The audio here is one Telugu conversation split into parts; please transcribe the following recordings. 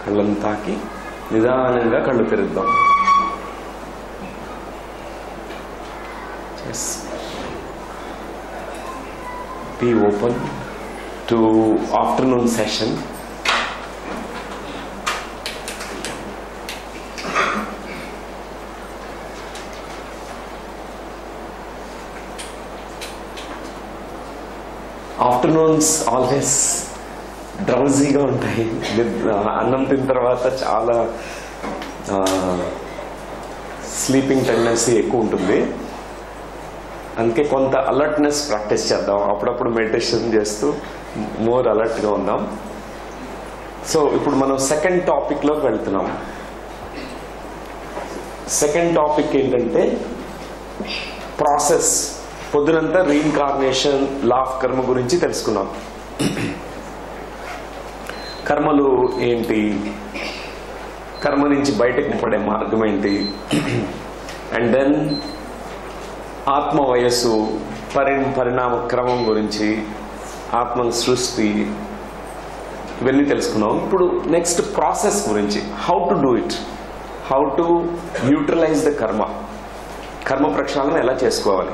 కళ్ళను తాకి నిదానంగా కళ్ళు తెరుద్దాం Yes. Be open to afternoon session. Afternoons always డ్రౌజీగా ఉంటాయి నిద్ర- అన్నం తిన్న తర్వాత చాలా స్లీపింగ్ టెండెన్సీ ఎక్కువ ఉంటుంది అందుకే కొంత అలర్ట్నెస్ ప్రాక్టీస్ చేద్దాం అప్పుడప్పుడు మెడిటేషన్ చేస్తూ మోర్ అలర్ట్గా ఉందాం సో ఇప్పుడు మనం సెకండ్ టాపిక్లోకి వెళ్తున్నాం సెకండ్ టాపిక్ ఏంటంటే ప్రాసెస్ పొద్దునంతా రీఇన్కార్నేషన్ లా ఆఫ్ కర్మ గురించి తెలుసుకున్నాం కర్మలు ఏంటి కర్మ నుంచి బయటకు పడే మార్గం ఏంటి అండ్ దెన్ ఆత్మ వయస్సు పరి పరిణామ క్రమం గురించి ఆత్మ సృష్టి ఇవన్నీ తెలుసుకున్నాం ఇప్పుడు నెక్స్ట్ ప్రాసెస్ గురించి how to do it how to neutralize the karma karma ప్రక్షాళన ఎలా చేసుకోవాలి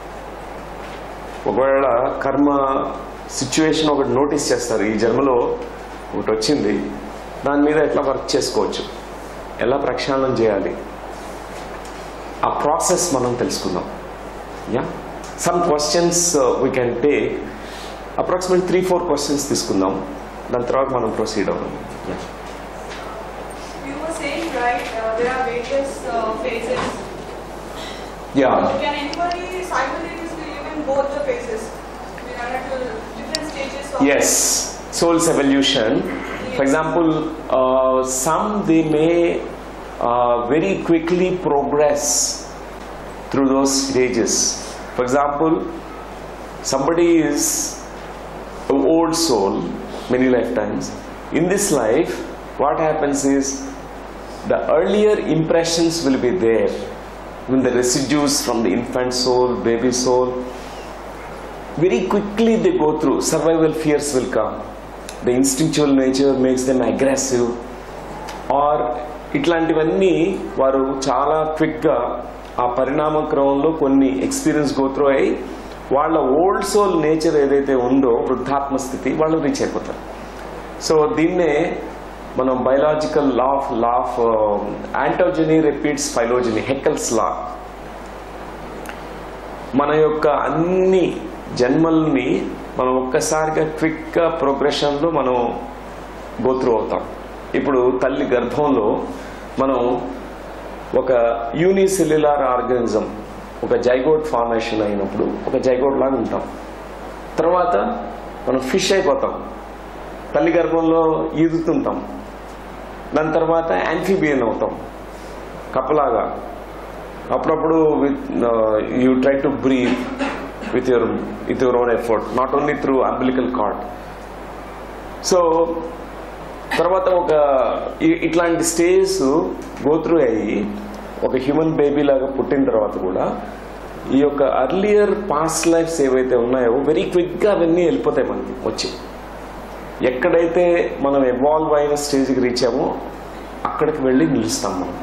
ఒకవేళ కర్మ సిచ్యువేషన్ ఒకటి నోటీస్ చేస్తారు ఈ జన్మలో ఒకటి వచ్చింది దాని మీద ఎట్లా వర్క్ చేసుకోవచ్చు ఎలా ప్రక్షాళన చేయాలి ఆ ప్రాసెస్ మనం తెలుసుకుందాం yeah some questions we can take approximate three four questions తీసుకుందాం దాని తర్వాత మనం ప్రొసీడ్ అవుదాం Yeah. You were saying, right, uh, there are various uh, phases. Yeah. Can anybody simultaneously live in both the phases? There are uh, different stages of Yes, soul's evolution. For example, uh, some they may uh, very quickly progress through those stages. For example, somebody is an old soul, many lifetimes. In this life, what happens is the earlier impressions will be there. When the residues from the infant soul, baby soul, very quickly they go through survival fears will come the instinctual nature makes them aggressive or ఇట్లాంటివన్నీ వారు చాలా క్విక్గా ఆ పరిణామ క్రమంలో కొన్ని ఎక్స్పీరియన్స్ గో త్రూ అయ్యి వాళ్ళ ఓల్డ్ సోల్ నేచర్ ఏదైతే ఉందో వృద్ధాత్మ స్థితి వాళ్ళు రీచ్ అయిపోతారు సో దీన్నే మనం biological law of law of ontogeny repeats phylogeny Haeckel's law మన యొక్క అన్ని జన్మల్ని మనం ఒక్కసారిగా క్విక్గా ప్రోగ్రెషన్లో మనం గోత్రు అవుతాం ఇప్పుడు తల్లి గర్భంలో మనం ఒక యూనిసెల్యులార్ ఆర్గానిజం ఒక జైగోట్ ఫార్మేషన్ అయినప్పుడు ఒక జైగోట్ లాగా ఉంటాం తర్వాత మనం ఫిష్ అయిపోతాం తల్లి గర్భంలో ఈదుతుంటాం దాని తర్వాత యాంఫీబియన్ అవుతాం కప్పలాగా అప్పుడప్పుడు with you try to breathe with your with your own effort not only through umbilical cord so తర్వాత ఒక ఇ- ఇట్లాంటి స్టేజ్ గోత్రు అయ్యి ఒక హ్యూమన్ బేబీ లాగా పుట్టిన తర్వాత కూడా ఈ యొక్క అర్లియర్ పాస్ట్ లైఫ్స్ ఏవైతే ఉన్నాయో వెరీ క్విక్గా అవన్నీ వెళ్ళిపోతాయి మనకి వచ్చి ఎక్కడైతే మనం ఎవాల్వ్ అయిన స్టేజ్కి రీచ్ అయ్యామో అక్కడికి వెళ్ళి నిలుస్తాం మనం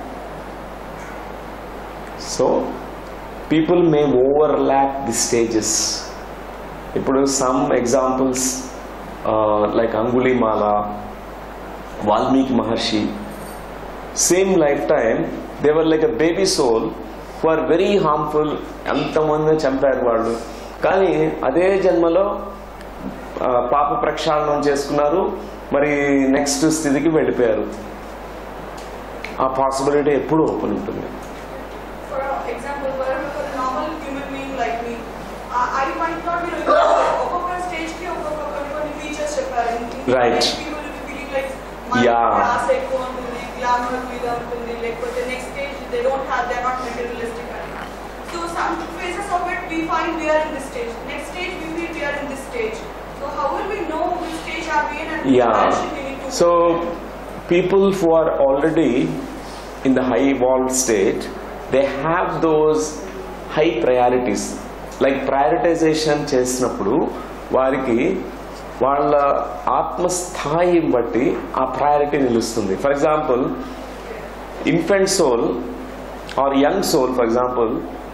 so people may overlap the stages ఇప్పుడు some examples like Angulimala Valmiki Maharshi same life time they were like a baby soul who are very harmful ఎంతమంది చంపారు వాళ్ళు కానీ అదే జన్మలో ఆ, పాప ప్రక్షాళనం చేసుకున్నారు మరి నెక్స్ట్ స్థితికి వెళ్ళిపోయారు ఆ పాసిబిలిటీ ఎప్పుడూ ఓపెన్ ఉంటుంది For example, for a for a normal human being like me, I I might not be knowing ఒక్కొక్క స్టేజ్ కి ఒక్కొక్క కొన్ని కొన్ని ఫీచర్స్ చెప్పారు Right. పీపుల్ ఫీలింగ్ లైక్ మన Yeah. క్లాస్ ఎక్కువ ఉంటుంది గ్లామర్ మీద ఉంటుంది లేకపోతే next stage they don't have they not materialistic అని so some phases of it we find we are in this stage next stage we feel we are in this stage so how will we know which stage are we in and Yeah. we need to So, people who are already in the high evolved state, they have those high priorities. Like prioritization చేసినప్పుడు వారికి వాళ్ళ ఆత్మస్థాయి బట్టి ఆ ప్రయారిటీ నిలుస్తుంది for example infant soul or young soul for example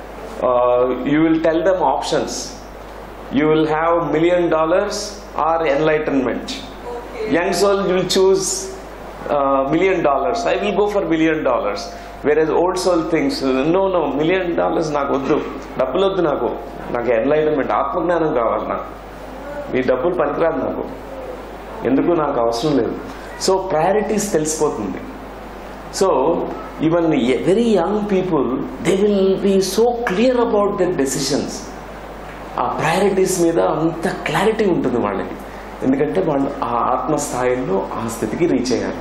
you will tell them options you will have million dollars or enlightenment Okay. young soul will choose uh, million dollars i will go for million dollars whereas old soul thinks no no million dollars నాకు వద్దు డబ్బులు వద్దు నాకు నాకు ఎన్లైన్మెంట్ ఆత్మజ్ఞానం కావాలి నాకు మీ డబ్బులు పనికిరాదు నాకు ఎందుకు నాకు అవసరం లేదు సో ప్రయారిటీస్ తెలిసిపోతుంది so even very young people they will be so clear about their decisions ఆ ప్రయారిటీస్ మీద అంత క్లారిటీ ఉంటుంది వాళ్ళకి ఎందుకంటే వాళ్ళు ఆ ఆత్మస్థాయిలో ఆ స్థితికి రీచ్ అయ్యారు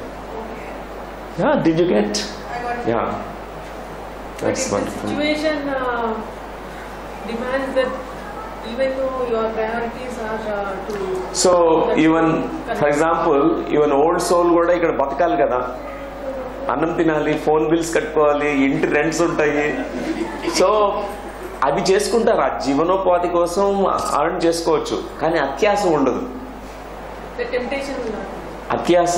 yeah did you get I got it. Yeah But that's if the wonderful situation uh, demands that even though your priorities are uh, to so even for example even old soul కూడా ఇక్కడ బతకాలి కదా అన్నం తినాలి ఫోన్ బిల్స్ కట్టుకోవాలి ఇంటి రెంట్స్ ఉంటాయి సో అవి చేసుకుంటారు ఆ జీవనోపాధి కోసం అర్న్ చేసుకోవచ్చు కానీ అత్యాస ఉండదు the temptation will not be. అత్యాస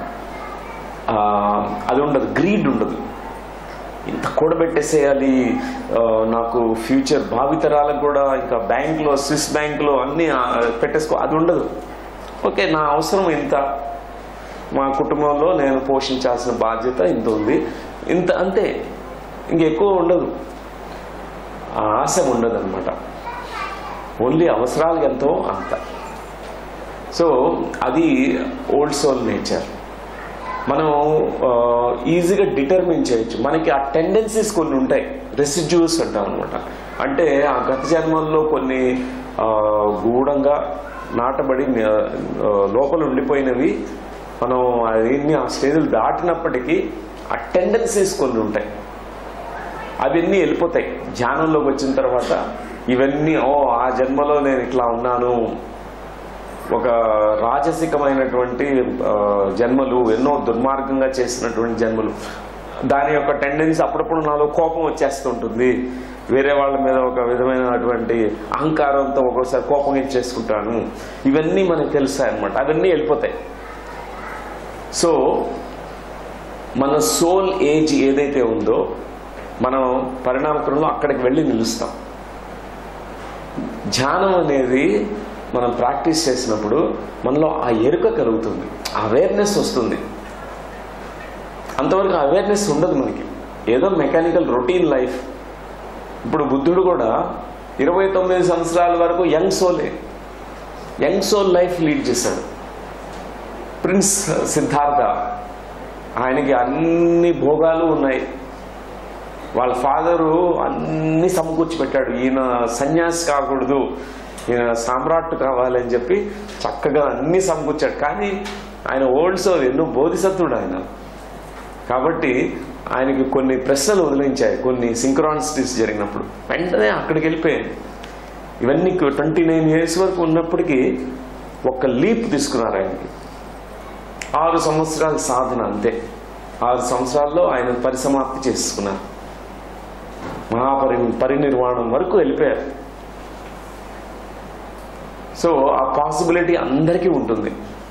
ఆ, అది ఉండదు గ్రీడ్ ఉండదు ఇంత కూడబెట్టేసేయాలి ఆ, నాకు ఫ్యూచర్ భావితరాలకు కూడా ఇంకా బ్యాంక్లో స్విస్ బ్యాంక్లో అన్నీ ఆ, పెట్టేసుకో అది ఉండదు ఓకే నా అవసరం ఇంత మా కుటుంబంలో నేను పోషించాల్సిన బాధ్యత ఇంత ఉంది ఇంత అంతే ఇంకెక్కువ ఉండదు ఆ ఆశ ఉండదు అనమాట ఓన్లీ అవసరాలకు ఎంతో అంత సో అది ఓల్డ్ సోల్ నేచర్ మనం ఈజీగా డిటర్మిన్ చేయొచ్చు మనకి ఆ టెండెన్సీస్ కొన్ని ఉంటాయి రెసిడ్యూస్ అంటాం అనమాట అంటే ఆ గత జన్మల్లో కొన్ని ఆ, గూఢంగా నాటబడి ఆ, లోపల ఉండిపోయినవి మనం అవన్నీ ఆ స్టేజ్లు దాటినప్పటికీ ఆ టెండెన్సీస్ కొన్ని ఉంటాయి అవన్నీ వెళ్ళిపోతాయి ధ్యానంలోకి వచ్చిన తర్వాత ఇవన్నీ ఓ ఆ జన్మలో నేను ఇట్లా ఉన్నాను ఒక రాజసికమైనటువంటి ఆ, జన్మలు ఎన్నో దుర్మార్గంగా చేసినటువంటి జన్మలు దాని యొక్క టెండెన్సీ అప్పుడప్పుడు నాలో కోపం వచ్చేస్తుంటుంది వేరే వాళ్ళ మీద ఒక విధమైనటువంటి అహంకారంతో ఒక్కోసారి కోపం ఇచ్చేసుకుంటాను ఇవన్నీ మనకు తెలుస్తాయి అనమాట అవన్నీ వెళ్ళిపోతాయి సో మన సోల్ ఏజ్ ఏదైతే ఉందో మనం పరిణామక్రమంలో అక్కడికి వెళ్ళి నిలుస్తాం ధ్యానం అనేది మనం ప్రాక్టీస్ చేసినప్పుడు మనలో ఆ ఎరుక కలుగుతుంది అవేర్నెస్ వస్తుంది అంతవరకు అవేర్నెస్ ఉండదు మనకి ఏదో మెకానికల్ రొటీన్ లైఫ్ ఇప్పుడు బుద్ధుడు కూడా ఇరవై తొమ్మిది సంవత్సరాల వరకు యంగ్ సోలే యంగ్ సోల్ లైఫ్ లీడ్ చేశాడు ప్రిన్స్ సిద్ధార్థ ఆయనకి అన్ని భోగాలు ఉన్నాయి వాళ్ళ ఫాదరు అన్ని సమకూర్చి పెట్టాడు ఈయన సన్యాసి కాకూడదు ఈయన సామ్రాట్ కావాలని చెప్పి చక్కగా అన్ని సమకూర్చాడు కానీ ఆయన ఓల్డ్ సోల్ ఎన్నో బోధిసత్వుడు ఆయన కాబట్టి ఆయనకి కొన్ని ప్రశ్నలు వదిలించాయి కొన్ని సింక్రాన్సిటీస్ జరిగినప్పుడు వెంటనే అక్కడికి వెళ్ళిపోయాను ఇవన్నీ ట్వంటీ నైన్ ఇయర్స్ వరకు ఉన్నప్పటికీ ఒక లీప్ తీసుకున్నారు ఆయనకి ఆరు సంవత్సరాల సాధన అంతే ఆరు సంవత్సరాల్లో ఆయన పరిసమాప్తి చేసుకున్నారు మహాపరి పరినిర్వాణం వరకు వెళ్ళిపోయారు సో ఆ పాసిబిలిటీ అందరికీ ఉంటుంది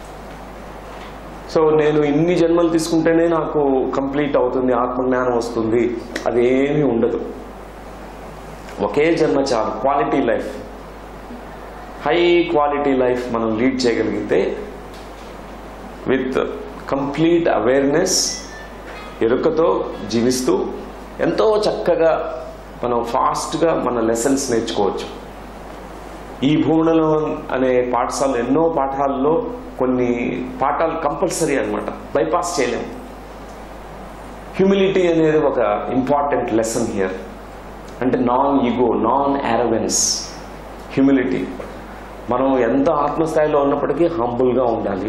సో నేను ఇన్ని జన్మలు తీసుకుంటేనే నాకు కంప్లీట్ అవుతుంది ఆత్మజ్ఞానం వస్తుంది అదేమీ ఉండదు ఒకే జన్మ చాలు quality life high quality life మనం లీడ్ చేయగలిగితే విత్ కంప్లీట్ అవేర్నెస్ ఎరుకతో జీవిస్తూ ఎంతో చక్కగా మనం ఫాస్ట్గా మన లెసన్స్ నేర్చుకోవచ్చు ఈ భూములలో అనే పాఠశాల ఎన్నో పాఠాల్లో కొన్ని పాఠాలు కంపల్సరీ అన్నమాట బైపాస్ చేయలేము హ్యూమిలిటీ అనేది ఒక ఇంపార్టెంట్ లెసన్ హియర్ అంటే non ego non arrogance humility మనం ఎంత ఆత్మస్థాయిలో ఉన్నప్పటికీ హంబుల్గా ఉండాలి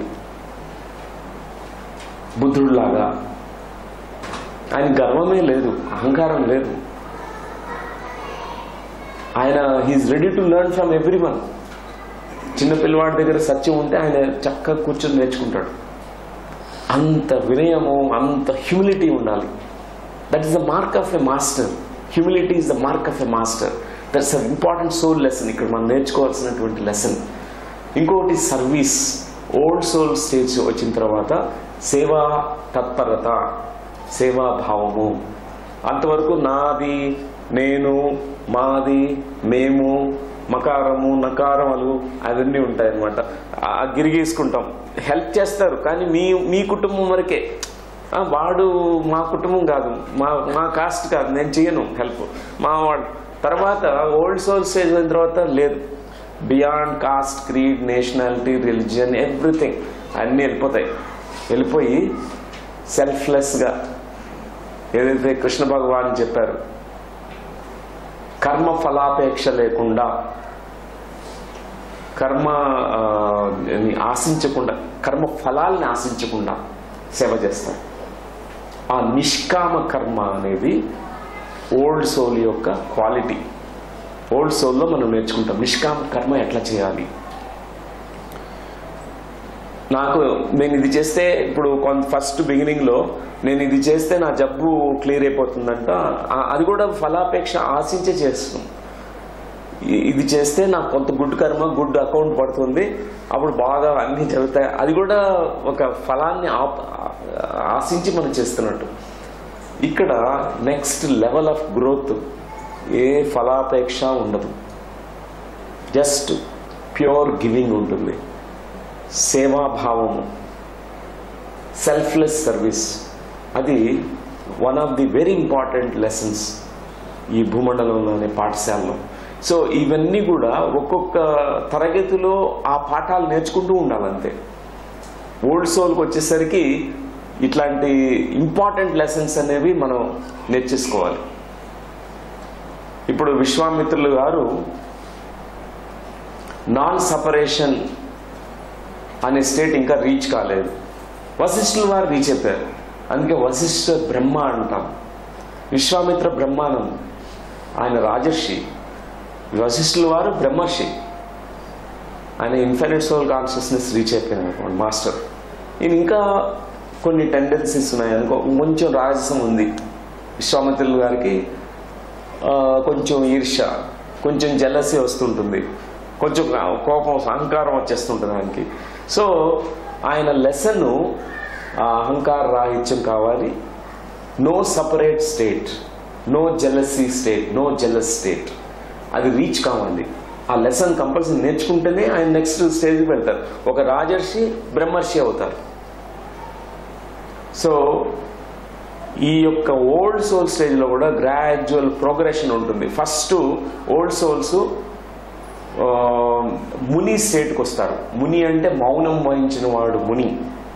బుద్ధుడిలాగా ఆయన గర్వమే లేదు అహంకారం లేదు ఆయన he is ready to learn from everyone చిన్న పిల్లవాడి దగ్గర సత్యం ఉంటే ఆయన చక్కగా కూర్చొని నేర్చుకుంటాడు అంత వినయము అంత హ్యూమిలిటీ ఉండాలి that is the mark of a master humility is the mark of a master that's a important soul lesson ఇక్కడ మనం నేర్చుకోవాల్సినటువంటి లెసన్ ఇంకొకటి సర్వీస్ ఓల్డ్ సోల్ స్టేజ్ వచ్చిన తర్వాత సేవా తత్పరత సేవాభావము అంతవరకు నాది నేను మాది మేము మకారము నకారములు అవన్నీ ఉంటాయి అనమాట గిరిగీసుకుంటాం హెల్ప్ చేస్తారు కానీ మీ మీ కుటుంబం వరకే ఆ, వాడు మా కుటుంబం కాదు మా మా కాస్ట్ కాదు నేను చేయను హెల్ప్ మా వాడు తర్వాత ఓల్డ్ సోల్ స్టేజ్ అయిన తర్వాత లేదు beyond caste creed nationality religion everything అన్నీ వెళ్ళిపోతాయి వెళ్ళిపోయి సెల్ఫ్లెస్గా ఏదైతే కృష్ణ భగవాన్ చెప్పారు కర్మ ఫలాపేక్ష లేకుండా కర్మ ఆ, ని ఆశించకుండా కర్మ ఫలాల్ని ఆశించకుండా సేవ చేస్తారు ఆ నిష్కామ కర్మ అనేది ఓల్డ్ సోల్ యొక్క క్వాలిటీ ఓల్డ్ సోల్లో మనం నేర్చుకుంటాం నిష్కామ కర్మ ఎట్లా చేయాలి నాకు నేను ఇది చేస్తే ఇప్పుడు కొంత ఫస్ట్ బిగినింగ్లో నేను ఇది చేస్తే నా జబ్బు క్లియర్ అయిపోతుందంట ఆ- అది కూడా ఫలాపేక్ష ఆశించే చేస్తాం ఇ- ఇది చేస్తే నాకు కొంత గుడ్ కర్మ గుడ్ అకౌంట్ పడుతుంది అప్పుడు బాగా అన్ని జరుగుతాయి అది కూడా ఒక ఫలాన్ని ఆప్- ఆశించి మనం చేస్తున్నట్టు ఇక్కడ నెక్స్ట్ లెవెల్ ఆఫ్ గ్రోత్ ఏ ఫలాపేక్ష ఉండదు జస్ట్ ప్యూర్ గివింగ్ ఉంటుంది సేవాభావము సెల్ఫ్లెస్ సర్వీస్ అది one of the very important lessons ఈ భూమండలంలోని పాఠశాలలో సో ఇవన్నీ కూడా ఒక్కొక్క తరగతిలో ఆ పాఠాలు నేర్చుకుంటూ ఉండాలంతే ఓల్డ్ సోల్కి వచ్చేసరికి ఇట్లాంటి ఇంపార్టెంట్ లెసన్స్ అనేవి మనం నేర్చేసుకోవాలి ఇప్పుడు విశ్వామిత్రులు గారు నాన్ సపరేషన్ అనే స్టేట్ ఇంకా రీచ్ కాలేదు వశిష్ఠుల వారు రీచ్ అయిపోయారు అందుకే వశిష్ఠ బ్రహ్మ అంటాం విశ్వామిత్ర బ్రహ్మానంద్ ఆయన రాజర్షి వశిష్ఠుల వారు బ్రహ్మర్షి ఆయన ఇన్ఫినిట్ సోల్ కాన్షియస్నెస్ రీచ్ అయిపోయారు అనుకోండి మాస్టర్ ఈయన ఇంకా కొన్ని టెండెన్సీస్ ఉన్నాయి అనుకో కొంచెం రాజసం ఉంది విశ్వామిత్రుల గారికి ఆ, కొంచెం ఈర్ష్య కొంచెం జలసి వస్తుంటుంది కొంచెం కోపం అహంకారం వచ్చేస్తుంటుంది ఆయనకి సో ఆయన లెసన్ అహంకార రాహిత్యం కావాలి no separate state no jealousy state no jealous state అది రీచ్ కావాలి ఆ లెసన్ కంపల్సరీ నేర్చుకుంటేనే ఆయన నెక్స్ట్ స్టేజ్కి వెళ్తారు ఒక రాజర్షి బ్రహ్మర్షి అవుతారు సో ఈ యొక్క ఓల్డ్ సోల్ స్టేజ్లో కూడా గ్రాడ్యువల్ ప్రోగ్రెషన్ ఉంటుంది ఫస్ట్ ఓల్డ్ సోల్స్ ముని స్టేట్కి వస్తారు ముని అంటే మౌనం వహించిన వాడు ముని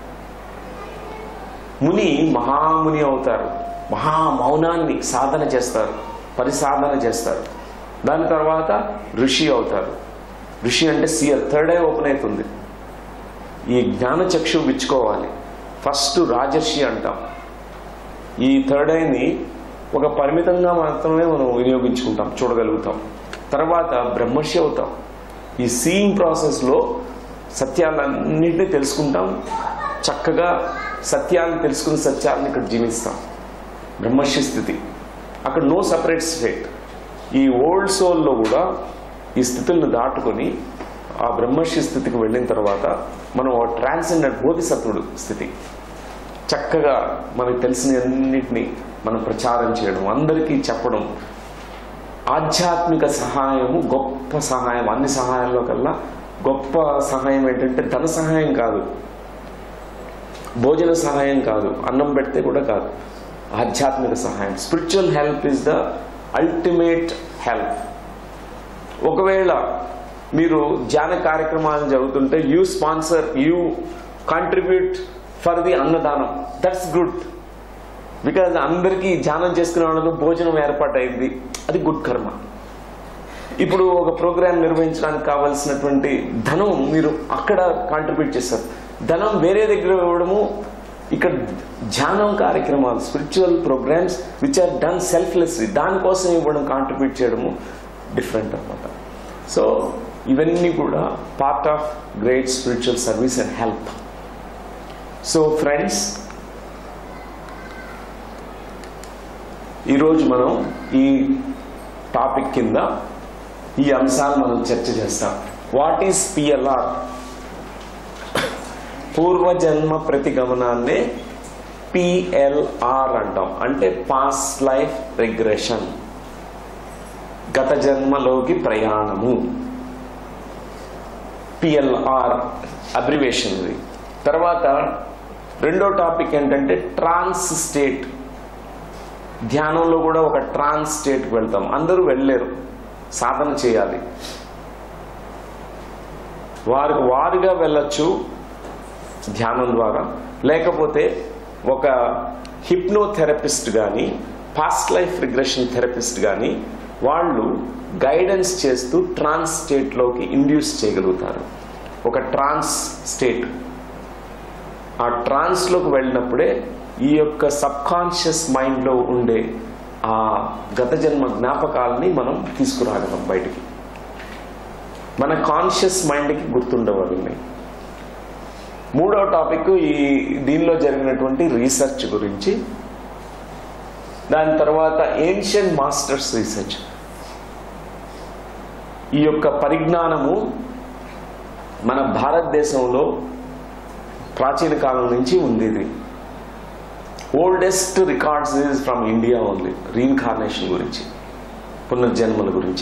ముని మహాముని అవుతారు మహా మౌనాన్ని సాధన చేస్తారు పరిసాధన చేస్తారు దాని తర్వాత ఋషి అవుతారు ఋషి అంటే సియర్ థర్డ్ ఐ ఓపెన్ అవుతుంది ఈ జ్ఞాన చక్షు విచ్చుకోవాలి ఫస్ట్ రాజర్షి అంటాం ఈ థర్డ్ ఐని ఒక పరిమితంగా మాత్రమే మనం వినియోగించుకుంటాం చూడగలుగుతాం తర్వాత బ్రహ్మర్షి అవుతాం ఈ సీయింగ్ ప్రాసెస్లో సత్యాలన్నింటినీ తెలుసుకుంటాం చక్కగా సత్యాలను తెలుసుకున్న సత్యాలను ఇక్కడ జీవిస్తాం బ్రహ్మర్షి స్థితి అక్కడ నో సపరేట్ స్టేట్ ఈ ఓల్డ్ సోల్లో కూడా ఈ స్థితులను దాటుకొని ఆ బ్రహ్మర్షి స్థితికి వెళ్ళిన తర్వాత మనం ట్రాన్సెండెంట్ బోధిసత్వుడు స్థితి చక్కగా మనకు తెలిసిన అన్నిటినీ మనం ప్రచారం చేయడం అందరికీ చెప్పడం ఆధ్యాత్మిక సహాయము గొప్ప సహాయం అన్ని సహాయాల్లో కల్లా గొప్ప సహాయం ఏంటంటే ధన సహాయం కాదు భోజన సహాయం కాదు అన్నం పెడితే కూడా కాదు ఆధ్యాత్మిక సహాయం spiritual help is the ultimate help ఒకవేళ మీరు ధ్యాన కార్యక్రమాలు జరుగుతుంటే you sponsor you contribute for the అన్నదానం దట్స్ గుడ్ బికాజ్ అందరికీ ధ్యానం చేసుకునే వాళ్ళకు భోజనం ఏర్పాటైంది అది గుడ్ కర్మ ఇప్పుడు ఒక ప్రోగ్రామ్ నిర్వహించడానికి కావాల్సినటువంటి ధనం మీరు అక్కడ కాంట్రిబ్యూట్ చేస్తారు ధనం వేరే దగ్గర ఇవ్వడము ఇక్కడ ధ్యానం కార్యక్రమాలు spiritual programmes which are done selflessly దానికోసం ఇవ్వడం కాంట్రిబ్యూట్ చేయడము డిఫరెంట్ అనమాట సో ఇవన్నీ కూడా part of great spiritual service and help so friends ఈరోజు మనం ఈ టాపిక్ కింద ఈ అంశాలు మనం చర్చ చేస్తాం వాట్ ఈస్ పిఎల్ఆర్ పూర్వజన్మ ప్రతిగమనాన్నే పిఎల్ఆర్ అంటాం అంటే పాస్ లైఫ్ రిగ్రెషన్ గత జన్మలోకి ప్రయాణము పిఎల్ఆర్ అబ్రివేషన్ ఇది తర్వాత రెండో టాపిక్ ఏంటంటే ట్రాన్స్ స్టేట్ ధ్యానంలో కూడా ఒక ట్రాన్స్ స్టేట్కి వెళ్తాం అందరూ వెళ్ళలేరు సాధన చేయాలి వారికి వారుగా వెళ్ళొచ్చు ధ్యానం ద్వారా లేకపోతే ఒక హిప్నోథెరపిస్ట్ కానీ పాస్ట్ లైఫ్ రిగ్రెషన్ థెరపిస్ట్ కానీ వాళ్ళు గైడెన్స్ చేస్తూ ట్రాన్స్ స్టేట్లోకి ఇండ్యూస్ చేయగలుగుతారు ఒక ట్రాన్స్ స్టేట్ ఆ ట్రాన్స్లోకి వెళ్ళినప్పుడే ఈ యొక్క సబ్ కాన్షియస్ మైండ్లో ఉండే ఆ గత జన్మ జ్ఞాపకాలని మనం తీసుకురాగలం బయటికి మన కాన్షియస్ మైండ్కి గుర్తుండవు అవి మూడో టాపిక్ ఈ దీనిలో జరిగినటువంటి రీసెర్చ్ గురించి దాని తర్వాత ఏన్షియన్ మాస్టర్స్ రీసెర్చ్ ఈ యొక్క పరిజ్ఞానము మన భారతదేశంలో ప్రాచీన కాలం నుంచి ఉంది ఇది oldest records is from India only reincarnation గురించి పునర్జన్మల గురించి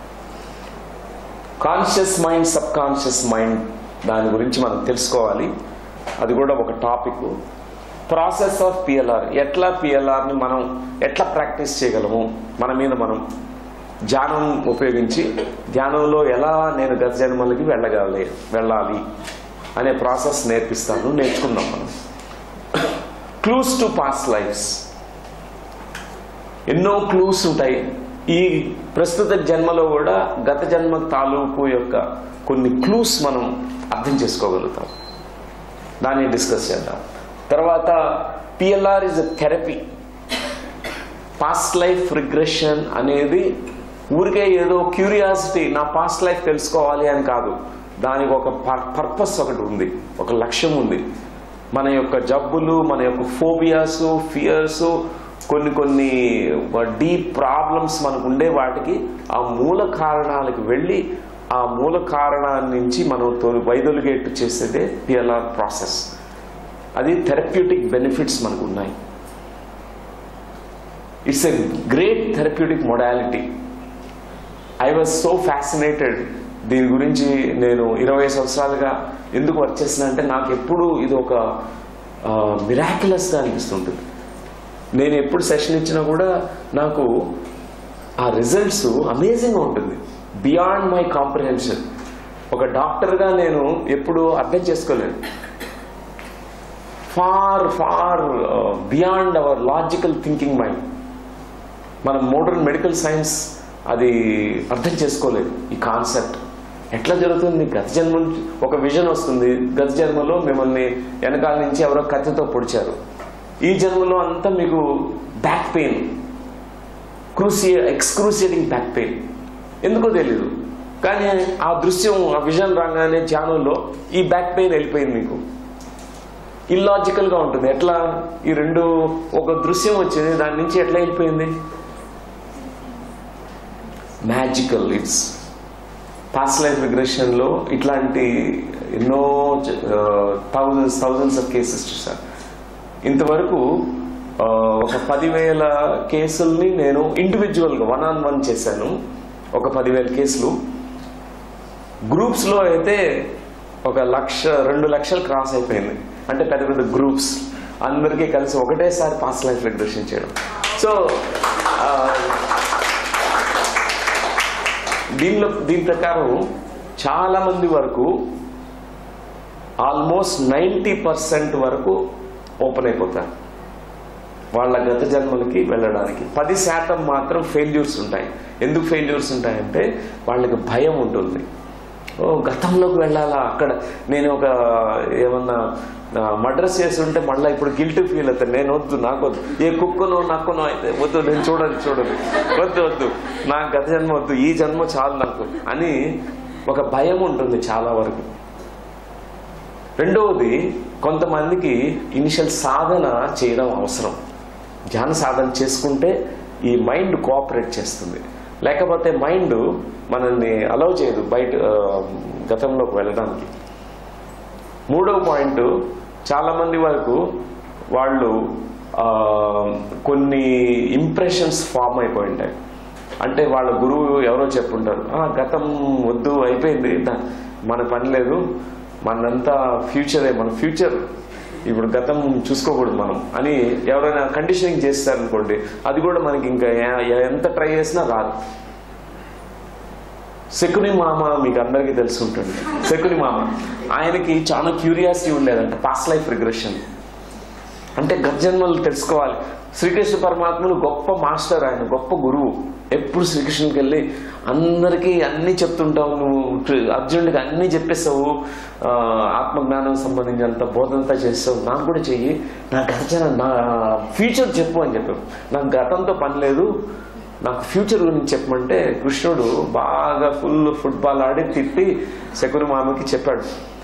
conscious mind subconscious mind దాని గురించి మనం తెలుసుకోవాలి అది కూడా ఒక టాపిక్ ప్రాసెస్ ఆఫ్ పిఎల్ఆర్ ఎట్లా పిఎల్ఆర్ని మనం ఎట్లా ప్రాక్టీస్ చేయగలము మన మీద మనం ధ్యానం ఉపయోగించి ధ్యానంలో ఎలా నేను గత జన్మలకి వెళ్ళగాలి వెళ్ళాలి అనే ప్రాసెస్ నేర్పిస్తాను నేర్చుకుందాం మనం క్లూస్ టు పాస్ లైఫ్స్ ఎన్నో క్లూస్ ఉంటాయి ఈ ప్రస్తుత జన్మలో కూడా గత జన్మ తాలూకు యొక్క కొన్ని క్లూస్ మనం అర్థం చేసుకోగలుగుతాం దాన్ని డిస్కస్ చేద్దాం తర్వాత PLR is a therapy past life regression అనేది ఊరికే ఏదో క్యూరియాసిటీ నా పాస్ట్ లైఫ్ తెలుసుకోవాలి అని కాదు దానికి ఒక పర్పస్ ఒకటి ఉంది ఒక లక్ష్యం ఉంది మన యొక్క జబ్బులు మన యొక్క ఫోబియాస్ ఫియర్స్ కొన్ని కొన్ని డీప్ ప్రాబ్లమ్స్ మనకు ఉండే వాటికి ఆ మూల కారణాలకు వెళ్ళి ఆ మూల కారణాన్ని నుంచి మనం తొలి వైదొలిగేట్టు చేసేదే పిఎల్ఆర్ ప్రాసెస్ అది థెరప్యూటిక్ బెనిఫిట్స్ మనకు ఉన్నాయి it's a great therapeutic modality I was so fascinated దీని గురించి నేను ఇరవై సంవత్సరాలుగా ఎందుకు వర్క్ చేసిన అంటే నాకు ఎప్పుడు ఇది ఒక మిరాక్యులస్గా అనిపిస్తుంటుంది నేను ఎప్పుడు సెషన్ ఇచ్చినా కూడా నాకు ఆ రిజల్ట్స్ అమేజింగ్గా ఉంటుంది బియాండ్ మై కాంప్రిహెన్షన్ ఒక డాక్టర్గా నేను ఎప్పుడు అర్థం చేసుకోలేను far far beyond our logical thinking mind మన మోడర్న్ మెడికల్ సైన్స్ అది అర్థం చేసుకోలేదు ఈ కాన్సెప్ట్ ఎట్లా జరుగుతుంది గత జన్మ నుంచి ఒక విజన్ వస్తుంది గత జన్మలో మిమ్మల్ని వెనకాల నుంచి ఎవరో కత్తితో పొడిచారు ఈ జన్మలో అంతా మీకు బ్యాక్ పెయిన్ క్రూసియే ఎక్స్క్రూసియేటింగ్ బ్యాక్ పెయిన్ ఎందుకో తెలీదు కానీ ఆ దృశ్యం ఆ విజన్ రాగానే ధ్యానంలో ఈ బ్యాక్ పెయిన్ వెళ్ళిపోయింది మీకు ఇల్లాజికల్ గా ఉంటుంది ఎట్లా ఈ రెండు ఒక దృశ్యం వచ్చింది దాని నుంచి ఎట్లా వెళ్ళిపోయింది magical it's past life regression లో ఇట్లాంటి ఎన్నో థౌజండ్స్ థౌజండ్స్ ఆఫ్ కేసెస్ చూసాను ఇంతవరకు ఆ, ఒక పదివేల కేసుల్ని నేను ఇండివిజువల్గా వన్ ఆన్ వన్ చేశాను ఒక పదివేల కేసులు గ్రూప్స్లో అయితే ఒక లక్ష రెండు లక్షలు క్రాస్ అయిపోయింది అంటే పెద్ద పెద్ద గ్రూప్స్ అందరికీ కలిసి ఒకటేసారి పాస్ట్ లైఫ్ రిగ్రెషన్ చేయడం సో ఆ, దీనిలో దీని ప్రకారం చాలా మంది వరకు ఆల్మోస్ట్ నైంటీ పర్సెంట్ వరకు ఓపెన్ అయిపోతారు వాళ్ళ గత జన్మలకి వెళ్ళడానికి పది శాతం మాత్రం ఫెయిల్యూర్స్ ఉంటాయి ఎందుకు ఫెయిల్యూర్స్ ఉంటాయంటే వాళ్ళకి భయం ఉంటుంది ఓ గతంలోకి వెళ్ళాలా అక్కడ నేను ఒక ఏమన్నా మడ్రస్ చేసి ఉంటే మళ్ళీ ఇప్పుడు గిల్ట్ ఫీల్ అవుతాను నేను వద్దు నాకు వద్దు ఏ కుక్కనో నక్కనో అయితే వద్దు నేను చూడాలి చూడదు వద్దు వద్దు నా గత జన్మ వద్దు ఈ జన్మ చాలు నాకు అని ఒక భయం ఉంటుంది చాలా వరకు రెండవది కొంతమందికి ఇనిషియల్ సాధన చేయడం అవసరం ధ్యాన సాధన చేసుకుంటే ఈ మైండ్ కోఆపరేట్ చేస్తుంది లేకపోతే మైండ్ మనల్ని అలౌ చేయదు బయట ఆ, గతంలోకి వెళ్ళడానికి మూడవ పాయింట్ చాలా మంది వరకు వాళ్ళు ఆ, కొన్ని ఇంప్రెషన్స్ ఫామ్ అయిపోయి ఉంటాయి అంటే వాళ్ళ గురువు ఎవరో చెప్పుంటారు "ఆ, గతం వద్దు అయిపోయింది దా- మన పని లేదు మనంతా ఫ్యూచరే మన ఫ్యూచర్ ఇప్పుడు గతం చూసుకోకూడదు మనం అని ఎవరైనా కండిషనింగ్ చేస్తారనుకోండి అది కూడా మనకి ఇంకా ఎ- ఎంత ట్రై చేసినా రాదు శకుని మామ మీకు అందరికీ తెలిసి ఉంటుంది శకుని మామ ఆయనకి చాలా క్యూరియాసిటీ ఉండేదంట పాస్ట్ లైఫ్ రిగ్రెషన్ అంటే గర్జన్మలు తెలుసుకోవాలి శ్రీకృష్ణ పరమాత్ముడు గొప్ప మాస్టర్ ఆయన గొప్ప గురువు ఎప్పుడు శ్రీకృష్ణుడికి వెళ్ళి అందరికీ అన్ని చెప్తుంటావు నువ్వు కృ- అర్జునుడికి అన్ని చెప్పేస్తావు ఆ, ఆత్మజ్ఞానం సంబంధించినంత బోధంతా చేస్తావు నాకు కూడా చెయ్యి నా గర్జన నా ఫ్యూచర్ చెప్పు అని చెప్పావు నాకు గతంతో పని లేదు నాకు ఫ్యూచర్ గురించి చెప్పమంటే కృష్ణుడు బాగా ఫుల్ ఫుట్బాల్ ఆడి తిప్పి శకుని మామకి చెప్పాడు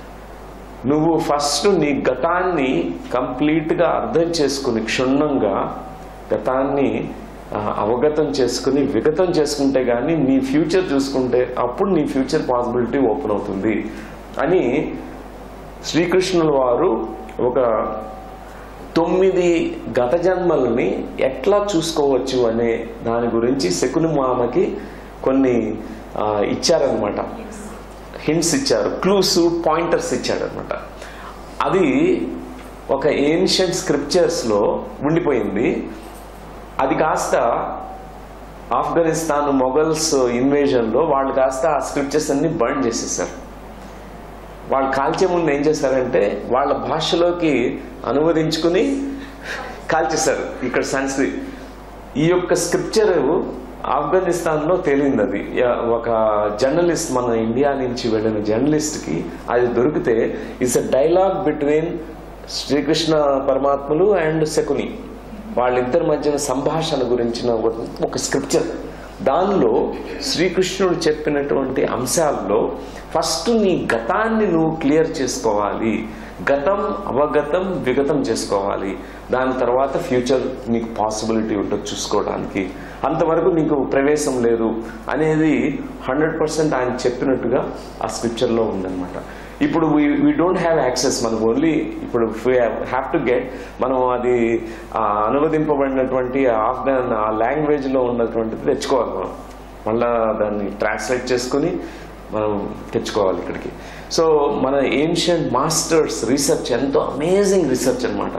నువ్వు ఫస్ట్ నీ గతాన్ని కంప్లీట్గా అర్థం చేసుకుని క్షుణ్ణంగా గతాన్ని ఆ, అవగతం చేసుకుని విగతం చేసుకుంటే కానీ నీ ఫ్యూచర్ చూసుకుంటే అప్పుడు నీ ఫ్యూచర్ పాసిబిలిటీ ఓపెన్ అవుతుంది అని శ్రీకృష్ణుల వారు ఒక తొమ్మిది గత జన్మల్ని ఎట్లా చూసుకోవచ్చు అనే దాని గురించి శకుని మామకి కొన్ని ఆ, ఇచ్చారనమాట హింట్స్ ఇచ్చారు క్లూస్ పాయింటర్స్ ఇచ్చాడు అనమాట అది ఒక ఏన్షియంట్ స్క్రిప్చర్స్లో ఉండిపోయింది అది కాస్త ఆఫ్ఘనిస్తాన్ మొఘల్స్ ఇన్వేజన్లో వాళ్ళు కాస్త ఆ స్క్రిప్చర్స్ అన్ని బర్న్ చేసేసారు వాళ్ళు కాల్చే ముందు ఏం చేశారంటే వాళ్ళ భాషలోకి అనువదించుకుని కాల్చేశారు ఇక్కడ సంస్కృత్ ఈ యొక్క స్క్రిప్చర్ ఆఫ్ఘనిస్తాన్లో తేలింది అది యా- ఒక జర్నలిస్ట్ మన ఇండియా నుంచి వెళ్ళిన జర్నలిస్ట్కి అది దొరికితే it's a dialogue between Sri Krishna పరమాత్ములు అండ్ శకుని వాళ్ళిద్దరి మధ్యన సంభాషణ గురించిన ఒక- ఒక స్క్రిప్చర్ దానిలో శ్రీకృష్ణుడు చెప్పినటువంటి అంశాల్లో ఫస్ట్ నీ గతాన్ని నువ్వు క్లియర్ చేసుకోవాలి గతం అవగతం విగతం చేసుకోవాలి దాని తర్వాత ఫ్యూచర్ నీకు పాసిబిలిటీ ఉంటుంది చూసుకోవడానికి అంతవరకు నీకు ప్రవేశం లేదు అనేది హండ్రెడ్ పర్సెంట్ ఆయన చెప్పినట్టుగా ఆ స్క్రిప్చర్లో ఉందన్నమాట ఇప్పుడు వీ డోంట్ హ్యావ్ యాక్సెస్ మనకు ఓన్లీ ఇప్పుడు హ్యావ్ టు గెట్ మనం అది ఆ, అనువదింపబడినటువంటి ఆఫ్ఘన్ ఆ లాంగ్వేజ్లో ఉన్నటువంటిది తెచ్చుకోవాలి మనం మళ్ళా దాన్ని ట్రాన్స్లేట్ చేసుకుని మనం తెచ్చుకోవాలి ఇక్కడికి సో మన ఏన్షియంట్ మాస్టర్స్ రీసెర్చ్ ఎంతో అమేజింగ్ రీసెర్చ్ అన్నమాట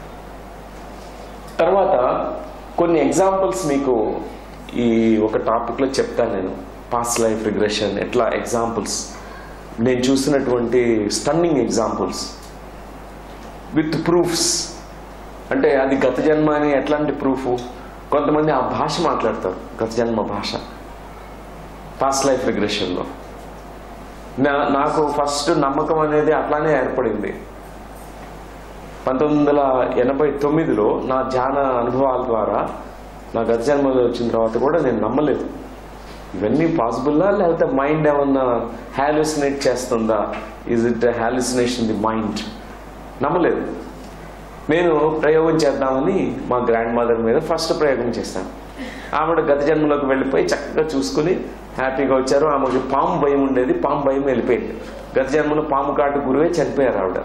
తర్వాత కొన్ని ఎగ్జాంపుల్స్ మీకు ఈ ఒక టాపిక్లో చెప్తాను నేను పాస్ట్ లైఫ్ రిగ్రెషన్ ఎట్లా ఎగ్జాంపుల్స్ నేను చూసినటువంటి స్టన్నింగ్ ఎగ్జాంపుల్స్ విత్ ప్రూఫ్స్ అంటే అది గత జన్మ అని ఎట్లాంటి ప్రూఫ్ కొంతమంది ఆ భాష మాట్లాడతారు గత జన్మ భాష పాస్ట్ లైఫ్ రిగ్రెషన్లో నా నాకు ఫస్ట్ నమ్మకం అనేది అట్లానే ఏర్పడింది పంతొమ్మిది వందల ఎనభై తొమ్మిదిలో నా ధ్యాన అనుభవాల ద్వారా నా గత జన్మలో వచ్చిన తర్వాత కూడా నేను నమ్మలేదు ఇవన్నీ పాసిబుల్లా లేకపోతే మైండ్ ఏమన్నా హాలుసినేట్ చేస్తుందా is it hallucination the mind నమ్మలేదు నేను ప్రయోగం చేద్దామని మా గ్రాండ్ మదర్ మీద ఫస్ట్ ప్రయోగం చేశాను ఆవిడ గత జన్మలోకి వెళ్ళిపోయి చక్కగా చూసుకుని హ్యాపీగా వచ్చారు ఆమెకి పాము భయం ఉండేది పాము భయం వెళ్ళిపోయింది గత జన్మలో పాము కాటు గురువే చనిపోయారు ఆవిడ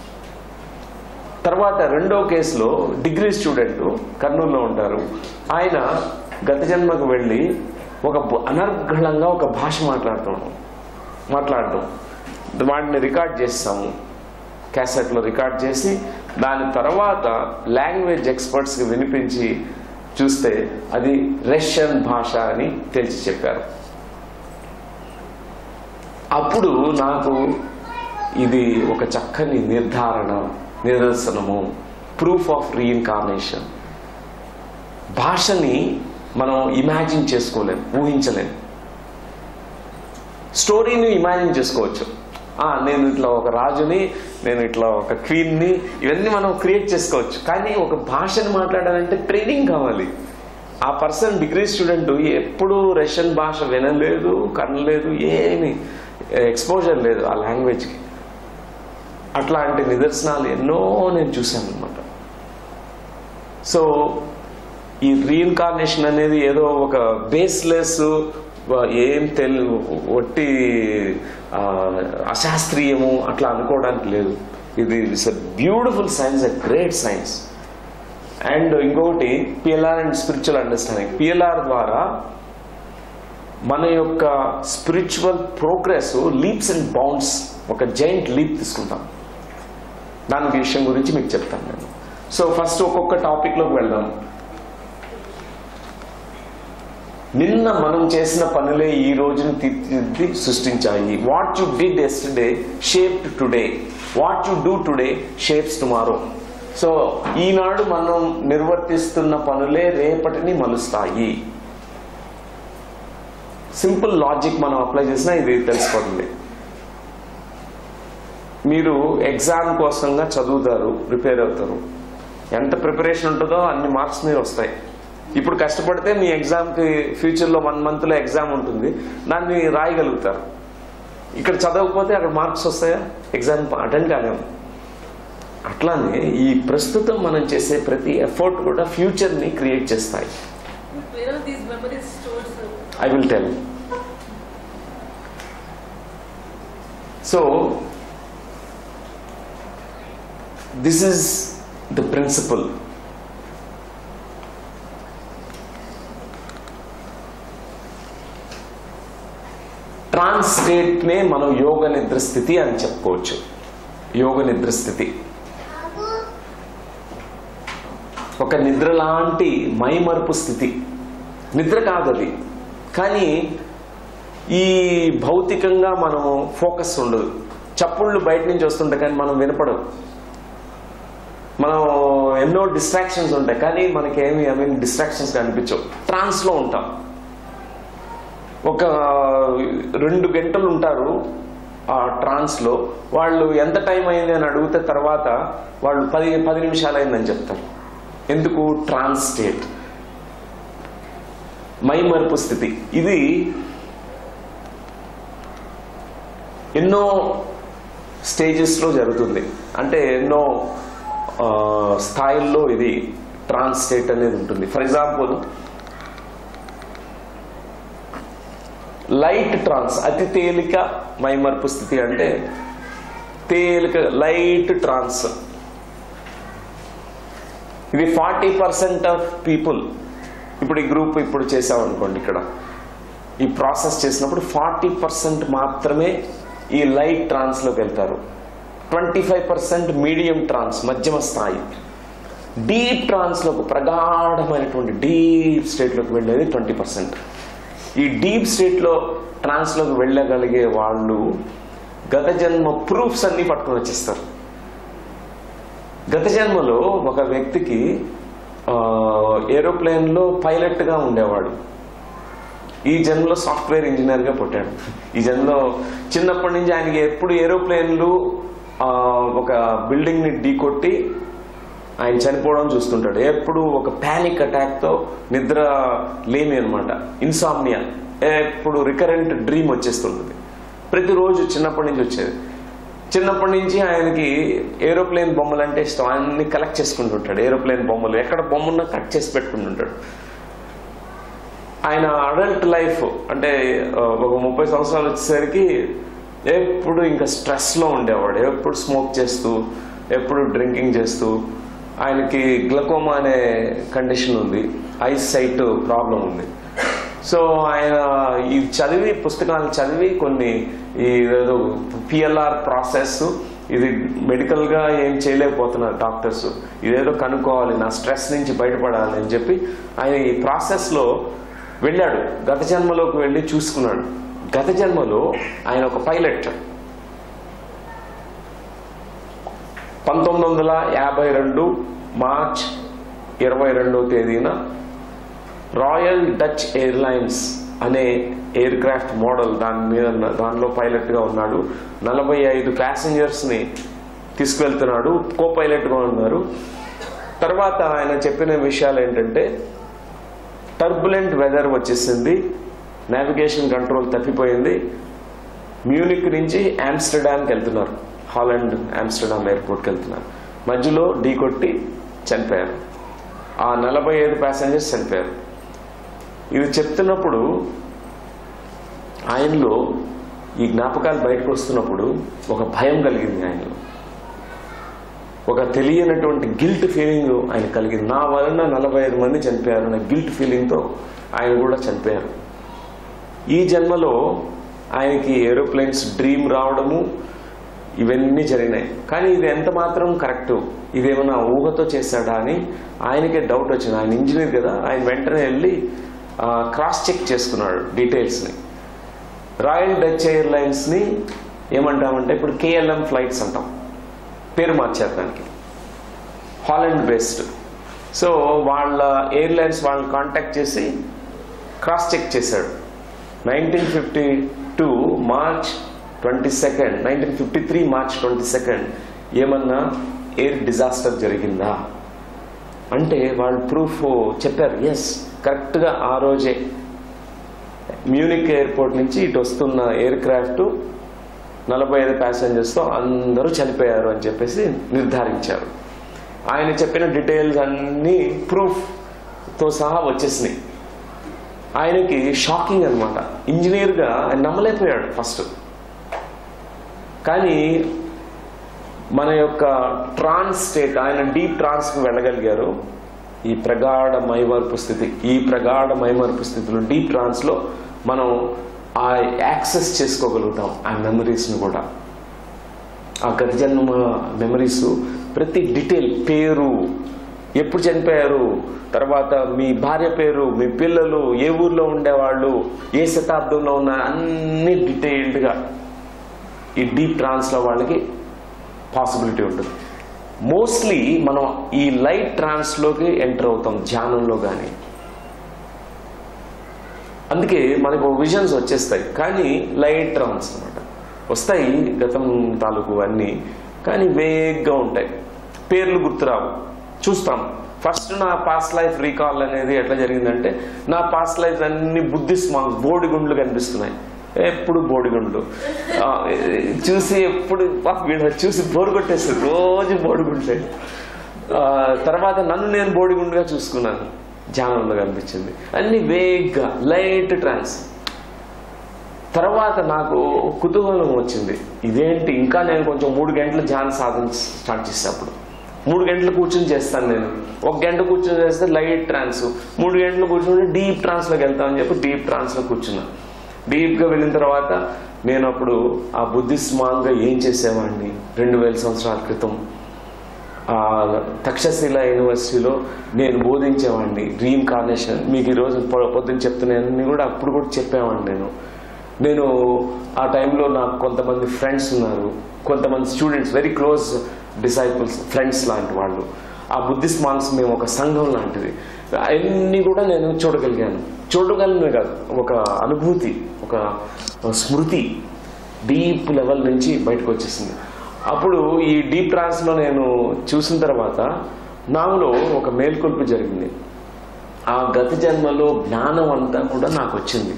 తర్వాత రెండో కేసులో డిగ్రీ స్టూడెంట్ కర్నూలులో ఉంటారు ఆయన గత జన్మకు వెళ్ళి ఒక బ- అనర్గళంగా ఒక భాష మాట్లాడుతున్నాం మాట్లాడటం వాటిని రికార్డ్ చేస్తాము క్యాసెట్లో రికార్డ్ చేసి దాని తర్వాత లాంగ్వేజ్ ఎక్స్పర్ట్స్కి వినిపించి చూస్తే అది రష్యన్ భాష అని తెలిసి చెప్పారు అప్పుడు నాకు ఇది ఒక చక్కని నిర్ధారణ నిదర్శనము ప్రూఫ్ ఆఫ్ రీఇన్కార్నేషన్ భాషని మనం ఇమాజిన్ చేసుకోలేం ఊహించలేం స్టోరీని ఇమాజిన్ చేసుకోవచ్చు ఆ, నేను ఇట్లా ఒక రాజుని నేను ఇట్లా ఒక క్వీన్ని ఇవన్నీ మనం క్రియేట్ చేసుకోవచ్చు కానీ ఒక భాషని మాట్లాడాలంటే ట్రైనింగ్ కావాలి ఆ పర్సన్ డిగ్రీ స్టూడెంట్ ఎప్పుడు రష్యన్ భాష వినలేదు కనలేదు ఏమి ఎక్స్పోజర్ లేదు ఆ లాంగ్వేజ్కి అట్లాంటి నిదర్శనాలు ఎన్నో నేను చూశాను అనమాట సో ఈ రీఇన్కార్నేషన్ అనేది ఏదో ఒక బేస్లెస్ ఏం తెలు ఒట్టి ఆ, అశాస్త్రీయము అట్లా అనుకోవడానికి లేదు ఇది it's a beautiful science a great science and ఇంకొకటి PLR and spiritual understanding PLR ద్వారా మన యొక్క spiritual progress leaps and bounds ఒక జైంట్ లీప్ తీసుకుంటాం దాని విషయం గురించి మీకు చెప్తాను నేను సో ఫస్ట్ ఒక్కొక్క టాపిక్లోకి వెళ్దాం నిన్న మనం చేసిన పనులే ఈ రోజును తీర్చిదిద్ది సృష్టించాయి what you did yesterday shaped today what you do today shapes tomorrow so ఈనాడు మనం నిర్వర్తిస్తున్న పనులే రేపటిని మలుస్తాయి సింపుల్ లాజిక్ మనం అప్లై చేసినా ఇది తెలిసిపోతుంది మీరు ఎగ్జామ్ కోసంగా చదువుతారు ప్రిపేర్ అవుతారు ఎంత ప్రిపరేషన్ ఉంటుందో అన్ని మార్క్స్ మీరు వస్తాయి ఇప్పుడు కష్టపడితే మీ ఎగ్జామ్కి ఫ్యూచర్లో వన్ మంత్లో ఎగ్జామ్ ఉంటుంది దాన్ని రాయగలుగుతారు ఇక్కడ చదవకపోతే అక్కడ మార్క్స్ వస్తాయా ఎగ్జామ్ అటెండ్ కాలేము అట్లానే ఈ ప్రస్తుతం మనం చేసే ప్రతి ఎఫర్ట్ కూడా ఫ్యూచర్ని క్రియేట్ చేస్తాయి Where are these memories stored, sir? I will tell. So, this is the principle. Trance state నే మనం యోగ నిద్ర స్థితి అని చెప్పుకోవచ్చు యోగ నిద్ర స్థితి ఒక నిద్ర లాంటి మైమరుపు స్థితి నిద్ర కాదు అది కానీ ఈ భౌతికంగా మనం ఫోకస్ ఉండదు చప్పుళ్ళు బయట నుంచి వస్తుంటాయి కానీ మనం వినపడవు మనం ఎన్నో డిస్ట్రాక్షన్స్ ఉంటాయి కానీ మనకేమి ఐ మీన్ డిస్ట్రాక్షన్స్ కనిపించవు ట్రాన్స్లో ఉంటాం ఒక రెండు గంటలు ఉంటారు ఆ ట్రాన్స్లో వాళ్ళు ఎంత టైం అయింది అని అడిగితే తర్వాత వాళ్ళు పది పది నిమిషాలు అయిందని చెప్తారు ఎందుకు ట్రాన్స్ స్టేట్ మైమరుపు స్థితి ఇది ఎన్నో స్టేజెస్లో జరుగుతుంది అంటే ఎన్నో ఆ, స్థాయిల్లో ఇది ట్రాన్స్ స్టేట్ అనేది ఉంటుంది ఫర్ ఎగ్జాంపుల్ లైట్ ట్రాన్స్ అతి తేలిక మైమర్పు స్థితి అంటే తేలిక లైట్ ట్రాన్స్ ఇది ఫార్టీ పర్సెంట్ ఆఫ్ పీపుల్ ఇప్పుడు ఈ గ్రూప్ ఇప్పుడు చేసాం అనుకోండి ఇక్కడ ఈ ప్రాసెస్ చేసినప్పుడు ఫార్టీ పర్సెంట్ మాత్రమే ఈ లైట్ ట్రాన్స్లోకి వెళ్తారు twenty five percent medium trance మధ్యమ స్థాయి డీప్ ట్రాన్స్లోకి ప్రగాఢమైనటువంటి డీప్ స్టేట్లోకి వెళ్ళేది ట్వంటీ పర్సెంట్ ఈ డీప్ స్టేట్లో ట్రాన్స్లోకి వెళ్ళగలిగే వాళ్ళు గత జన్మ ప్రూఫ్స్ అన్ని పట్టుకొని వచ్చేస్తారు గత జన్మలో ఒక వ్యక్తికి ఆ, ఏరోప్లేన్లో పైలట్గా ఉండేవాడు ఈ జన్మలో సాఫ్ట్వేర్ ఇంజనీర్గా పుట్టాడు ఈ జన్మలో చిన్నప్పటి నుంచి ఆయనకి ఎప్పుడు ఏరోప్లేన్లు ఆ, ఒక బిల్డింగ్ని ఢీకొట్టి ఆయన చనిపోవడం చూస్తుంటాడు ఎప్పుడు ఒక ప్యానిక్ అటాక్తో నిద్ర లేమి అనమాట ఇన్సామ్నియా ఎప్పుడు రికరెంట్ డ్రీమ్ వచ్చేస్తుంటుంది ప్రతిరోజు చిన్నప్పటి నుంచి వచ్చేది చిన్నప్పటి నుంచి ఆయనకి ఏరోప్లేన్ బొమ్మలు అంటే ఇష్టం అన్ని కలెక్ట్ చేసుకుంటుంటాడు ఏరోప్లేన్ బొమ్మలు ఎక్కడ బొమ్మ ఉన్నా కట్ చేసి పెట్టుకుంటుంటాడు ఆయన అడల్ట్ లైఫ్ అంటే ఆ, ఒక ముప్పై సంవత్సరాలు వచ్చేసరికి ఎప్పుడు ఇంకా స్ట్రెస్లో ఉండేవాడు ఎప్పుడు స్మోక్ చేస్తూ ఎప్పుడు డ్రింకింగ్ చేస్తూ ఆయనకి గ్లకోమా అనే కండిషన్ ఉంది ఐస్ సైట్ ప్రాబ్లం ఉంది సో ఆయన ఈ చదివి పుస్తకాలు చదివి కొన్ని ఈ ఏదో పిఎల్ఆర్ ప్రాసెస్ ఇది మెడికల్గా ఏం చేయలేకపోతున్నారు డాక్టర్స్ ఇదేదో కనుక్కోవాలి నా స్ట్రెస్ నుంచి బయటపడాలి అని చెప్పి ఆయన ఈ ప్రాసెస్లో వెళ్ళాడు గత జన్మలోకి వెళ్ళి చూసుకున్నాడు గత జన్మలో ఆయన ఒక పైలట్ పంతొమ్మిది వందల యాభై రెండు మార్చ్ ఇరవై రెండవ తేదీన రాయల్ డచ్ ఎయిర్లైన్స్ అనే ఎయిర్ క్రాఫ్ట్ మోడల్ దాని మీద దానిలో పైలట్గా ఉన్నాడు నలభై ఐదు ప్యాసింజర్స్ని తీసుకువెళ్తున్నాడు కో పైలట్గా ఉన్నారు తర్వాత ఆయన చెప్పిన విషయాలు ఏంటంటే టర్బులెంట్ వెదర్ వచ్చేసింది నావిగేషన్ కంట్రోల్ తప్పిపోయింది మ్యూనిక్ నుంచి ఆమ్స్టర్డామ్కి వెళ్తున్నారు హాలండ్ ఆమ్స్టర్డామ్ ఎయిర్పోర్ట్కి వెళ్తున్నారు మధ్యలో ఢీ కొట్టి చనిపోయారు ఆ నలభై ఐదు ప్యాసింజర్స్ చనిపోయారు ఇది చెప్తున్నప్పుడు ఆయనలో ఈ జ్ఞాపకాలు బయటకు వస్తున్నప్పుడు ఒక భయం కలిగింది ఆయనలో ఒక తెలియనటువంటి గిల్ట్ ఫీలింగ్ ఆయన కలిగింది నా వలన నలభై ఐదు మంది చనిపోయారు అనే గిల్ట్ ఫీలింగ్తో ఆయన కూడా చనిపోయారు ఈ జన్మలో ఆయనకి ఏరోప్లేన్స్ డ్రీమ్ రావడము ఇవన్నీ జరిగినాయి కానీ ఇది ఎంత మాత్రం కరెక్ట్ ఇదేమన్నా ఊహతో చేశాడా అని ఆయనకే డౌట్ వచ్చింది ఆయన ఇంజనీర్ కదా ఆయన వెంటనే వెళ్ళి క్రాస్ చెక్ చేసుకున్నాడు డీటెయిల్స్ని రాయల్ డచ్ ఎయిర్లైన్స్ని ఏమంటామంటే ఇప్పుడు కేఎల్ఎం ఫ్లైట్స్ అంటాం పేరు మార్చారు దానికి హాలండ్ బేస్డ్ సో వాళ్ళ ఎయిర్లైన్స్ వాళ్ళని కాంటాక్ట్ చేసి క్రాస్ చెక్ చేశాడు nineteen fifty two March twenty second nineteen fifty three March twenty second ఏమన్నా ఎయిర్ డిజాస్టర్ జరిగిందా అంటే వాళ్ళు ప్రూఫ్ చెప్పారు ఎస్ కరెక్ట్గా ఆ రోజే మ్యూనిక్ ఎయిర్పోర్ట్ నుంచి ఇటు వస్తున్న ఎయిర్ క్రాఫ్ట్ నలభై ఐదు ప్యాసింజర్స్తో అందరూ చనిపోయారు అని చెప్పేసి నిర్ధారించారు ఆయన చెప్పిన డీటెయిల్స్ అన్నీ ప్రూఫ్తో సహా వచ్చేసినాయి ఆయనకి షాకింగ్ అనమాట ఇంజనీర్గా ఆయన నమ్మలేకపోయాడు ఫస్ట్ కానీ మన యొక్క ట్రాన్స్ స్టేట్ ఆయన డీప్ ట్రాన్స్కి వెళ్ళగలిగారు ఈ ప్రగాఢ మైమర్పు స్థితి ఈ ప్రగాఢ మైమర్పు స్థితిలో డీప్ ట్రాన్స్లో మనం ఆ యాక్సెస్ చేసుకోగలుగుతాం ఆ మెమరీస్ని కూడా ఆ గత జన్మ మెమరీస్ ప్రతి డీటెయిల్ పేరు ఎప్పుడు చనిపోయారు తర్వాత మీ భార్య పేరు మీ పిల్లలు ఏ ఊర్లో ఉండేవాళ్ళు ఏ శతాబ్దంలో ఉన్న అన్ని డీటెయిల్డ్గా ఈ డీప్ ట్రాన్స్లో వాళ్ళకి పాసిబిలిటీ ఉంటుంది మోస్ట్లీ మనం ఈ లైట్ ట్రాన్స్లోకి ఎంటర్ అవుతాం ధ్యానంలో కానీ అందుకే మనకు విజన్స్ వచ్చేస్తాయి కానీ లైట్ ట్రాన్స్ అనమాట వస్తాయి గతం తాలూకు అన్నీ కానీ వేగ్గా ఉంటాయి పేర్లు గుర్తురావు చూస్తాం ఫస్ట్ నా పాస్ట్ లైఫ్ రీకాల్ అనేది ఎట్లా జరిగిందంటే నా పాస్ట్ లైఫ్ అన్ని బుద్ధిస్ట్ మాంగ్స్ బోడిగుండ్లు కనిపిస్తున్నాయి ఎప్పుడు బోడిగుండ్లు ఆ, చూసి ఎప్పుడు పా, వీడు చూసి బోరు కొట్టేస్తారు రోజు బోడిగుండ్లే ఆ, తర్వాత నన్ను నేను బోడిగుండుగా చూసుకున్నాను ధ్యానంలో కనిపించింది అన్ని వేగ్గా లైట్ ట్రాన్స్ తర్వాత నాకు కుతూహలం వచ్చింది ఇదేంటి ఇంకా నేను కొంచెం మూడు గంటలు ధ్యానం సాధన స్టార్ట్ చేసేటప్పుడు మూడు గంటలు కూర్చొని చేస్తాను నేను ఒక గంట కూర్చొని చేస్తే లైట్ ట్రాన్స్ మూడు గంటలు కూర్చొని డీప్ ట్రాన్స్లోకి వెళ్తామని చెప్పి డీప్ ట్రాన్స్లో కూర్చున్నా డీప్గా వెళ్ళిన తర్వాత నేను అప్పుడు ఆ బుద్ధిస్ట్ మాంగా ఏం చేసేవాడిని రెండు వేల సంవత్సరాల క్రితం ఆ తక్షశిల యూనివర్సిటీలో నేను బోధించేవాడిని రీఇన్కార్నేషన్ మీకు ఈరోజు పొ- పొద్దున్న చెప్తున్నానని కూడా అప్పుడు కూడా చెప్పేవాడిని నేను నేను ఆ టైంలో నాకు కొంతమంది ఫ్రెండ్స్ ఉన్నారు కొంతమంది students very close disciples friends లాంటి వాళ్ళు ఆ బుద్ధిస్ట్ మాన్స్ మేము ఒక సంఘం లాంటిది అన్నీ కూడా నేను చూడగలిగాను చూడగలిగిన కాదు ఒక అనుభూతి ఒక స్మృతి డీప్ లెవెల్ నుంచి బయటకు వచ్చేసింది అప్పుడు ఈ డీప్ ట్రాన్స్లో నేను చూసిన తర్వాత నాలో ఒక మేల్కొల్పు జరిగింది ఆ గత జన్మలో జ్ఞానం అంతా కూడా నాకు వచ్చింది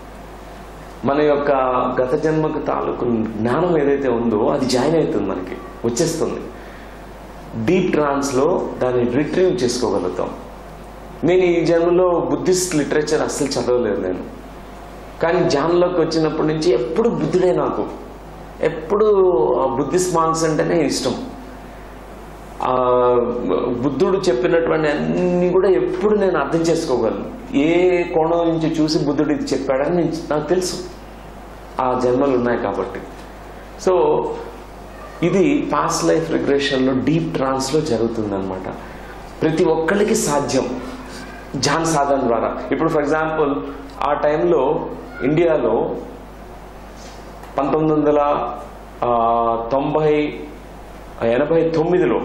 మన యొక్క గత జన్మకు తాలూకు జ్ఞానం ఏదైతే ఉందో అది జాయిన్ అవుతుంది మనకి వచ్చేస్తుంది డీప్ ట్రాన్స్లో దాన్ని రిట్రీవ్ చేసుకోగలుగుతాం నేను ఈ జన్మలో బుద్ధిస్ట్ లిటరేచర్ అస్సలు చదవలేదు నేను కానీ ధ్యానంలోకి వచ్చినప్పటి నుంచి ఎప్పుడు బుద్ధుడే నాకు ఎప్పుడు బుద్ధిస్ట్ మాంగ్స్ అంటేనే ఇష్టం ఆ బుద్ధుడు చెప్పినటువంటి అన్ని కూడా ఎప్పుడు నేను అర్థం చేసుకోగలను ఏ కోణం నుంచి చూసి బుద్ధుడు ఇది చెప్పాడని నేను నాకు తెలుసు ఆ జన్మలు ఉన్నాయి కాబట్టి సో ఇది పాస్ట్ లైఫ్ రిగ్రెషన్లో డీప్ ట్రాన్స్లో జరుగుతుందన్నమాట ప్రతి ఒక్కరికి సాధ్యం ధ్యాన్ సాధన ద్వారా ఇప్పుడు ఫర్ ఎగ్జాంపుల్ ఆ టైంలో ఇండియాలో పంతొమ్మిది వందల ఆ, తొంభై ఎనభై తొమ్మిదిలో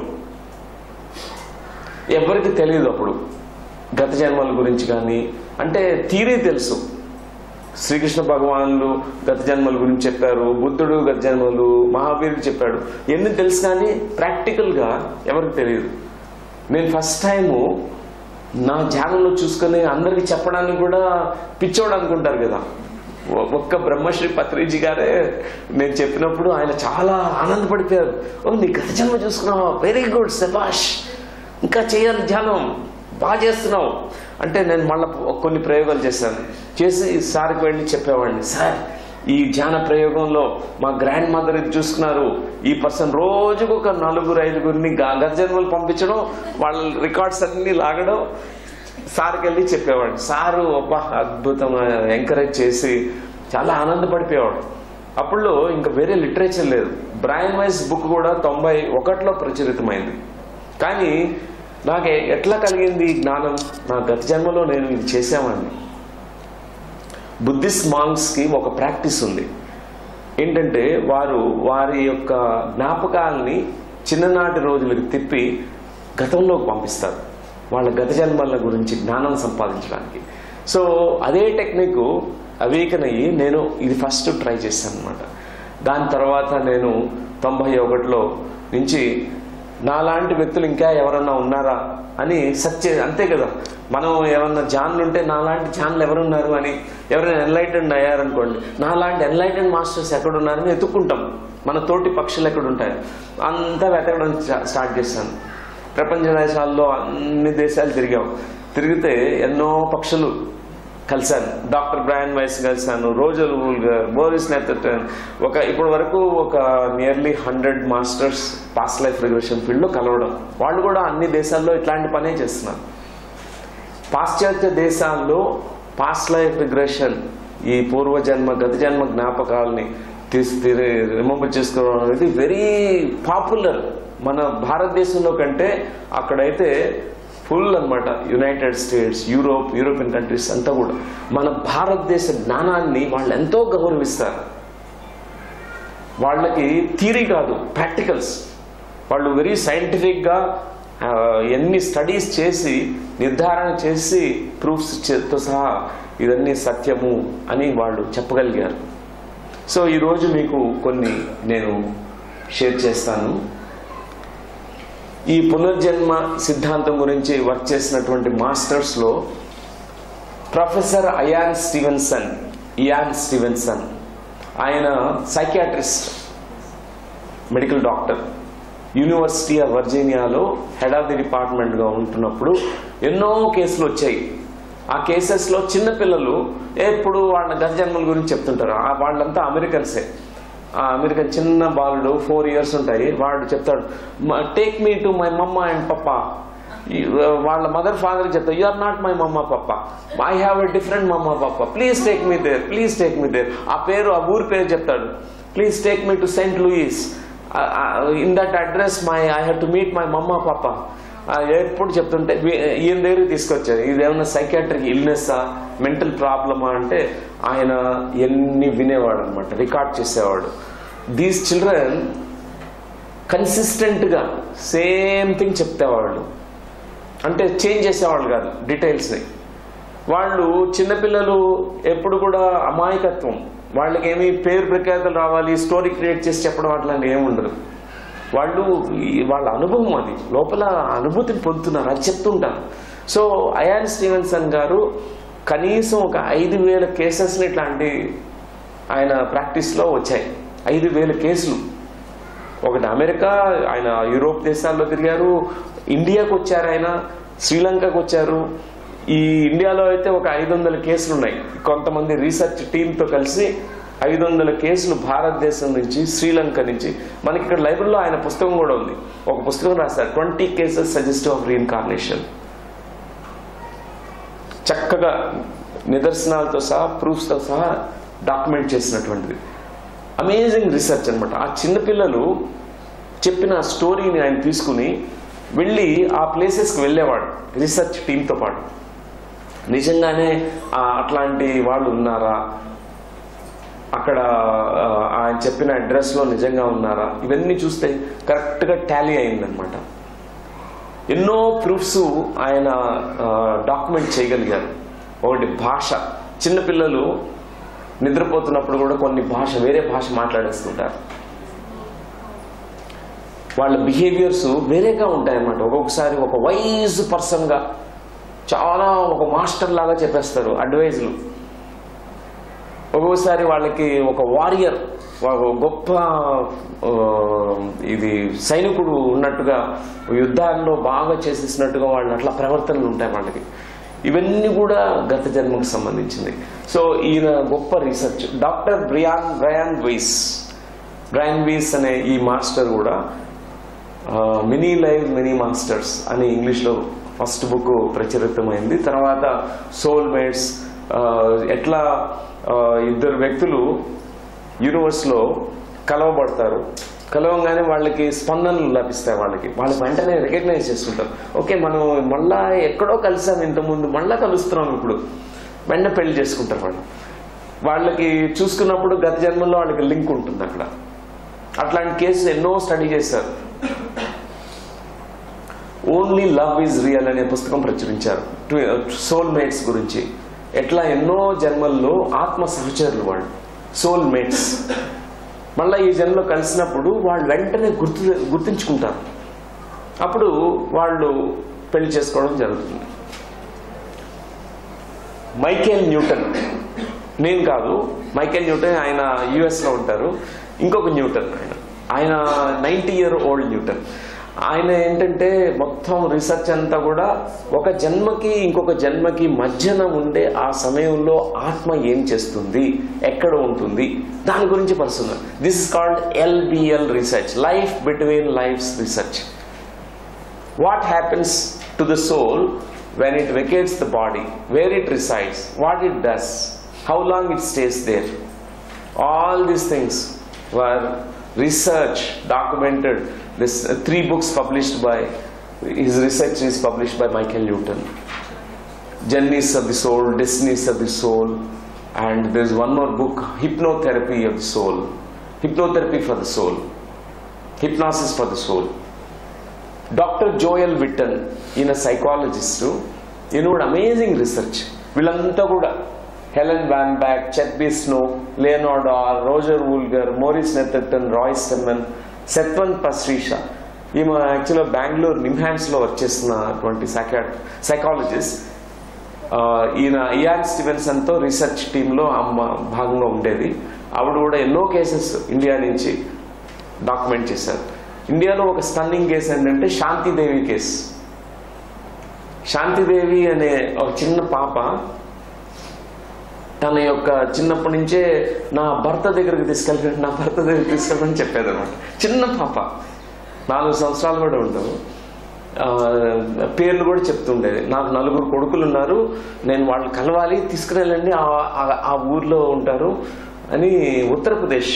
ఎవరికి తెలియదు అప్పుడు గత జన్మల గురించి కానీ అంటే థీరీ తెలుసు శ్రీకృష్ణ భగవానులు గత జన్మల గురించి చెప్పారు బుద్ధుడు గత జన్మలు మహావీరుడు చెప్పాడు ఎన్ని తెలుసు కానీ ప్రాక్టికల్గా ఎవరికి తెలియదు నేను ఫస్ట్ టైము నా ధ్యానంలో చూసుకొని అందరికి చెప్పడానికి కూడా పిచ్చోడు అనుకుంటారు కదా ఒ- ఒక్క బ్రహ్మశ్రీ పత్రిజీ గారే నేను చెప్పినప్పుడు ఆయన చాలా ఆనందపడిపోయారు ఓ నీ గత జన్మ చూసుకున్నావా వెరీ గుడ్ శబాష్ ఇంకా చేయాలి ధ్యానం బాగా చేస్తున్నావు అంటే నేను మళ్ళీ కొన్ని ప్రయోగాలు చేశాను చేసి సార్కి వెళ్ళి చెప్పేవాడిని సార్ ఈ ధ్యాన ప్రయోగంలో మా గ్రాండ్ మదర్ ఇది చూసుకున్నారు ఈ పర్సన్ రోజుకు ఒక నలుగురు ఐదుగురిని గ- గర్జన్మలు పంపించడం వాళ్ళ రికార్డ్స్ అన్ని లాగడం సార్కి వెళ్ళి చెప్పేవాడు సారు అబ్బా అద్భుతంగా ఎంకరేజ్ చేసి చాలా ఆనందపడిపోయేవాడు అప్పుడు ఇంకా వేరే లిటరేచర్ లేదు బ్రాయన్ వైస్ బుక్ కూడా తొంభై ఒకటిలో ప్రచురితమైంది కానీ నాకు ఎ- ఎట్లా కలిగింది ఈ జ్ఞానం నా గత జన్మలో నేను ఇది చేసామండి బుద్ధిస్ట్ మాంగ్స్కి ఒక ప్రాక్టీస్ ఉంది ఏంటంటే వారు వారి యొక్క జ్ఞాపకాలని చిన్ననాటి రోజులకు తిప్పి గతంలోకి పంపిస్తారు వాళ్ళ గత జన్మల గురించి జ్ఞానం సంపాదించడానికి సో అదే టెక్నిక్ అవేకన్ అయ్యి నేను ఇది ఫస్ట్ ట్రై చేశాను అనమాట దాని తర్వాత నేను తొంభై ఒకటిలో నుంచి నాలాంటి వ్యక్తులు ఇంకా ఎవరన్నా ఉన్నారా అని సెర్చ్ చే అంతే కదా మనం ఏమన్నా జాన్లు ఉంటే నాలాంటి జాన్లు ఎవరున్నారు అని ఎవరైనా ఎన్లైటెండ్ అయ్యారనుకోండి నాలాంటి ఎన్లైటెండ్ మాస్టర్స్ ఎక్కడున్నారని ఎత్తుక్కుంటాం మన తోటి పక్షులు ఎక్కడుంటాయి అంతా వెతకడం స్టా- స్టార్ట్ చేశాను ప్రపంచ దేశాల్లో అన్ని దేశాలు తిరిగాం తిరిగితే ఎన్నో పక్షులు కలిశాను డాక్టర్ బ్రాయన్ వైస్ కలిశాను రోజర్ రూల్ గారు బోరిస్ నెత్తన్ ఒక ఇప్పటి వరకు ఒక nearly hundred masters past life regression ఫీల్డ్లో కలవడం వాళ్ళు కూడా అన్ని దేశాల్లో ఇట్లాంటి పనే చేస్తున్నారు పాశ్చాత్య దేశాల్లో పాస్ట్ లైఫ్ రిగ్రెషన్ ఈ పూర్వజన్మ గత జన్మ జ్ఞాపకాలని తీసి రిమంబర్ చేసుకోవడం అనేది వెరీ పాపులర్ మన భారతదేశంలో కంటే అక్కడైతే ఫుల్ అన్నమాట United States Europe European countries అంతా కూడా మన భారతదేశ జ్ఞానాన్ని వాళ్ళు ఎంతో గౌరవిస్తారు వాళ్ళకి థియరీ కాదు ప్రాక్టికల్స్ వాళ్ళు వెరీ సైంటిఫిక్గా ఆ, ఎన్ని స్టడీస్ చేసి నిర్ధారణ చేసి ప్రూఫ్స్ తో సహా ఇవన్నీ సత్యము అని వాళ్ళు చెప్పగలిగారు సో ఈరోజు మీకు కొన్ని నేను షేర్ చేస్తాను ఈ పునర్జన్మ సిద్ధాంతం గురించి వర్క్ చేసినటువంటి మాస్టర్స్లో professor Ian Stevenson Ian Stevenson ఆయన psychiatrist medical doctor university of వర్జీనియాలో హెడ్ ఆఫ్ ది డిపార్ట్మెంట్గా ఉంటున్నప్పుడు ఎన్నో కేసులు వచ్చాయి ఆ కేసెస్లో చిన్నపిల్లలు ఎప్పుడు వాళ్ళ గత జన్మల గురించి చెప్తుంటారు ఆ వాళ్ళంతా అమెరికన్సే ఆ అమెరికన్ చిన్న బాలుడు ఫోర్ ఇయర్స్ ఉంటాయి వాడు చెప్తాడు take me to my mama and papa వాళ్ళ మదర్ ఫాదర్ చెప్తారు you are not my mama papa I have a different mama papa please take me there please take me there ఆ పేరు ఆ ఊరి పేరు చెప్తాడు please take me to Saint Louis in that address my I have to meet my mama papa ఎప్పుడు చెప్తుంటే వీ- ఈయన దగ్గరికి తీసుకొచ్చారు ఇదేమన్నా సైకాట్రిక్ ఇల్నెస్సా మెంటల్ ప్రాబ్లమా అంటే ఆయన ఎన్ని వినేవాడు అనమాట రికార్డ్ చేసేవాడు దీస్ చిల్డ్రన్ కన్సిస్టెంట్గా సేమ్ థింగ్ చెప్తేవాళ్ళు అంటే చేంజ్ చేసేవాళ్ళు కాదు డీటెయిల్స్ని వాళ్ళు చిన్నపిల్లలు ఎప్పుడు కూడా అమాయకత్వం వాళ్ళకి ఏమి పేరు ప్రఖ్యాతలు రావాలి స్టోరీ క్రియేట్ చేసి చెప్పడం అట్లాంటి ఏమి ఉండదు వాళ్ళు ఈ- వాళ్ళ అనుభవం అది లోపల అనుభూతిని పొందుతున్నారు అది చెప్తుంటారు సో అయాన్ స్టీవెన్సన్ గారు కనీసం ఒక ఐదు వేల కేసెస్ని ఇట్లాంటి ఆయన ప్రాక్టీస్లో వచ్చాయి ఐదు వేల కేసులు ఒకటి అమెరికా ఆయన యూరోప్ దేశాల్లో తిరిగారు ఇండియాకు వచ్చారు ఆయన శ్రీలంకకు వచ్చారు ఈ ఇండియాలో అయితే ఒక ఐదు వందల కేసులు ఉన్నాయి కొంతమంది రీసెర్చ్ టీంతో కలిసి ఐదు వందల కేసులు భారతదేశం నుంచి శ్రీలంక నుంచి మనకి ఇక్కడ లైబ్రరీలో ఆయన పుస్తకం కూడా ఉంది ఒక పుస్తకం రాశారు twenty cases suggestive of reincarnation చక్కగా నిదర్శనాలతో సహా ప్రూఫ్స్తో సహా డాక్యుమెంట్ చేసినటువంటిది అమేజింగ్ రీసెర్చ్ అనమాట ఆ చిన్నపిల్లలు చెప్పిన స్టోరీని ఆయన తీసుకుని వెళ్ళి ఆ ప్లేసెస్కి వెళ్ళేవాడు రీసెర్చ్ టీంతో పాటు నిజంగానే ఆ అట్లాంటి వాళ్ళు ఉన్నారా అక్కడ ఆ, ఆయన చెప్పిన అడ్రస్లో నిజంగా ఉన్నారా ఇవన్నీ చూస్తే కరెక్ట్గా టాలీ అయిందనమాట ఎన్నో ప్రూఫ్స్ ఆయన డాక్యుమెంట్ చేయగలిగారు ఒకటి భాష చిన్నపిల్లలు నిద్రపోతున్నప్పుడు కూడా కొన్ని భాష వేరే భాష మాట్లాడేస్తుంటారు వాళ్ళ బిహేవియర్స్ వేరేగా ఉంటాయన్నమాట ఒక్కొక్కసారి ఒక వైజ్ పర్సన్గా చాలా ఒక మాస్టర్ లాగా చెప్పేస్తారు అడ్వైజులు ఒక్కొక్కసారి వాళ్ళకి ఒక వారియర్ ఒక గొప్ప ఆ, ఇది సైనికుడు ఉన్నట్టుగా యుద్ధాల్లో బాగా చేసేసినట్టుగా వాళ్ళు అట్లా ప్రవర్తనలు ఉంటాయి వాళ్ళకి ఇవన్నీ కూడా గత జన్మకు సంబంధించింది సో ఈయన గొప్ప research doctor Brian Brian Weiss Brian Weiss అనే ఈ మాస్టర్ కూడా మినీ లైవ్ మినీ మాస్టర్స్ అని ఇంగ్లీష్లో ఫస్ట్ బుక్ ప్రచురితమైంది తర్వాత సోల్ మేట్స్ ఎట్లా ఆ, ఇద్దరు వ్యక్తులు యూనివర్స్లో కలవబడతారు కలవంగానే వాళ్ళకి స్పందనలు లభిస్తాయి వాళ్ళకి వాళ్ళకి వెంటనే రికగ్నైజ్ చేసుకుంటారు ఓకే మనం మళ్ళా ఎక్కడో కలిసాం ఇంతకుముందు మళ్ళా కలుస్తున్నాం ఇప్పుడు వెంటనే పెళ్లి చేసుకుంటారు వాళ్ళు వాళ్ళకి చూసుకున్నప్పుడు గత జన్మలో వాళ్ళకి లింక్ ఉంటుంది అక్కడ అట్లాంటి కేసులు ఎన్నో స్టడీ చేశారు ఓన్లీ లవ్ ఈజ్ రియల్ అనే పుస్తకం ప్రచురించారు సోల్ మేట్స్ గురించి ఎట్లా ఎన్నో జన్మల్లో ఆత్మ సహచరులు వాళ్ళు సోల్ మేట్స్ మళ్ళీ ఈ జన్మలో కలిసినప్పుడు వాళ్ళు వెంటనే గుర్తు గుర్తుంచుకుంటారు అప్పుడు వాళ్ళు పెళ్లి చేసుకోవడం జరుగుతుంది మైకేల్ న్యూటన్ నేను కాదు మైకేల్ న్యూటన్ ఆయన యుఎస్ లో ఉంటారు ఇంకొక న్యూటన్ ఆయన ఆయన నైన్టీ ఇయర్ ఓల్డ్ న్యూటన్ ఆయన ఏంటంటే మొత్తం రీసెర్చ్ అంతా కూడా ఒక జన్మకి ఇంకొక జన్మకి మధ్యన ఉండే ఆ సమయంలో ఆత్మ ఏం చేస్తుంది ఎక్కడ ఉంటుంది దాని గురించి పరుస్తున్నారు this is called LBL research life between lives research what happens to the soul when it vacates the body, where it resides, what it does, how long it stays there. All these things were research documented. This uh, three books published by his research is published by Michael Newton. Journeys of the Soul, Destinies of the Soul, and there's one more book, Hypnotherapy of the Soul, Hypnotherapy for the Soul, Hypnosis for the Soul. Doctor Joel Whitton ఈయన సైకాలజిస్టు ఈయన కూడా అమేజింగ్ రీసెర్చ్ వీళ్ళంతా కూడా Helen Wambach Chet B Snow Leonardo Roger Woolger Morris Netherton Roy Stemman Satwant Pasricha ఈమె యాక్చువల్గా బెంగళూరు నిమ్హాన్స్లో వర్క్ చేస్తున్నటువంటి సైకా సైకాలజిస్ట్ ఆ, ఈయన ఇయాన్ స్టీవెన్సన్తో రీసెర్చ్ టీంలో అమ్మ భాగంగా ఉండేది ఆవిడ కూడా ఎన్నో కేసెస్ ఇండియా నుంచి డాక్యుమెంట్ చేశారు ఇండియాలో ఒక స్టన్నింగ్ కేసు ఏంటంటే శాంతిదేవి కేసు శాంతిదేవి అనే ఒక చిన్న పాప తన యొక్క చిన్నప్పటి నుంచే నా భర్త దగ్గరికి తీసుకెళ్ళి నా భర్త దగ్గరికి తీసుకెళ్ళమని చెప్పేదన్నమాట చిన్న పాప నాలుగు సంవత్సరాలు కూడా ఉండవు ఆ, పేర్లు కూడా చెప్తుండేది నాకు నలుగురు కొడుకులు ఉన్నారు నేను వాళ్ళు కలవాలి తీసుకురెళ్ళండి ఆ- ఆ- ఆ ఊర్లో ఉంటారు అని ఉత్తరప్రదేశ్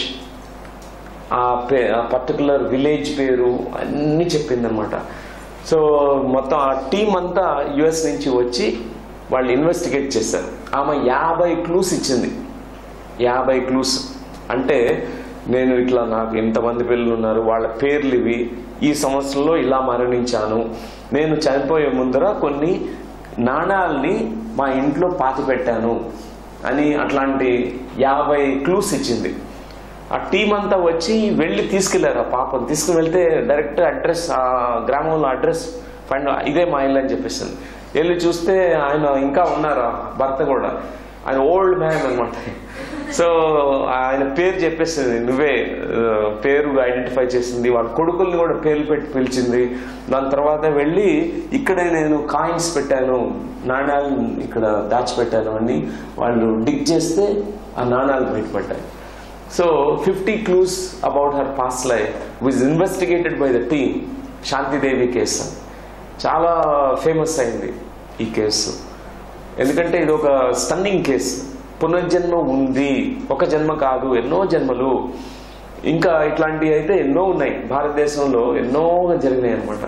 ఆ పే ఆ పర్టికులర్ విలేజ్ పేరు అన్నీ చెప్పిందనమాట సో మొత్తం ఆ టీం అంతా యుఎస్ నుంచి వచ్చి వాళ్ళు ఇన్వెస్టిగేట్ చేశారు ఆమె యాభై క్లూస్ ఇచ్చింది యాభై క్లూస్ అంటే నేను ఇట్లా నాకు ఇంతమంది పిల్లలు ఉన్నారు వాళ్ళ పేర్లు ఇవి ఈ సంవత్సరంలో ఇలా మరణించాను నేను చనిపోయే ముందర కొన్ని నాణాలని మా ఇంట్లో పాతి పెట్టాను అని అట్లాంటి యాభై క్లూస్ ఇచ్చింది ఆ టీం అంతా వచ్చి వెళ్ళి తీసుకెళ్లారు ఆ పాపను తీసుకుని వెళ్తే డైరెక్ట్ అడ్రస్ ఆ గ్రామంలో అడ్రస్ ఫైండ్ ఇదే మా ఇల్లు అని చెప్పేసింది వెళ్ళి చూస్తే ఆయన ఇంకా ఉన్నారు ఆ భర్త కూడా ఆయన ఓల్డ్ మ్యాన్ అనమాట సో ఆయన పేరు చెప్పేసింది నువ్వే ఆ, పేరు ఐడెంటిఫై చేసింది వాళ్ళ కొడుకుల్ని కూడా పేర్లు పెట్టి పిలిచింది దాని తర్వాత వెళ్ళి ఇక్కడే నేను కాయిన్స్ పెట్టాను నాణ్యాలు ఇక్కడ దాచిపెట్టాను అని వాళ్ళు డిగ్ చేస్తే ఆ నాణ్యాలు బయటపడ్డాయి so fifty clues about her past life was investigated by the team Shanti Devi case చాలా ఫేమస్ అయింది ఈ కేసు ఎందుకంటే ఇది ఒక స్టన్నింగ్ కేసు పునర్జన్మ ఉంది ఒక జన్మ కాదు ఎన్నో జన్మలు ఇంకా ఇట్లాంటివి అయితే ఎన్నో ఉన్నాయి భారతదేశంలో ఎన్నో జరిగినాయి అనమాట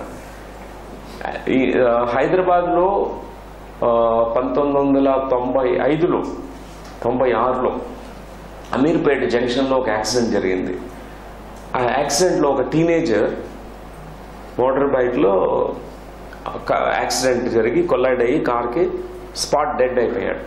ఈ ఆ, హైదరాబాద్లో ఆ, పంతొమ్మిది వందల తొంభై ఐదులో తొంభై ఆరులో అమీర్పేట జంక్షన్లో ఒక యాక్సిడెంట్ జరిగింది ఆ యాక్సిడెంట్లో ఒక టీనేజర్ మోటార్ బైక్లో ఒక యాక్సిడెంట్ జరిగి కొల్లైడ్ అయ్యి కార్కి స్పాట్ డెడ్ అయిపోయాడు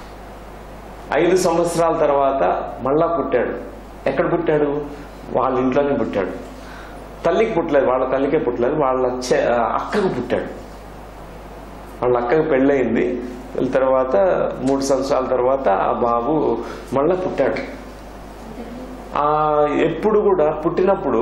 ఐదు సంవత్సరాల తర్వాత మళ్ళా పుట్టాడు ఎక్కడ పుట్టాడు వాళ్ళ ఇంట్లోనే పుట్టాడు తల్లికి పుట్టలేదు వాళ్ళ తల్లికే పుట్టలేదు వాళ్ళ చె- అక్కకు పుట్టాడు వాళ్ళ అక్కకి పెళ్ళయింది పెళ్ళి తర్వాత మూడు సంవత్సరాల తర్వాత ఆ బాబు మళ్ళా పుట్టాడు ఆ ఎప్పుడు కూడా పుట్టినప్పుడు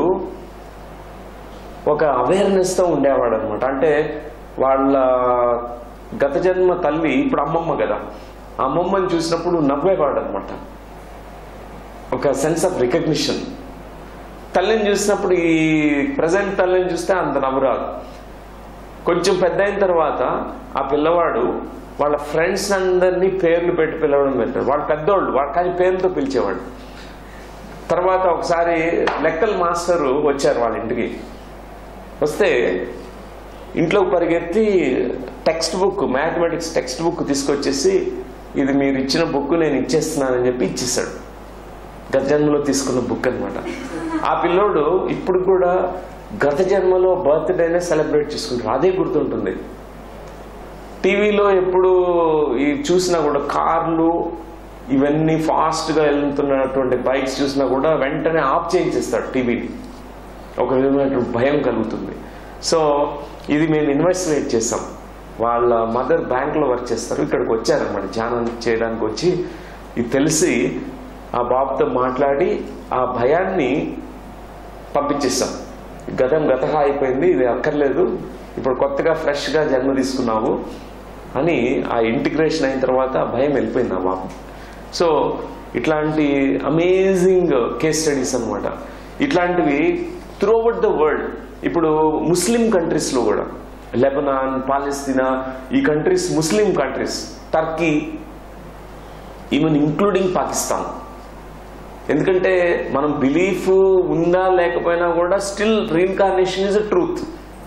ఒక అవేర్నెస్తో ఉండేవాడు అనమాట అంటే వాళ్ళ గత జన్మ తల్లి ఇప్పుడు అమ్మమ్మ కదా ఆ అమ్మమ్మని చూసినప్పుడు నవ్వేవాడు అనమాట ఒక సెన్స్ ఆఫ్ రికగ్నిషన్ తల్లిని చూసినప్పుడు ఈ ప్రజెంట్ తల్లిని చూస్తే అంత నవ్వు రాదు కొంచెం పెద్ద అయిన తర్వాత ఆ పిల్లవాడు వాళ్ళ ఫ్రెండ్స్ అందరినీ పేర్లు పెట్టి పిలవడం పెట్టాడు వాళ్ళు పెద్దోళ్ళు వాడు కానీ పేర్లతో పిలిచేవాడు తర్వాత ఒకసారి లెక్కల మాస్టరు వచ్చారు వాళ్ళ ఇంటికి వస్తే ఇంట్లో పరిగెత్తి text book mathematics text book తీసుకొచ్చేసి ఇది మీరు ఇచ్చిన బుక్ నేను ఇచ్చేస్తున్నానని చెప్పి ఇచ్చేసాడు గత జన్మలో తీసుకున్న బుక్ అన్నమాట ఆ పిల్లోడు ఇప్పుడు కూడా గత జన్మలో బర్త్డేనే సెలబ్రేట్ చేసుకుంటారు అదే గుర్తుంటుంది టీవీలో ఎప్పుడు ఈ చూసినా కూడా కార్లు ఇవన్నీ ఫాస్ట్గా వెళ్తున్నటువంటి బైక్స్ చూసినా కూడా వెంటనే ఆఫ్ చేయించేస్తాడు టీవీని ఒక విధమైనటువంటి భయం కలుగుతుంది సో ఇది మేము ఇన్వెస్టిగేట్ చేసాం వాళ్ళ మదర్ బ్యాంక్లో వర్క్ చేస్తారు ఇక్కడికి వచ్చారన్నమాట ధ్యానం చేయడానికి వచ్చి ఇది తెలిసి ఆ బాబుతో మాట్లాడి ఆ భయాన్ని పంపించేస్తాం గతం గతహ అయిపోయింది ఇది అక్కర్లేదు ఇప్పుడు కొత్తగా ఫ్రెష్గా జన్మ తీసుకున్నావు అని ఆ ఇంటిగ్రేషన్ అయిన తర్వాత ఆ భయం వెళ్ళిపోయింది ఆ బాబు సో ఇట్లాంటి అమేజింగ్ కేస్ స్టడీస్ అన్నమాట ఇట్లాంటివి త్రూఅవుట్ ద వరల్డ్ ఇప్పుడు ముస్లిం కంట్రీస్లో కూడా లెబనాన్ పాలస్తీనా ఈ countries Muslim countries Turkey even including Pakistan ఎందుకంటే మనం బిలీఫ్ ఉందా లేకపోయినా కూడా still reincarnation is a truth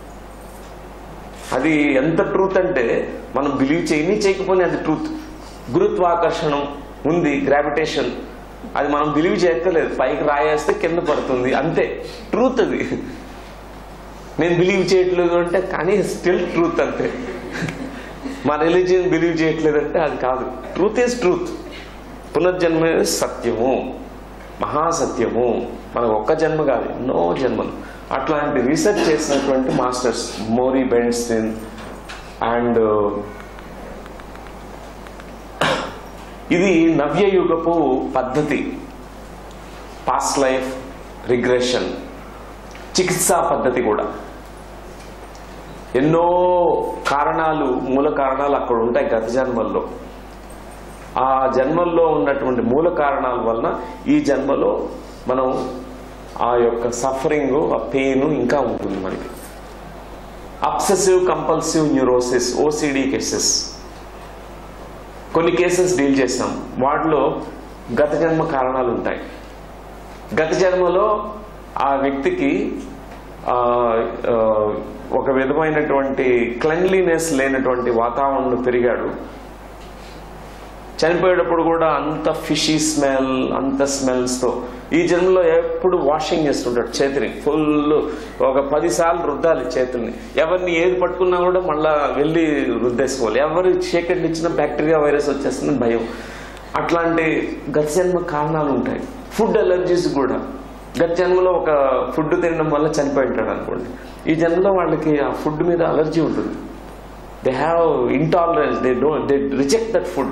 అది ఎంత ట్రూత్ అంటే మనం బిలీవ్ చేయని చేయకపోయినా అది ట్రూత్ గురుత్వాకర్షణం ఉంది గ్రావిటేషన్ అది మనం బిలీవ్ చేయక్కర్లేదు పైకి రాయేస్తే కింద పడుతుంది అంతే ట్రూత్ అది నేను బిలీవ్ చేయట్లేదు అంటే కానీ స్టిల్ ట్రూత్ అంతే మా రిలీజియన్ బిలీవ్ చేయట్లేదు అంటే అది కాదు ట్రూత్ ఈజ్ ట్రూత్ పునర్జన్మ is సత్యము మహాసత్యము మనకు ఒక్క జన్మ కాదు ఎన్నో జన్మలు అట్లాంటి రీసెర్చ్ చేసినటువంటి మాస్టర్స్ మోరీ బెన్స్టిన్ అండ్ ఇది నవ్యయుగపు పద్ధతి పాస్ట్ లైఫ్ రిగ్రెషన్ చికిత్సా పద్ధతి కూడా ఎన్నో కారణాలు మూల కారణాలు అక్కడ ఉంటాయి గత జన్మల్లో ఆ జన్మల్లో ఉన్నటువంటి మూల కారణాల వలన ఈ జన్మలో మనం ఆ యొక్క సఫరింగ్ ఆ పెయిన్ ఇంకా ఉంటుంది మనకి obsessive compulsive neurosis OCD cases కొన్ని కేసెస్ డీల్ చేస్తాం వాటిలో గత జన్మ కారణాలు ఉంటాయి గత జన్మలో ఆ వ్యక్తికి ఆ, ఆ, ఒక విధమైనటువంటి క్లెన్లీనెస్ లేనటువంటి వాతావరణంలో పెరిగాడు చనిపోయేటప్పుడు కూడా అంత ఫిషీ స్మెల్ అంత స్మెల్స్తో ఈ జన్మలో ఎప్పుడు వాషింగ్ చేస్తుంటాడు చేతిని ఫుల్ ఒక పది సార్లు రుద్దాలి చేతుల్ని ఎవరిని ఏది పట్టుకున్నా కూడా మళ్ళా వెళ్ళి రుద్దేసుకోవాలి ఎవరు షేకెండ్ ఇచ్చినా బ్యాక్టీరియా వైరస్ వచ్చేస్తుంది భయం అట్లాంటి గత జన్మ కారణాలు ఉంటాయి ఫుడ్ అలర్జీస్ కూడా గత జన్మలో ఒక ఫుడ్ తినడం వల్ల చనిపోయి ఉంటాడు అనుకోండి ఈ జన్మలో వాళ్ళకి ఆ ఫుడ్ మీద అలర్జీ ఉంటుంది they have intolerance they don't they reject that food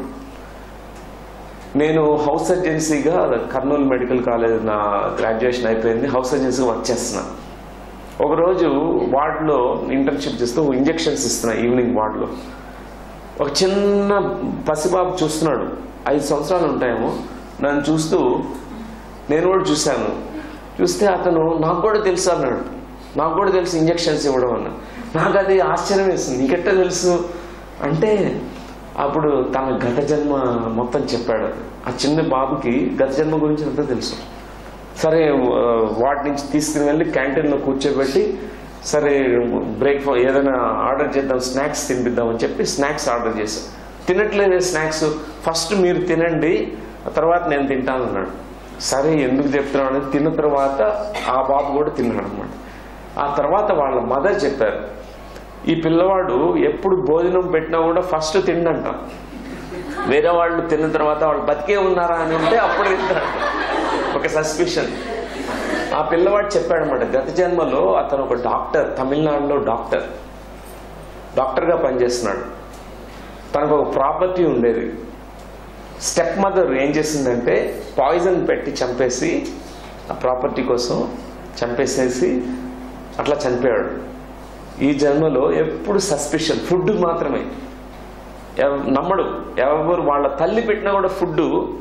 నేను హౌస్ సర్జెన్సీగా కర్నూలు మెడికల్ కాలేజ్ నా గ్రాడ్యుయేషన్ అయిపోయింది హౌస్ సర్జెన్సీగా వర్క్ చేస్తున్నా ఒకరోజు వార్డులో ఇంటర్న్షిప్ చేస్తూ ఇంజెక్షన్స్ ఇస్తున్నా ఈవినింగ్ వార్డులో ఒక చిన్న పసిబాబు చూస్తున్నాడు ఐదు సంవత్సరాలు ఉంటాయేమో నన్ను చూస్తూ నేను కూడా చూశాను చూస్తే అతను నాకు కూడా తెలుసు అన్నాడు నాకు కూడా తెలుసు ఇంజెక్షన్స్ ఇవ్వడం అన్న నాకు అది ఆశ్చర్యం వేసింది నీకెట్టా తెలుసు అంటే అప్పుడు తన గత జన్మ మొత్తం చెప్పాడు ఆ చిన్న బాబుకి గత జన్మ గురించి అంతా తెలుసు సరే ఆ, వాటి నుంచి తీసుకుని వెళ్ళి క్యాంటీన్లో కూర్చోబెట్టి సరే బ్రేక్ఫాస్ట్ ఏదైనా ఆర్డర్ చేద్దాం స్నాక్స్ తినిపిద్దామని చెప్పి స్నాక్స్ ఆర్డర్ చేశాం తినట్లేదే స్నాక్స్ ఫస్ట్ మీరు తినండి ఆ తర్వాత నేను తింటాను అన్నాడు సరే ఎందుకు చెప్తున్నాను అనేది తిన్న తర్వాత ఆ బాబు కూడా తిన్నాడు అనమాట ఆ తర్వాత వాళ్ళ మదర్ చెప్పారు ఈ పిల్లవాడు ఎప్పుడు భోజనం పెట్టినా కూడా ఫస్ట్ తిండంట వేరే వాళ్ళు తిన్న తర్వాత వాళ్ళు బతికే ఉన్నారా అని ఉంటే అప్పుడు తింటాడు ఒక సస్పిషన్ ఆ పిల్లవాడు చెప్పాడనమాట గత జన్మలో అతను ఒక డాక్టర్ తమిళనాడులో డాక్టర్ డాక్టర్గా పనిచేస్తున్నాడు తనకు ఒక ప్రాపర్టీ ఉండేది స్టెప్ మదర్ ఏం చేసిందంటే పాయిజన్ పెట్టి చంపేసి ఆ ప్రాపర్టీ కోసం చంపేసేసి అట్లా చనిపోయాడు ఈ జన్మలో ఎప్పుడు సస్పిషన్ ఫుడ్ మాత్రమే ఎవ- నమ్మడు ఎవరు వాళ్ళ తల్లి పెట్టినా కూడా ఫుడ్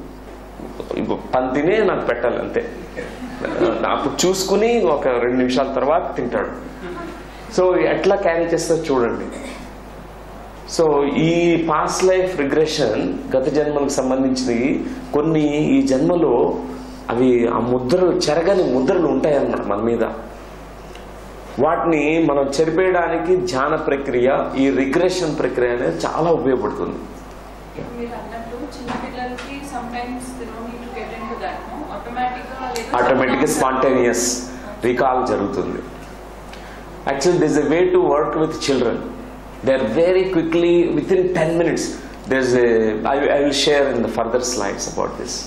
పంతినే నాకు పెట్టాలి అంతే నాకు చూసుకుని ఒక రెండు నిమిషాల తర్వాత తింటాడు సో ఎట్లా క్యారీ చేస్తారో చూడండి సో ఈ పాస్ట్ లైఫ్ రిగ్రెషన్ గత జన్మలకు సంబంధించినవి కొన్ని ఈ జన్మలో అవి ఆ ముద్రలు చెరగని ముద్రలు ఉంటాయన్నమాట మన మీద వాటిని మనం చెరిపేయడానికి ధ్యాన ప్రక్రియ ఈ రిగ్రెషన్ ప్రక్రియ అనేది చాలా ఉపయోగపడుతుంది మీరు అన్నట్టు చిన్న పిల్లలకి some times they don't need to get into that no automatic గా లేదా ఆటోమేటిక్గా స్పాంటేనియస్ రికాల్ జరుగుతుంది actually this a way to work with children they are very quickly with in ten minutes this I I will share in the further slides about this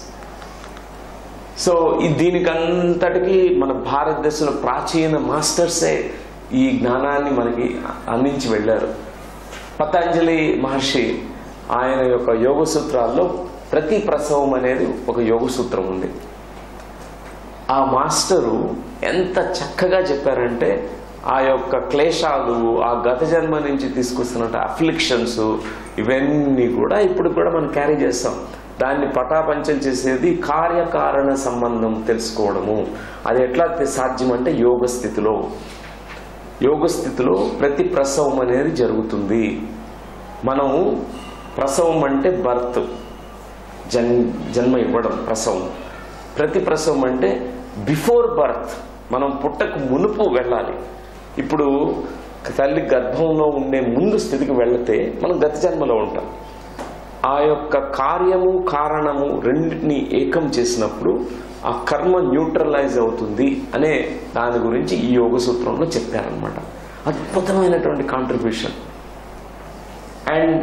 so ఈ దీనికంతటికి మన భారతదేశంలో ప్రాచీన మాస్టర్సే ఈ జ్ఞానాన్ని మనకి అందించి వెళ్ళారు పతంజలి మహర్షి ఆయన యొక్క యోగ సూత్రాల్లో ప్రతి ప్రసవం అనేది ఒక యోగ సూత్రం ఉంది ఆ మాస్టరు ఎంత చక్కగా చెప్పారంటే ఆ యొక్క క్లేశాలు ఆ గత జన్మ నుంచి తీసుకొస్తున్న అఫ్లిక్షన్స్ ఇవన్నీ కూడా ఇప్పుడు కూడా మనం క్యారీ చేస్తాం దాన్ని పటాపంచం చేసేది కార్యకారణ సంబంధం తెలుసుకోవడము అది ఎట్లా సాధ్యం అంటే యోగ స్థితిలో యోగ స్థితిలో ప్రతి ప్రసవం అనేది జరుగుతుంది మనం ప్రసవం అంటే బర్త్ జన్ జన్మ ఇవ్వడం ప్రసవం ప్రతి ప్రసవం అంటే బిఫోర్ బర్త్ మనం పుట్టకు మునుపు వెళ్ళాలి ఇప్పుడు తల్లి గర్భంలో ఉండే ముందు స్థితికి వెళితే మనం గత జన్మలో ఉంటాం ఆ యొక్క కార్యము కారణము రెండింటిని ఏకం చేసినప్పుడు ఆ కర్మ న్యూట్రలైజ్ అవుతుంది అనే దాని గురించి ఈ యోగ సూత్రంలో చెప్పారనమాట అద్భుతమైనటువంటి కాంట్రిబ్యూషన్ అండ్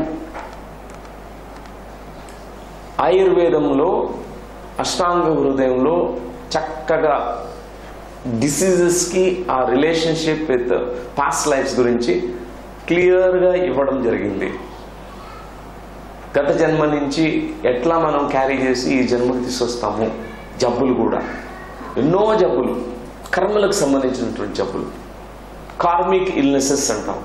ఆయుర్వేదంలో అష్టాంగ హృదయంలో చక్కగా డిసీజెస్కి ఆ రిలేషన్షిప్ విత్ పాస్ట్ లైఫ్స్ గురించి క్లియర్గా ఇవ్వడం జరిగింది గత జన్మ నుంచి ఎట్లా మనం క్యారీ చేసి ఈ జన్మకి తీసుకొస్తాము జబ్బులు కూడా ఎన్నో జబ్బులు కర్మలకు సంబంధించినటువంటి జబ్బులు కార్మిక్ ఇల్నెసెస్ అంటాం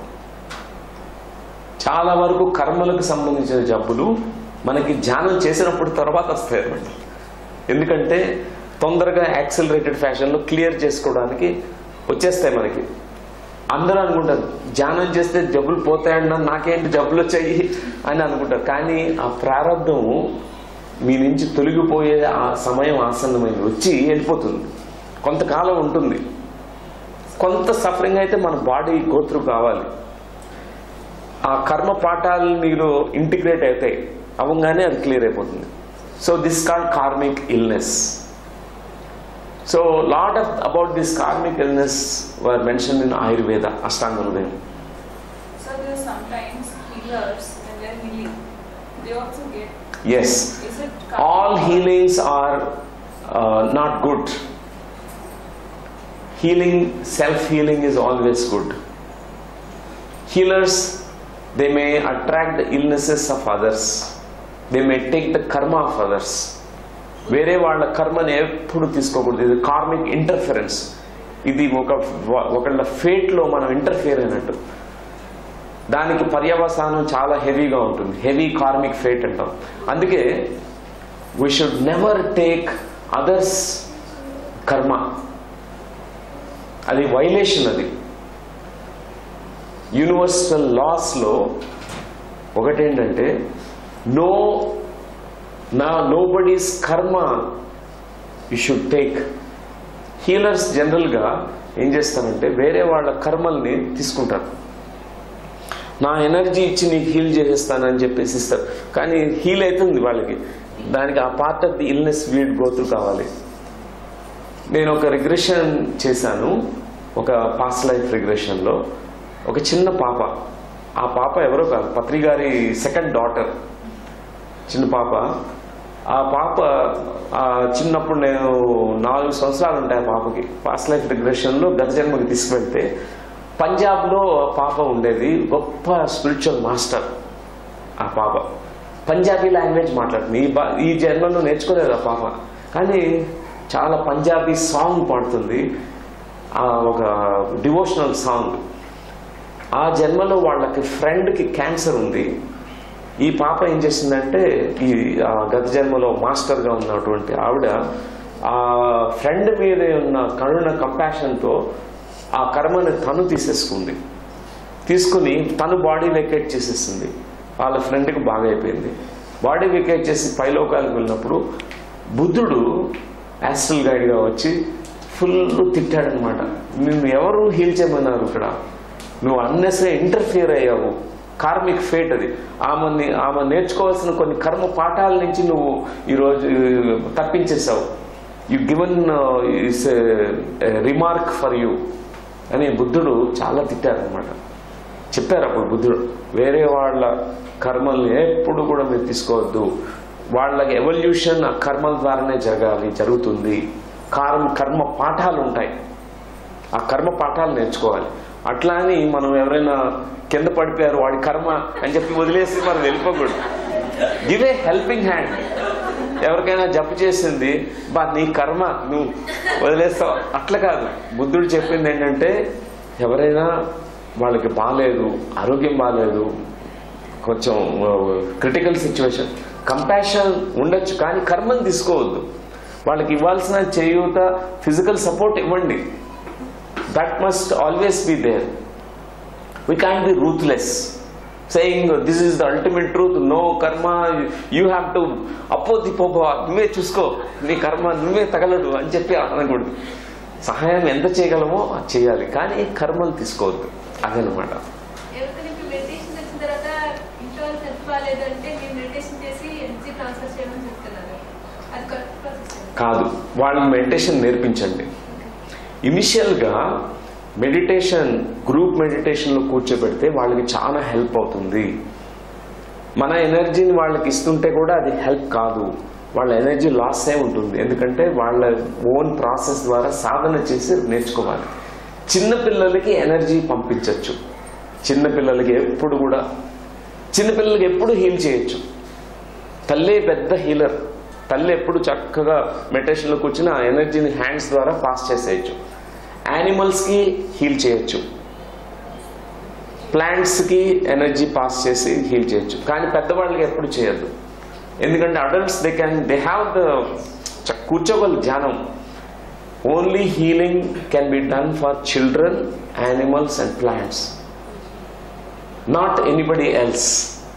చాలా వరకు కర్మలకు సంబంధించిన జబ్బులు మనకి ధ్యానం చేసినప్పుడు తర్వాత వస్తాయి అన్నమాట ఎందుకంటే తొందరగా యాక్సిలరేటెడ్ ఫ్యాషన్లో క్లియర్ చేసుకోవడానికి వచ్చేస్తాయి మనకి అందరూ అనుకుంటారు ధ్యానం చేస్తే జబ్బులు పోతాయన్న నాకేంటి జబ్బులు వచ్చాయి అని అనుకుంటారు కానీ ఆ ప్రారంభం మీ నుంచి తొలగిపోయే ఆ సమయం ఆసన్నమైంది వచ్చి వెళ్ళిపోతుంది కొంతకాలం ఉంటుంది కొంత సఫరింగ్ అయితే మన బాడీ గోత్రు కావాలి ఆ కర్మ పాఠాలు నీలో ఇంటిగ్రేట్ అవుతాయి అవ్వగానే అది క్లియర్ అయిపోతుంది so this called karmic illness so lot of about this karmic illness were mention in Ayurveda Ashtanga Hridayam So there are sometimes healers when they're healing, they also get. Yes Is it? all healings are uh, not good. Healing, self healing is always good. Healers, they may attract the illnesses of others, they may take the karma of others. వేరే వాళ్ళ కర్మని ఎప్పుడు తీసుకోకూడదు ఇది కార్మిక్ ఇంటర్ఫరెన్స్ ఇది ఒక ఒకళ్ళ ఫేట్లో మనం ఇంటర్ఫియర్ అయినట్టు దానికి పర్యవసానం చాలా హెవీగా ఉంటుంది హెవీ కార్మిక్ ఫేట్ అంటాం అందుకే we should never take others karma అది వైలేషన్ అది యూనివర్సల్ లాస్లో ఒకటేంటంటే నో నా nobody's karma you should take healers జనరల్గా ఏం చేస్తారంటే వేరే వాళ్ళ కర్మల్ని తీసుకుంటారు నా ఎనర్జీ ఇచ్చి నీకు హీల్ చేసేస్తానని చెప్పేసి ఇస్తారు కానీ హీల్ అవుతుంది వాళ్ళకి దానికి ఆ part of the illness we'd go through కావాలి నేను ఒక రిగ్రెషన్ చేశాను ఒక పాస్ట్ లైఫ్ రిగ్రెషన్లో ఒక చిన్న పాప ఆ పాప ఎవరో కాదు పత్రి గారి సెకండ్ డాటర్ చిన్న పాప ఆ పాప ఆ చిన్నప్పుడు నేను నాలుగు సంవత్సరాలు ఉంటాయి ఆ పాపకి పాస్ట్ లైఫ్ రిగ్రెషన్లో గత జన్మకి తీసుకువెళ్తే పంజాబ్లో పాప ఉండేది గొప్ప స్పిరిచువల్ మాస్టర్ ఆ పాప పంజాబీ లాంగ్వేజ్ మాట్లాడుతుంది ఈ బా ఈ జన్మలో నేర్చుకోలేదు ఆ పాప కానీ చాలా పంజాబీ సాంగ్ పాడుతుంది ఆ ఒక డివోషనల్ సాంగ్ ఆ జన్మలో వాళ్ళకి ఫ్రెండ్కి క్యాన్సర్ ఉంది ఈ పాప ఏం చేసిందంటే ఈ ఆ గత జన్మలో మాస్టర్గా ఉన్నటువంటి ఆవిడ ఆ ఫ్రెండ్ మీద ఉన్న కరుణ కంపాషన్తో ఆ కర్మని తను తీసేసుకుంది తీసుకుని తను బాడీ వెకేట్ చేసేసింది వాళ్ళ ఫ్రెండ్కి బాగా అయిపోయింది బాడీ వెకేట్ చేసి పైలోకాలకు వెళ్ళినప్పుడు బుద్ధుడు యాస్ట్రల్ గైడ్గా వచ్చి ఫుల్ తిట్టాడనమాట నిన్ను ఎవరు హీల్ చేయమన్నారు ఇక్కడ నువ్వు అన్నెసరీ ఇంటర్ఫియర్ అయ్యావు కార్మిక్ ఫేట్ అది ఆమెని ఆమె నేర్చుకోవాల్సిన కొన్ని కర్మ పాఠాల నుంచి నువ్వు ఈరోజు తప్పించేసావు you given is remark for you అని బుద్ధుడు చాలా తిట్టారనమాట చెప్పారు అప్పుడు బుద్ధుడు వేరే వాళ్ళ కర్మల్ని ఎప్పుడు కూడా మీరు తీసుకోవద్దు వాళ్ళకి ఎవల్యూషన్ ఆ కర్మల ద్వారానే జరగాలి జరుగుతుంది కర్మ కర్మ పాఠాలు ఉంటాయి ఆ కర్మ పాఠాలు నేర్చుకోవాలి అట్లా అని మనం ఎవరైనా కింద పడిపోయారు వాడి కర్మ అని చెప్పి వదిలేసి మనం వెళ్ళిపోకూడదు గివ్ ఏ హెల్పింగ్ హ్యాండ్ ఎవరికైనా జబ్బు చేసింది బా నీ కర్మ నువ్వు వదిలేస్తావు అట్లా కాదు బుద్ధుడు చెప్పింది ఏంటంటే ఎవరైనా వాళ్ళకి బాగాలేదు ఆరోగ్యం బాగాలేదు కొంచెం క్రిటికల్ సిచ్యువేషన్ కంపాషన్ ఉండొచ్చు కానీ కర్మని తీసుకోవద్దు వాళ్ళకి ఇవ్వాల్సిన చేయూత ఫిజికల్ సపోర్ట్ ఇవ్వండి that must always be there we can be ruthless saying this is the ultimate truth no karma you have to అపోతి పోపో నువ్వే చూసుకో నీ కర్మ నువ్వే తగలడు అని చెప్పి అనకూడదు సహాయం ఎంత చేయగలమో అది చేయాలి కానీ కర్మలు తీసుకోవద్దు అదనమాట ఎవరికైనా ఇప్పుడు మెడిటేషన్ వచ్చిన తర్వాత ఇంట్లో వాళ్ళు హెల్ప్ బాగాలేదంటే మీరు మెడిటేషన్ చేసి ఎనర్జీ ట్రాన్స్ఫర్ చేయమని చెప్తున్నారు అది కరెక్ట్ ప్రాసెస్ కాదు వాళ్ళని మెడిటేషన్ నేర్పించండి ఇనిషియల్గా మెడిటేషన్ గ్రూప్ మెడిటేషన్లో కూర్చోబెడితే వాళ్ళకి చాలా హెల్ప్ అవుతుంది మన ఎనర్జీని వాళ్ళకి ఇస్తుంటే కూడా అది హెల్ప్ కాదు వాళ్ళ ఎనర్జీ లాస్ అయి ఉంటుంది ఎందుకంటే వాళ్ళ ఓన్ ప్రాసెస్ ద్వారా సాధన చేసి నేర్చుకోవాలి చిన్నపిల్లలకి ఎనర్జీ పంపించవచ్చు చిన్నపిల్లలకి ఎప్పుడు కూడా చిన్నపిల్లలకి ఎప్పుడు హీల్ చేయొచ్చు తల్లే పెద్ద హీలర్ తల్లి ఎప్పుడు చక్కగా మెడిటేషన్లో కూర్చుని ఆ ఎనర్జీని హ్యాండ్స్ ద్వారా పాస్ చేసేయచ్చు యానిమల్స్కి హీల్ చేయొచ్చు ప్లాంట్స్కి ఎనర్జీ పాస్ చేసి హీల్ చేయొచ్చు కానీ పెద్దవాళ్ళకి ఎప్పుడు చేయొద్దు ఎందుకంటే adults they can they have the కూర్చోగల ధ్యానం only healing can be done for children animals and plants not anybody else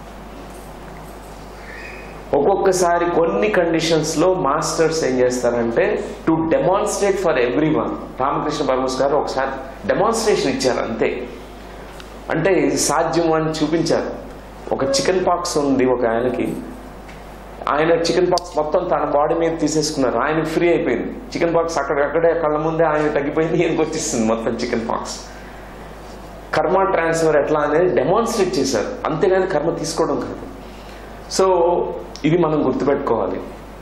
ఒక్కొక్కసారి కొన్ని కండిషన్స్ లో మాస్టర్స్ ఏం చేస్తారంటే to demonstrate for everyone Ramakrishna Paramahamsa గారు ఒకసారి డెమాన్స్ట్రేషన్ ఇచ్చారు అంతే అంటే ఇది సాధ్యం అని చూపించారు ఒక చికెన్ పాక్స్ ఉంది ఒక ఆయనకి ఆయన చికెన్ పాక్స్ మొత్తం తన బాడీ మీద తీసేసుకున్నారు ఆయన ఫ్రీ అయిపోయింది చికెన్ పాక్స్ అక్కడక్కడే కళ్ళ ముందే ఆయన తగ్గిపోయింది ఈయనకి వచ్చేస్తుంది మొత్తం చికెన్ పాక్స్ కర్మ ట్రాన్స్ఫర్ ఎట్లా అనేది డెమాన్స్ట్రేట్ చేశారు అంతేగాని కర్మ తీసుకోవడం కాదు సో ఇది మనం గుర్తుపెట్టుకోవాలి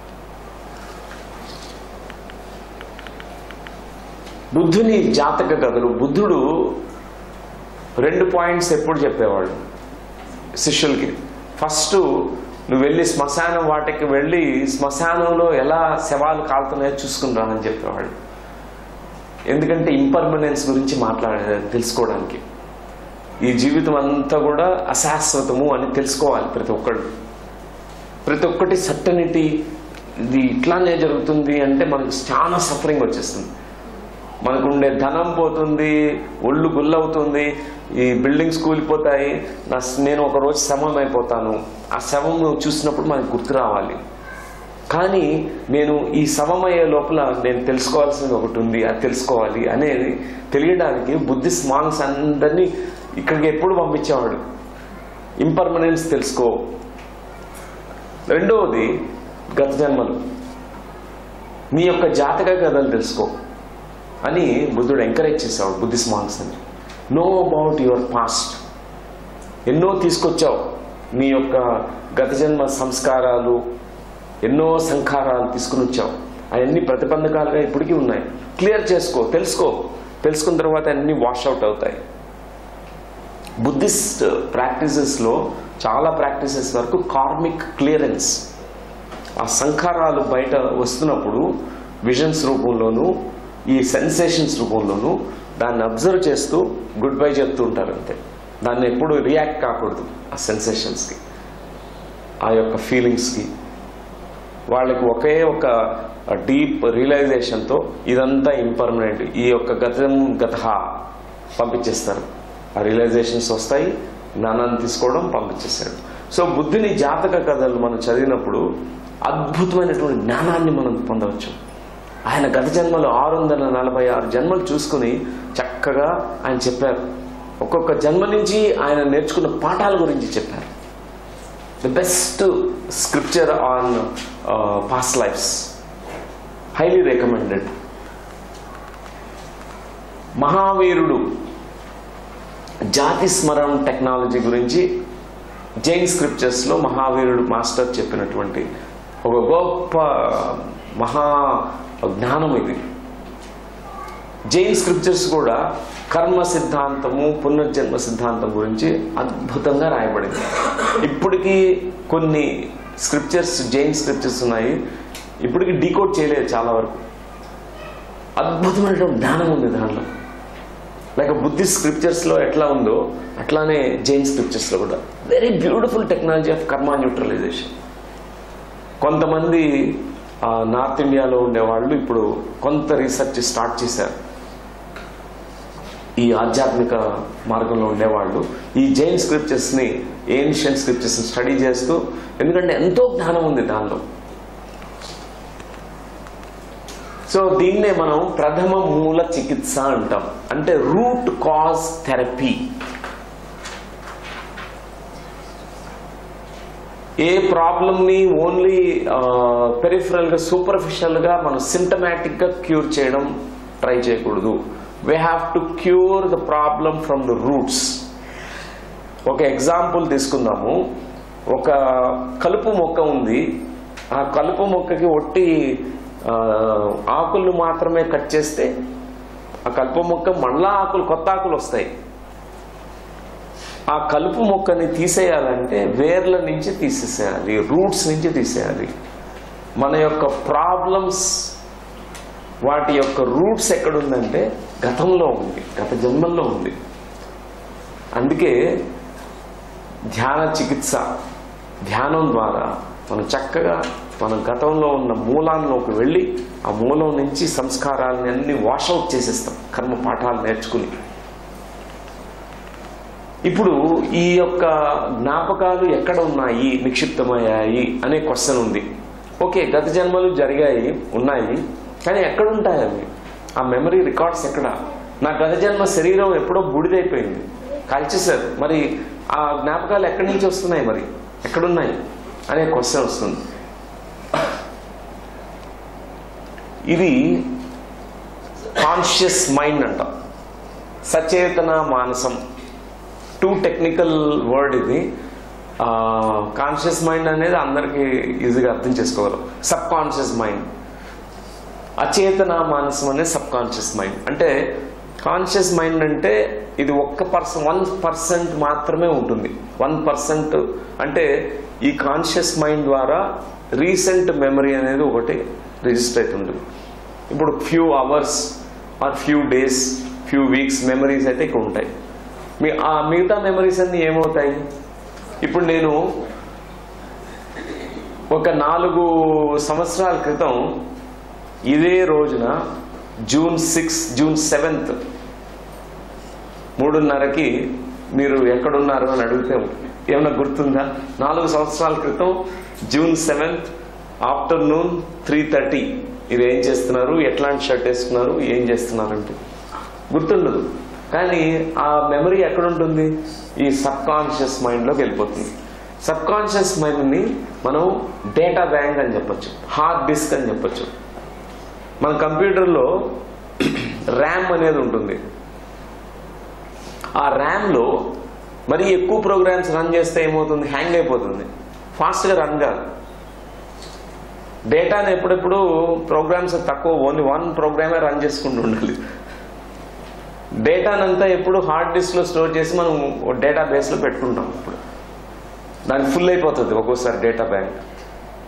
బుద్ధుని జాతక కథలు బుద్ధుడు రెండు పాయింట్స్ ఎప్పుడు చెప్పేవాడు శిష్యులకి ఫస్ట్ నువ్వు వెళ్ళి శ్మశానం వాటికి వెళ్ళి శ్మశానంలో ఎలా శవాలు కాలుతున్నాయో చూసుకుని రా అని చెప్పేవాడు ఎందుకంటే ఇంపర్మనెన్స్ గురించి మాట్లాడే తెలుసుకోవడానికి ఈ జీవితం అంతా కూడా అశాశ్వతము అని తెలుసుకోవాలి ప్రతి ఒక్కడు ప్రతి ఒక్కటి సర్టనిటీ ఇది ఇట్లానే జరుగుతుంది అంటే మనకు చాలా సఫరింగ్ వచ్చేస్తుంది మనకు ఉండే ధనం పోతుంది ఒళ్ళు గుల్లవుతుంది ఈ బిల్డింగ్స్ కూలిపోతాయి నా నేను ఒక రోజు శవం అయిపోతాను ఆ శవం చూసినప్పుడు మనకు గుర్తు రావాలి కానీ నేను ఈ శవం అయ్యే లోపల నేను తెలుసుకోవాల్సింది ఒకటి ఉంది అది తెలుసుకోవాలి అనేది తెలియడానికి బుద్ధిస్ట్ మాంగ్స్ అందరినీ ఇక్కడికి ఎప్పుడు పంపించేవాడు ఇంపర్మనెన్స్ తెలుసుకో రెండవది గత జన్మలు నీ యొక్క జాతక కథలు తెలుసుకో అని బుద్ధుడు ఎంకరేజ్ చేసేవాడు బుద్ధిస్ట్ మాంగ్స్ అని నో అబౌట్ యువర్ పాస్ట్ ఎన్నో తీసుకొచ్చావు నీ యొక్క గత జన్మ సంస్కారాలు ఎన్నో సంఖారాలు తీసుకుని వచ్చావు అవన్నీ ప్రతిబంధకాలుగా ఇప్పటికీ ఉన్నాయి క్లియర్ చేసుకో తెలుసుకో తెలుసుకున్న తర్వాత అన్నీ వాష్ అవుట్ అవుతాయి బుద్ధిస్ట్ ప్రాక్టీసెస్లో చాలా ప్రాక్టీసెస్ వరకు కార్మిక్ క్లియరెన్స్ ఆ సంఖారాలు బయట వస్తున్నప్పుడు విజన్స్ రూపంలోనూ ఈ సెన్సేషన్స్ రూపంలోనూ దాన్ని అబ్జర్వ్ చేస్తూ గుడ్ బై చెప్తూ ఉంటారు అంతే దాన్ని ఎప్పుడు రియాక్ట్ కాకూడదు ఆ సెన్సేషన్స్కి ఆ యొక్క ఫీలింగ్స్కి వాళ్ళకి ఒకే ఒక డీప్ రియలైజేషన్తో ఇదంతా ఇంపర్మనెంట్ ఈ యొక్క గతం గత పంపించేస్తారు ఆ రియలైజేషన్స్ వస్తాయి జ్ఞానాన్ని తీసుకోవడం పంపించేస్తాడు సో బుద్ధిని జాతక కథలు మనం చదివినప్పుడు అద్భుతమైనటువంటి జ్ఞానాన్ని మనం పొందవచ్చు ఆయన గత జన్మలు ఆరు వందల నలభై ఆరు జన్మలు చూసుకుని చక్కగా ఆయన చెప్పారు ఒక్కొక్క జన్మ నుంచి ఆయన నేర్చుకున్న పాఠాల గురించి చెప్పారు the best scripture on past lives highly recommended మహావీరుడు జాతి స్మరణ టెక్నాలజీ గురించి జైన్ స్క్రిప్చర్స్లో మహావీరుడు మాస్టర్ చెప్పినటువంటి ఒక గొప్ప మహా జ్ఞానం ఇది జైన్ స్క్రిప్చర్స్ కూడా కర్మ సిద్ధాంతము పునర్జన్మ సిద్ధాంతం గురించి అద్భుతంగా రాయబడింది ఇప్పటికీ కొన్ని స్క్రిప్చర్స్ జైన్ స్క్రిప్చర్స్ ఉన్నాయి ఇప్పటికి డీకోడ్ చేయలేదు చాలా వరకు అద్భుతమైనటువంటి జ్ఞానం ఉంది దాంట్లో లైక్ బుద్ధి స్క్రిప్చర్స్లో ఎట్లా ఉందో అట్లానే జైన్ స్క్రిప్చర్స్లో కూడా very beautiful technology of karma neutralization కొంతమంది ఆ, నార్త్ ఇండియాలో ఉండేవాళ్ళు ఇప్పుడు కొంత రీసెర్చ్ స్టార్ట్ చేశారు ఈ ఆధ్యాత్మిక మార్గంలో ఉండేవాళ్ళు ఈ జైన్ స్క్రిప్చర్స్ని ఏన్షియన్ స్క్రిప్చర్స్ని స్టడీ చేస్తూ ఎందుకంటే ఎంతో జ్ఞానం ఉంది దానిలో సో దీన్నే మనం ప్రథమ మూల చికిత్స అంటాం అంటే రూట్ కాజ్ థెరపీ ఏ ప్రాబ్లమ్ని ఓన్లీ పెరిఫరల్గా సూపర్ఫిషియల్గా మనం సిమ్టమాటిక్గా క్యూర్ చేయడం ట్రై చేయకూడదు we have to cure the problem from the roots ఒక ఎగ్జాంపుల్ తీసుకుందాము ఒక కలుపు మొక్క ఉంది ఆ కలుపు మొక్కకి ఒట్టి ఆ, ఆకులు మాత్రమే కట్ చేస్తే ఆ కలుపు మొక్క మళ్ళా ఆకులు కొత్త ఆకులు వస్తాయి ఆ కలుపు మొక్కని తీసేయాలంటే వేర్ల నుంచి తీసేసేయాలి రూట్స్ నుంచి తీసేయాలి మన యొక్క ప్రాబ్లమ్స్ వాటి యొక్క రూట్స్ ఎక్కడుందంటే గతంలో ఉంది గత జన్మల్లో ఉంది అందుకే ధ్యాన చికిత్స ధ్యానం ద్వారా మనం చక్కగా మన గతంలో ఉన్న మూలాల్లోకి వెళ్ళి ఆ మూలం నుంచి సంస్కారాలని అన్ని వాషౌట్ చేసేస్తాం కర్మ పాఠాలు నేర్చుకుని ఇప్పుడు ఈ యొక్క జ్ఞాపకాలు ఎక్కడ ఉన్నాయి నిక్షిప్తమయ్యాయి అనే క్వశ్చన్ ఉంది ఓకే గత జన్మలు జరిగాయి ఉన్నాయి కానీ ఎక్కడ ఉంటాయి అవి ఆ మెమరీ రికార్డ్స్ ఎక్కడ నా గత జన్మ శరీరం ఎప్పుడో బూడిదైపోయింది కాల్చేశారు మరి ఆ జ్ఞాపకాలు ఎక్కడి నుంచి వస్తున్నాయి మరి ఎక్కడున్నాయి అనే క్వశ్చన్ వస్తుంది ఇది కాన్షియస్ మైండ్ అంటాం సచేతన మానసం టూ టెక్నికల్ వర్డ్ ఇది కాన్షియస్ మైండ్ అనేది అందరికీ ఈజీగా అర్థం చేసుకోగలం సబ్ కాన్షియస్ మైండ్ అచేతన మానసం అనేది సబ్ కాన్షియస్ మైండ్ అంటే కాన్షియస్ మైండ్ అంటే ఇది ఒక్క పర్సన్ వన్ పర్సెంట్ మాత్రమే ఉంటుంది వన్ పర్సెంట్ అంటే ఈ కాన్షియస్ మైండ్ ద్వారా రీసెంట్ మెమరీ అనేది ఒకటి రిజిస్టర్ అవుతుంటుంది ఇప్పుడు few hours or few days few weeks memories అయితే ఇక్కడ ఉంటాయి మీ ఆ మిగతా మెమరీస్ అన్ని ఏమవుతాయి ఇప్పుడు నేను ఒక నాలుగు సంవత్సరాల క్రితం ఇదే రోజున జూన్ సిక్స్ జూన్ సెవెంత్ మూడున్నరకి మీరు ఎక్కడున్నారు అని అడిగితే ఏమైనా గుర్తుందా నాలుగు సంవత్సరాల క్రితం June seventh afternoon three thirty మీరు ఏం చేస్తున్నారు ఎట్లాంటి షర్ట్ వేసుకున్నారు ఏం చేస్తున్నారు అంటే గుర్తుండదు కానీ ఆ మెమరీ ఎక్కడ ఉంటుంది ఈ సబ్ కాన్షియస్ మైండ్లోకి వెళ్ళిపోతుంది సబ్ కాన్షియస్ మైండ్ని మనం డేటా బ్యాంక్ అని చెప్పొచ్చు హార్డ్ డిస్క్ అని చెప్పొచ్చు మన కంప్యూటర్లో ర్యామ్ అనేది ఉంటుంది ఆ ర్యామ్లో మరి ఎక్కువ ప్రోగ్రామ్స్ రన్ చేస్తే ఏమవుతుంది హ్యాంగ్ అయిపోతుంది ఫాస్ట్గా రన్ కాదు డేటాని ఎప్పుడెప్పుడు ప్రోగ్రామ్స్ తక్కువ ఓన్లీ వన్ ప్రోగ్రామే రన్ చేసుకుంటూ ఉండాలి డేటానంతా ఎప్పుడు హార్డ్ డిస్క్లో స్టోర్ చేసి మనం డేటా బేస్లో పెట్టుకుంటాం ఇప్పుడు దానికి ఫుల్ అయిపోతుంది ఒక్కోసారి డేటా బ్యాంక్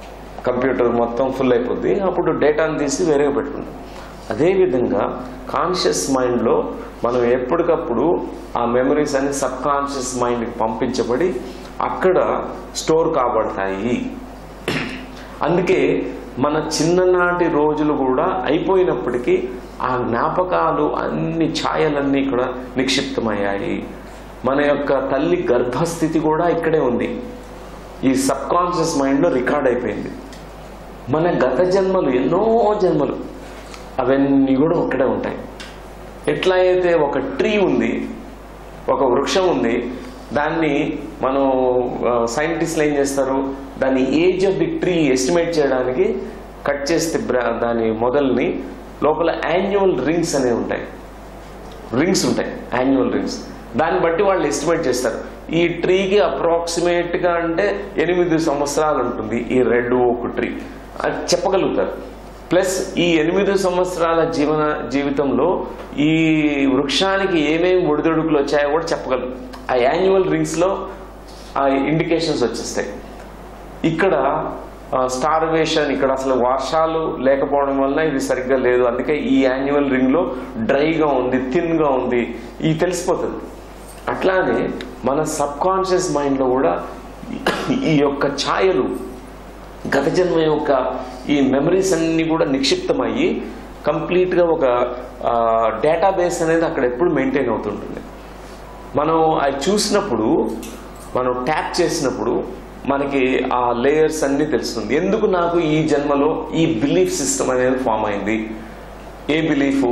కంప్యూటర్ మొత్తం ఫుల్ అయిపోద్ది అప్పుడు డేటాను తీసి వేరేగా పెట్టుకుంటాం అదేవిధంగా కాన్షియస్ మైండ్లో మనం ఎప్పటికప్పుడు ఆ మెమరీస్ అన్ని సబ్ కాన్షియస్ మైండ్కి పంపించబడి అక్కడ స్టోర్ కాబడతాయి అందుకే మన చిన్ననాటి రోజులు కూడా అయిపోయినప్పటికీ ఆ జ్ఞాపకాలు అన్ని ఛాయలన్నీ కూడా నిక్షిప్తమయ్యాయి మన యొక్క తల్లి గర్భస్థితి కూడా ఇక్కడే ఉంది ఈ సబ్ కాన్షియస్ మైండ్లో రికార్డ్ అయిపోయింది మన గత జన్మలు ఎన్నో జన్మలు అవన్నీ కూడా ఒక్కడే ఉంటాయి ఎట్లా అయితే ఒక ట్రీ ఉంది ఒక వృక్షం ఉంది దాన్ని మనం సైంటిస్టులు ఏం చేస్తారు దాని age of the tree estimate చేయడానికి కట్ చేస్తే బ్ర- దాని మొదల్ని లోపల యాన్యువల్ రింగ్స్ అనేవి ఉంటాయి రింగ్స్ ఉంటాయి యాన్యువల్ రింగ్స్ దాన్ని బట్టి వాళ్ళు ఎస్టిమేట్ చేస్తారు ఈ ట్రీకి అప్రాక్సిమేట్ గా అంటే ఎనిమిది సంవత్సరాలు ఉంటుంది ఈ రెడ్ ఓక్ ట్రీ అది చెప్పగలుగుతారు ప్లస్ ఈ ఎనిమిది సంవత్సరాల జీవన జీవితంలో ఈ వృక్షానికి ఏమేమి ఒడిదొడుకులు వచ్చాయో కూడా చెప్పగలరు ఆ యాన్యువల్ రింగ్స్ లో ఆ ఇండికేషన్స్ వచ్చేస్తాయి ఇక్కడ స్టార్వేషన్ ఇక్కడ అసలు వర్షాలు లేకపోవడం వలన ఇది సరిగ్గా లేదు అందుకే ఈ యాన్యువల్ రింగ్ లో డ్రైగా ఉంది థిన్ గా ఉంది ఇది తెలిసిపోతుంది అట్లానే మన సబ్ కాన్షియస్ మైండ్ లో కూడా ఈ యొక్క ఛాయలు గత జన్మ యొక్క ఈ మెమరీస్ అన్ని కూడా నిక్షిప్తమయ్యి కంప్లీట్ గా ఒక డేటాబేస్ అనేది అక్కడ ఎప్పుడు మెయింటైన్ అవుతుంటుంది మనం అది చూసినప్పుడు మనం ట్యాప్ చేసినప్పుడు మనకి ఆ లేయర్స్ అన్ని తెలుస్తుంది ఎందుకు నాకు ఈ జన్మలో ఈ బిలీఫ్ సిస్టమ్ అనేది ఫామ్ అయింది ఏ బిలీఫ్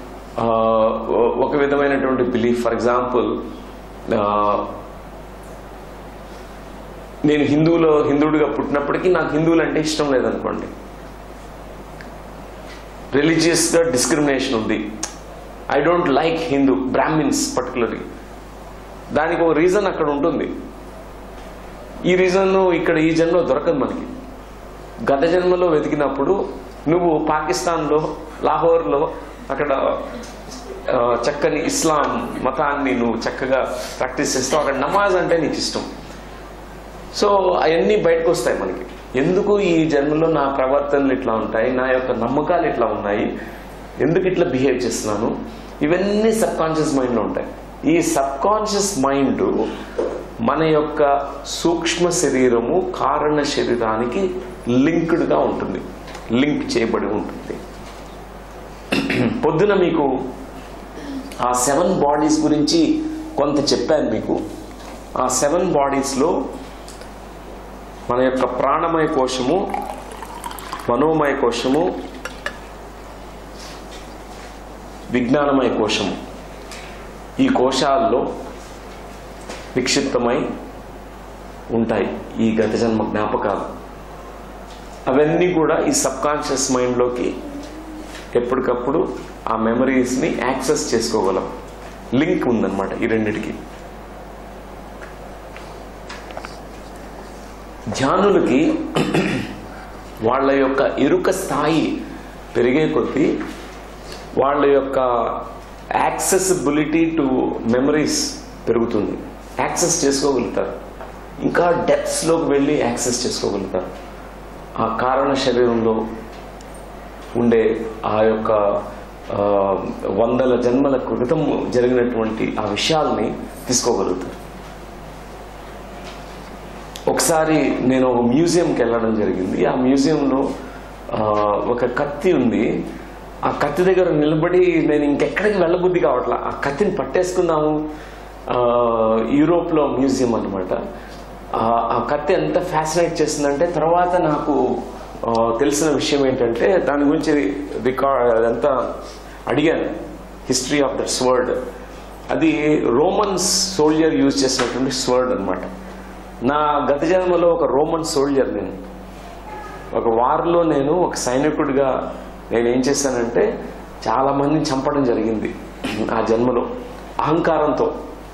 ఒక విధమైనటువంటి బిలీఫ్ ఫర్ ఎగ్జాంపుల్ నేను హిందువులో హిందువుడిగా పుట్టినప్పటికీ నాకు హిందువులు అంటే ఇష్టం లేదనుకోండి రిలీజియస్ గా డిస్క్రిమినేషన్ ఉంది I don't like Hindu Brahmins particularly దానికి ఒక రీజన్ అక్కడ ఉంటుంది ఈ రీజన్ ఇక్కడ ఈ జన్మలో దొరకదు మనకి గత జన్మలో వెతికినప్పుడు నువ్వు పాకిస్తాన్లో లాహోర్లో అక్కడ ఆ, చక్కని ఇస్లాం మతాన్ని నువ్వు చక్కగా ప్రాక్టీస్ చేస్తావు అక్కడ నమాజ్ అంటే నీకు ఇష్టం సో అవన్నీ బయటకు వస్తాయి మనకి ఎందుకు ఈ జన్మలో నా ప్రవర్తనలు ఇట్లా ఉంటాయి నా యొక్క నమ్మకాలు ఇట్లా ఉన్నాయి ఎందుకు ఇట్లా బిహేవ్ చేస్తున్నాను ఇవన్నీ సబ్ కాన్షియస్ మైండ్లో ఉంటాయి ఈ సబ్ కాన్షియస్ మైండ్ మన యొక్క సూక్ష్మ శరీరము కారణ శరీరానికి లింక్డ్గా ఉంటుంది లింక్ చేయబడి ఉంటుంది పొద్దున మీకు ఆ సెవెన్ బాడీస్ గురించి కొంత చెప్పాను మీకు ఆ సెవెన్ బాడీస్లో మన యొక్క ప్రాణమయ కోశము మనోమయ కోశము విజ్ఞానమయ కోశము ఈ కోశాల్లో నిక్షిప్తమై ఉంటాయి ఈ గత జన్మ జ్ఞాపకాలు అవన్నీ కూడా ఈ సబ్ కాన్షియస్ మైండ్లోకి ఎప్పటికప్పుడు ఆ మెమరీస్ని యాక్సెస్ చేసుకోగలం లింక్ ఉందన్నమాట ఈ రెండిటికి ధ్యానులకి వాళ్ళ యొక్క ఎరుక స్థాయి పెరిగే కొద్దీ వాళ్ళ యొక్క యాక్సెసిబిలిటీ టు మెమరీస్ పెరుగుతుంది యాక్సెస్ చేసుకోగలుగుతారు ఇంకా డెప్త్స్లోకి వెళ్ళి యాక్సెస్ చేసుకోగలుగుతారు ఆ కారణ శరీరంలో ఉండే ఆ యొక్క ఆ, వందల జన్మల క్రితం జరిగినటువంటి ఆ విషయాల్ని తీసుకోగలుగుతారు ఒకసారి నేను ఒక మ్యూజియంకి వెళ్ళడం జరిగింది ఆ మ్యూజియంలో ఆ, ఒక కత్తి ఉంది ఆ కత్తి దగ్గర నిలబడి నేను ఇంకెక్కడికి వెళ్ళబుద్ధి కావట్లా ఆ కత్తిని పట్టేసుకుందాము ఆ, యూరోప్లో మ్యూజియం అనమాట ఆ కత్తి ఎంత ఫ్యాసినేట్ చేసిందంటే తర్వాత నాకు ఆ, తెలిసిన విషయం ఏంటంటే దాని గురించి రికార్డ్ అదంతా అడిగాను హిస్టరీ ఆఫ్ దట్ స్వర్డ్ అది రోమన్స్ సోల్జర్ యూజ్ చేసినటువంటి స్వర్డ్ అన్నమాట నా గత జన్మలో ఒక రోమన్ సోల్జర్ నేను ఒక వార్లో నేను ఒక సైనికుడిగా నేను ఏం చేశానంటే చాలా మందిని చంపడం జరిగింది ఆ జన్మలో అహంకారంతో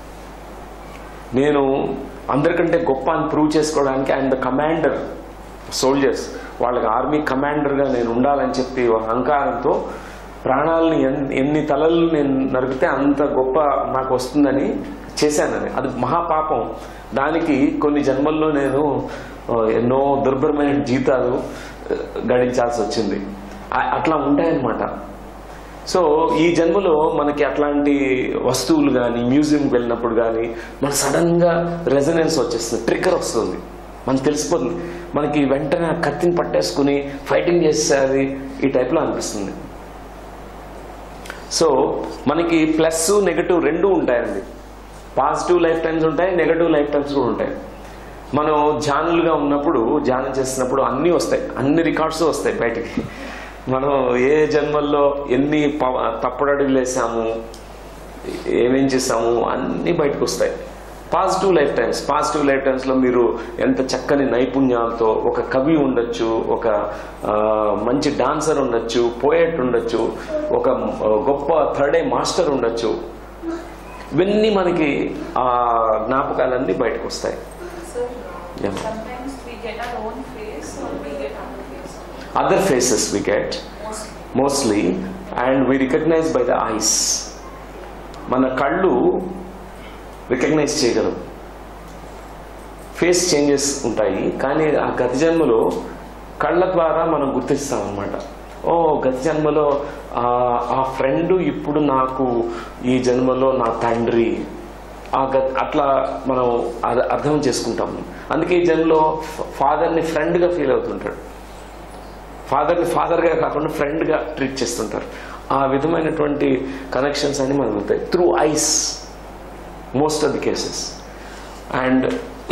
నేను అందరికంటే గొప్ప అని ప్రూవ్ చేసుకోవడానికి ఆయన ద కమాండర్ సోల్జర్స్ వాళ్ళకి ఆర్మీ కమాండర్గా నేను ఉండాలని చెప్పి ఒక అహంకారంతో ప్రాణాలని ఎన్- ఎన్ని తలలు నేను నరికితే అంత గొప్ప నాకు వస్తుందని చేశానని అది మహాపాపం దానికి కొన్ని జన్మల్లో నేను ఆ, ఎన్నో దుర్భరమైన జీతాలు ఆ, గడించాల్సి వచ్చింది ఆ- అట్లా ఉంటాయన్నమాట సో ఈ జన్మలో మనకి అట్లాంటి వస్తువులు కానీ మ్యూజియంకి వెళ్ళినప్పుడు కానీ మన సడన్గా రెజనెన్స్ వచ్చేస్తుంది ట్రిగ్గర్ వస్తుంది మనకు తెలిసిపోతుంది మనకి వెంటనే ఆ కత్తిని పట్టేసుకుని ఫైటింగ్ చేసేది ఈ టైప్లో అనిపిస్తుంది సో మనకి ప్లస్ నెగటివ్ రెండు ఉంటాయండి పాజిటివ్ లైఫ్ టైమ్స్ ఉంటాయి నెగటివ్ లైఫ్ టైమ్స్ కూడా ఉంటాయి మనం ధ్యానులుగా ఉన్నప్పుడు ధ్యానం చేసినప్పుడు అన్నీ వస్తాయి అన్ని రికార్డ్స్ వస్తాయి బయటికి మనం ఏ జన్మల్లో ఎన్ని పవ- తప్పుడు అడుగులు వేసాము ఏమేం చేసాము అన్నీ బయటకు వస్తాయి positive life times positive life టైమ్స్లో మీరు ఎంత చక్కని నైపుణ్యాలతో ఒక కవి ఉండొచ్చు ఒక ఆ, మంచి డాన్సర్ ఉండొచ్చు పోయట్ ఉండొచ్చు ఒక ఆ, గొప్ప థర్డ్ ఏ మాస్టర్ ఉండొచ్చు ఇవన్నీ మనకి ఆ జ్ఞాపకాలన్నీ బయటకు వస్తాయి Sir, Yeah. sometimes we get our own face or we get other face. Other faces we get Mostly. Mostly and we recognise by the eyes మన కళ్ళు రికగ్నైజ్ చేయగలం ఫేస్ చేంజెస్ ఉంటాయి కానీ ఆ గత జన్మలో కళ్ళ ద్వారా మనం గుర్తిస్తాం అనమాట ఓ గత జన్మలో ఆ, ఆ ఫ్రెండ్ ఇప్పుడు నాకు ఈ జన్మలో నా తండ్రి ఆ గత అట్లా మనం అద- అర్థం చేసుకుంటాం అందుకే ఈ జన్మలో ఫాదర్ని ఫ్రెండ్గా ఫీల్ అవుతుంటాడు ఫాదర్ని ఫాదర్గా కాకుండా ఫ్రెండ్గా ట్రీట్ చేస్తుంటారు ఆ విధమైనటువంటి కనెక్షన్స్ అన్ని మనకు ఉంటాయి through eyes most of the cases and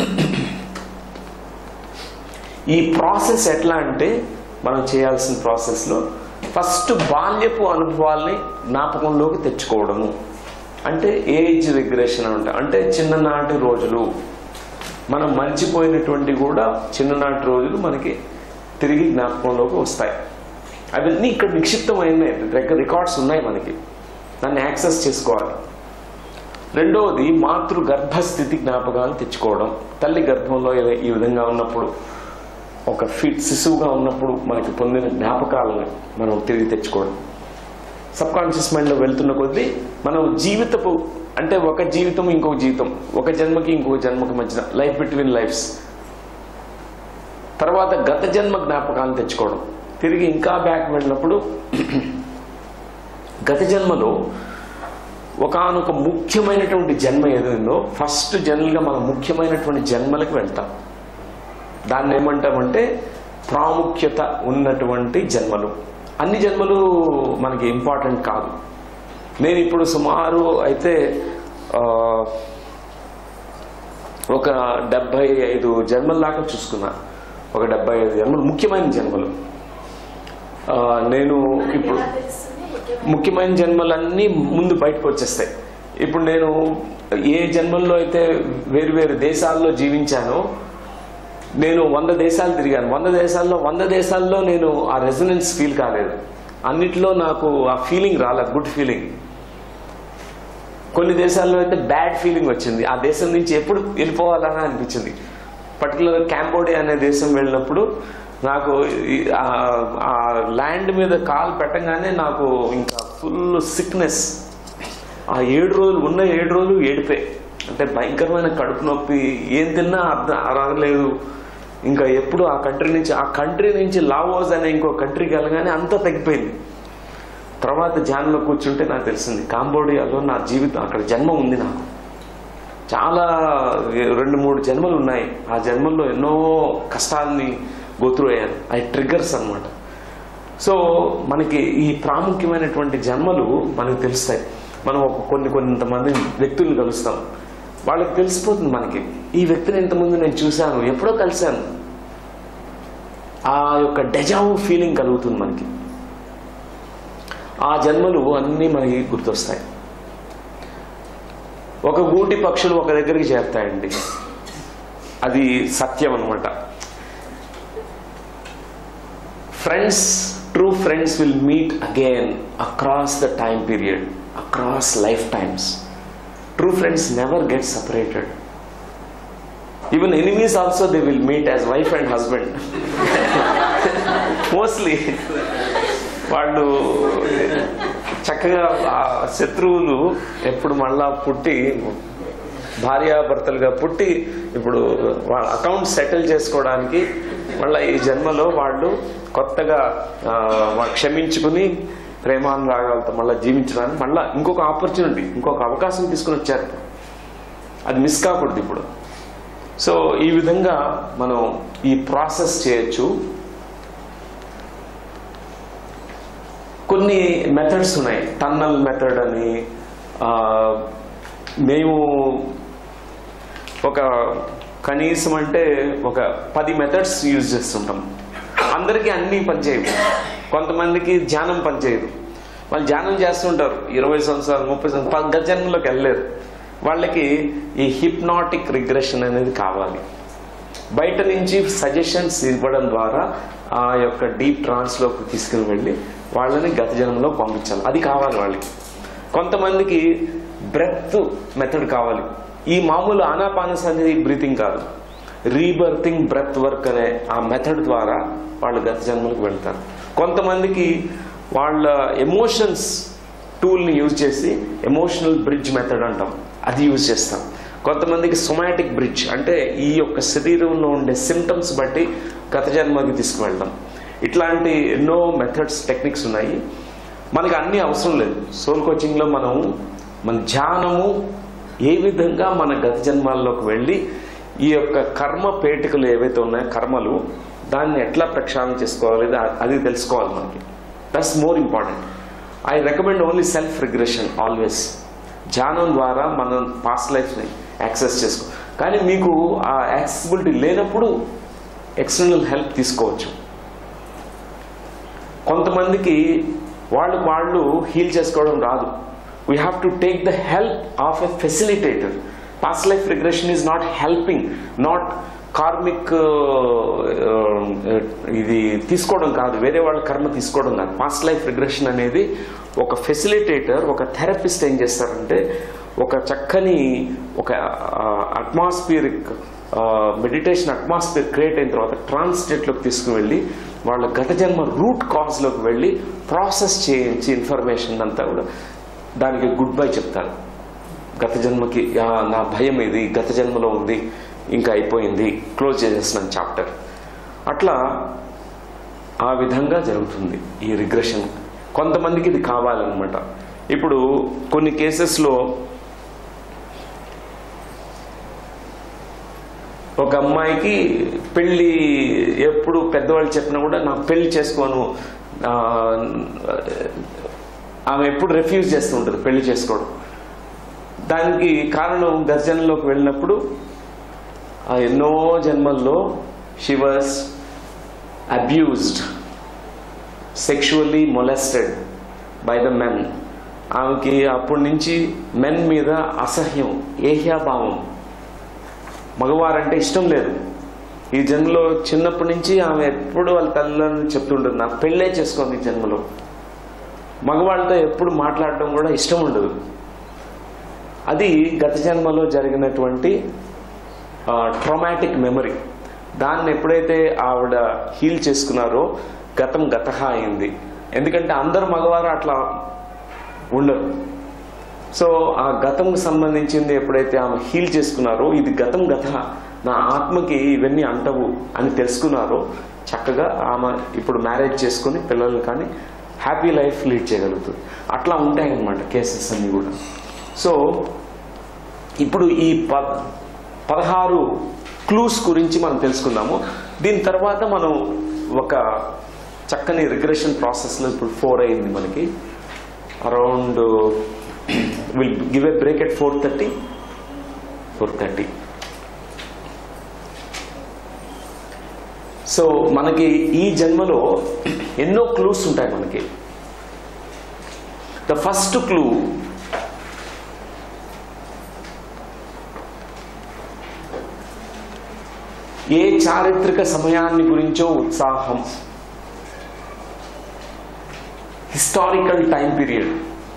ఈ ప్రాసెస్ ఎట్లా అంటే మనం చేయాల్సిన ప్రాసెస్లో ఫస్ట్ బాల్యపు అనుభవాల్ని జ్ఞాపకంలోకి తెచ్చుకోవడము అంటే ఏజ్ రిగ్రెషన్ అంట అంటే చిన్ననాటి రోజులు మనం మర్చిపోయినటువంటి కూడా చిన్ననాటి రోజులు మనకి తిరిగి జ్ఞాపకంలోకి వస్తాయి అవన్నీ ఇక్కడ నిక్షిప్తమైనవి దగ్గర రికార్డ్స్ ఉన్నాయి మనకి దాన్ని యాక్సెస్ చేసుకోవాలి రెండవది మాతృ గర్భస్థితి జ్ఞాపకాలు తెచ్చుకోవడం తల్లి గర్భంలో ఏ- ఈ విధంగా ఉన్నప్పుడు ఒక ఫిట్ శిశువుగా ఉన్నప్పుడు మనకి పొందిన జ్ఞాపకాలను మనం తిరిగి తెచ్చుకోవడం సబ్ కాన్షియస్ మైండ్లో వెళ్తున్న కొద్దీ మనం జీవితపు అంటే ఒక జీవితం ఇంకొక జీవితం ఒక జన్మకి ఇంకొక జన్మకి మధ్యన లైఫ్ బిట్వీన్ లైఫ్స్ తర్వాత గత జన్మ జ్ఞాపకాలను తెచ్చుకోవడం తిరిగి ఇంకా బ్యాక్ వెళ్ళినప్పుడు గత జన్మలో ఒకానొక ముఖ్యమైనటువంటి జన్మ ఏదైందో ఫస్ట్ జనరల్గా మనం ముఖ్యమైనటువంటి జన్మలకు వెళ్తాం దాన్ని ఏమంటామంటే ప్రాముఖ్యత ఉన్నటువంటి జన్మలు అన్ని జన్మలు మనకి ఇంపార్టెంట్ కాదు నేను ఇప్పుడు సుమారు అయితే ఆ, ఒక డెబ్బై ఐదు జన్మల దాకా చూసుకున్నా ఒక డెబ్బై ఐదు జన్మలు ముఖ్యమైన జన్మలు ఆ, నేను ఇప్పుడు ముఖ్యమైన జన్మలన్నీ ముందు బయటకు వచ్చేస్తాయి ఇప్పుడు నేను ఏ జన్మల్లో అయితే వేరు వేరు దేశాల్లో జీవించానో నేను వంద దేశాలు తిరిగాను వంద దేశాల్లో వంద దేశాల్లో నేను ఆ రెజనెన్స్ ఫీల్ కాలేదు అన్నిట్లో నాకు ఆ ఫీలింగ్ రాలే గుడ్ ఫీలింగ్ కొన్ని దేశాల్లో అయితే బ్యాడ్ ఫీలింగ్ వచ్చింది ఆ దేశం నుంచి ఎప్పుడు వెళ్ళిపోవాలని అనిపించింది పర్టికులర్ క్యాంబోడియా అనే దేశం వెళ్ళినప్పుడు నాకు ఈ- ఆ- ఆ ల్యాండ్ మీద కాలు పెట్టగానే నాకు ఇంకా ఫుల్ సిక్నెస్ ఆ ఏడు రోజులు ఉన్న ఏడు రోజులు ఏడిపే అంటే భయంకరమైన కడుపు నొప్పి ఏం తిన్నా అర్థం రాలేదు ఇంకా ఎప్పుడు ఆ కంట్రీ నుంచి ఆ కంట్రీ నుంచి లావోస్ అనే ఇంకో కంట్రీకి వెళ్ళగానే అంతా తగ్గిపోయింది తర్వాత ధ్యానంలో కూర్చుంటే నాకు తెలిసింది కాంబోడియాలో నా జీవితం అక్కడ జన్మ ఉంది నాకు చాలా రెండు మూడు జన్మలు ఉన్నాయి ఆ జన్మల్లో ఎన్నో కష్టాలని గోత్రు అయ్యాను అవి ట్రిగ్గర్స్ అన్నమాట సో మనకి ఈ ప్రాముఖ్యమైనటువంటి జన్మలు మనకు తెలుస్తాయి మనం ఒక కొన్ని కొంతమంది వ్యక్తులను కలుస్తాం వాళ్ళకి తెలిసిపోతుంది మనకి ఈ వ్యక్తిని ఇంతకుముందు నేను చూశాను ఎప్పుడో కలిశాను ఆ యొక్క డెజావు ఫీలింగ్ కలుగుతుంది మనకి ఆ జన్మలు అన్నీ మనకి గుర్తొస్తాయి ఒక గూటి పక్షులు ఒక దగ్గరికి చేరుతాయండి అది సత్యం అనమాట friends true friends will meet again across the time period across life times true friends never get separated even enemies also they will meet as wife and husband mostly వాళ్ళు చక్కగా ఆ శత్రువులు ఎప్పుడు మళ్ళా పుట్టి భార్యాభర్తలుగా పుట్టి ఇప్పుడు వాళ్ళ అకౌంట్ సెటిల్ చేసుకోవడానికి మళ్ళీ ఈ జన్మలో వాళ్ళు కొత్తగా ఆ, వా- క్షమించుకుని ప్రేమానురాగాలతో మళ్ళీ జీవించడానికి మళ్ళీ ఇంకొక ఆపర్చునిటీ ఇంకొక అవకాశం తీసుకుని వచ్చారు అది మిస్ కాకూడదు ఇప్పుడు సో ఈ విధంగా మనం ఈ ప్రాసెస్ చేయొచ్చు కొన్ని మెథడ్స్ ఉన్నాయి టన్నల్ మెథడ్ అని ఆ, మేము ఒక కనీసం అంటే ఒక పది మెథడ్స్ యూజ్ చేస్తుంటాం అందరికీ అన్నీ పనిచేయవు కొంతమందికి ధ్యానం పనిచేయదు వాళ్ళు ధ్యానం చేస్తుంటారు ఇరవై సంవత్సరాలు ముప్పై సంవత్సరాలు గజన్మలోకి వెళ్ళలేరు వాళ్ళకి ఈ హిప్నాటిక్ రిగ్రెషన్ అనేది కావాలి బయట నుంచి సజెషన్స్ ఇవ్వడం ద్వారా ఆ యొక్క డీప్ ట్రాన్స్లోకి తీసుకుని వెళ్ళి వాళ్ళని గత జన్మలో పంపించాలి అది కావాలి వాళ్ళకి కొంతమందికి బ్రెత్ మెథడ్ కావాలి ఈ మామూలు ఆనాపానసతి బ్రీతింగ్ కాదు రీబర్తింగ్ బ్రెత్ వర్క్ అనే ఆ మెథడ్ ద్వారా వాళ్ళు గత జన్మలకు వెళ్తారు కొంతమందికి వాళ్ళ ఎమోషన్స్ టూల్ని యూజ్ చేసి ఎమోషనల్ బ్రిడ్జ్ మెథడ్ అంటాం అది యూజ్ చేస్తాం కొంతమందికి సొమాటిక్ బ్రిడ్జ్ అంటే ఈ యొక్క శరీరంలో ఉండే సిమ్టమ్స్ బట్టి గత జన్మకి తీసుకువెళ్ళడం ఇట్లాంటి ఎన్నో మెథడ్స్ టెక్నిక్స్ ఉన్నాయి మనకి అన్నీ అవసరం లేదు సోల్ కోచింగ్లో మనం మన ధ్యానము ఏ విధంగా మన గత జన్మాల్లోకి వెళ్ళి ఈ యొక్క కర్మ పేటికలు ఏవైతే ఉన్నాయో కర్మలు దాన్ని ఎట్లా ప్రక్షాళన చేసుకోవాలి దా- అది తెలుసుకోవాలి మనకి that's more important I recommend only self regression always ధ్యానం ద్వారా మనం పాస్ట్ లైఫ్ని యాక్సెస్ చేసుకో కానీ మీకు ఆ యాక్సెసిబిలిటీ లేనప్పుడు ఎక్స్టర్నల్ హెల్ప్ తీసుకోవచ్చు కొంతమందికి వాళ్ళు వాళ్ళు హీల్ చేసుకోవడం రాదు we have to take the help of a facilitator past life regression is not helping not karmic ఇది తీసుకోవడం కాదు వేరే వాళ్ళ కర్మ తీసుకోవడం కాదు పాస్ట్ లైఫ్ రిగ్రెషన్ అనేది ఒక ఫెసిలిటేటర్ ఒక థెరపిస్ట్ ఏం చేస్తారంటే ఒక చక్కని ఒక అట్మాస్ఫియరిక్ మెడిటేషన్ అట్మాస్ఫియర్ క్రియేట్ అయిన తర్వాత ట్రాన్స్ స్టేట్లోకి తీసుకువెళ్ళి వాళ్ళ గత జన్మ రూట్ కాజ్లోకి వెళ్ళి ప్రాసెస్ చేయించి ఇన్ఫర్మేషన్ అంతా కూడా దానికి గుడ్ బై చెప్తారు గత జన్మకి "ఆ, నా భయం ఇది గత జన్మలో ఉంది ఇంకా అయిపోయింది క్లోజ్ చేసేస్తున్నాను చాప్టర్ అట్లా ఆ విధంగా జరుగుతుంది ఈ రిగ్రెషన్ కొంతమందికి ఇది కావాలన్నమాట ఇప్పుడు కొన్ని కేసెస్లో ఒక అమ్మాయికి పెళ్ళి ఎప్పుడు పెద్దవాళ్ళు చెప్పినా కూడా నా పెళ్లి చేసుకోను ఆ, ఆమె ఎప్పుడు రిఫ్యూజ్ చేస్తూ ఉంటుంది పెళ్లి చేసుకోవడం దానికి కారణం గర్జనలోకి వెళ్ళినప్పుడు ఆ ఎన్నో జన్మల్లో she was abused sexually molested by the men ఆమెకి అప్పటి నుంచి మెన్ మీద అసహ్యం ఏహ్యాభావం మగవారంటే ఇష్టం లేదు ఈ జన్మలో చిన్నప్పటి నుంచి ఆమె ఎప్పుడు వాళ్ళ తల్లిదండ్రులు చెప్తుంటుంది నాకు పెళ్ళే చేసుకోండి ఈ జన్మలో మగవాళ్ళతో ఎప్పుడు మాట్లాడటం కూడా ఇష్టం ఉండదు అది గత జన్మలో జరిగినటువంటి ట్రామాటిక్ మెమరీ దాన్ని ఎప్పుడైతే ఆవిడ హీల్ చేసుకున్నారో గతం గతహ అయింది ఎందుకంటే అందరు మగవారు అట్లా ఉండరు సో ఆ గతంకు సంబంధించింది ఎప్పుడైతే ఆమె హీల్ చేసుకున్నారో ఇది గతం గత నా ఆత్మకి ఇవన్నీ అంటవు అని తెలుసుకున్నారో చక్కగా ఆమె ఇప్పుడు మ్యారేజ్ చేసుకుని పిల్లలు కానీ హ్యాపీ లైఫ్ లీడ్ చేయగలుగుతుంది అట్లా ఉంటాయన్నమాట కేసెస్ అన్నీ కూడా సో ఇప్పుడు ఈ ప పదహారు క్లూస్ గురించి మనం తెలుసుకుందాము దీని తర్వాత మనం ఒక చక్కని రిగ్రెషన్ ప్రాసెస్లో ఇప్పుడు ఫోర్ అయింది మనకి around will give a break at four thirty four thirty so మనకి ఈ జన్మలో ఎన్నో క్లూస్ ఉంటాయి మనకి ద ఫస్ట్ క్లూ ఏ చారిత్రక సమయాన్ని గురించో ఉత్సాహం హిస్టారికల్ టైం పీరియడ్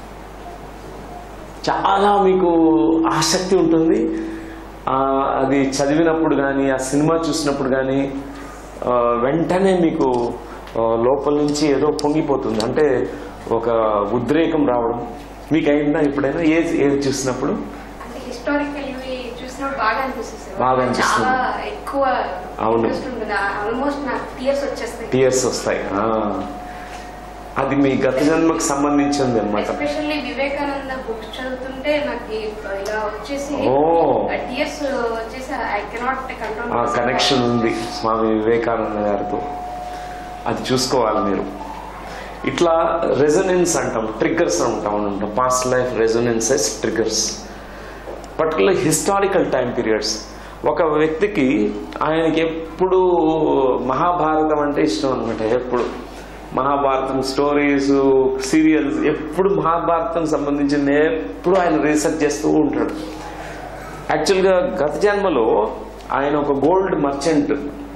చాలా మీకు ఆసక్తి ఉంటుంది ఆ, అది చదివినప్పుడు కానీ ఆ సినిమా చూసినప్పుడు కానీ ఆ, వెంటనే మీకు ఆ, లోపల నుంచి ఏదో పొంగిపోతుంది అంటే ఒక ఉద్రేకం రావడం మీకు అయిందా ఎప్పుడైనా ఏది ఏది చూసినప్పుడు అంటే హిస్టారికల్ ఇవి చూసినప్పుడు బాగా అనిపిస్తుంది సార్. బాగా అనిపిస్తుంది. చాలా ఎక్కువ అవును. ఇంట్రెస్ట్ ఉంటుంది ఆల్మోస్ట్ నాకు టీయర్స్ వచ్చేస్తాయి టీయర్స్ వస్తాయి ఆ. అది మీ గత జన్మకు సంబంధించింది అనమాట ఎస్పెషల్లీ వివేకానంద బుక్స్ చదువుతుంటే నాకు ఈ- ఇలా వచ్చేసి ఓ. టీయర్స్ వచ్చేసి ఐ కెనాట్ కంట్రోల్ ఆ కనెక్షన్ ఉంది స్వామి వివేకానంద గారితో అది చూసుకోవాలి మీరు ఇట్లా రెజొనెన్స్ అంటాం ట్రిగ్గర్స్ అంటాం అంటాం past life resonances triggers particular historical time periods ఒక వ్యక్తికి ఆయనకి ఎప్పుడు మహాభారతం అంటే ఇష్టం అనమాట ఎప్పుడు మహాభారతం స్టోరీస్ సీరియల్స్ ఎప్పుడు మహాభారతం సంబంధించిన ఎప్పుడు ఆయన రీసెర్చ్ చేస్తూ ఉంటాడు యాక్చువల్గా గత జన్మలో ఆయన ఒక గోల్డ్ మర్చెంట్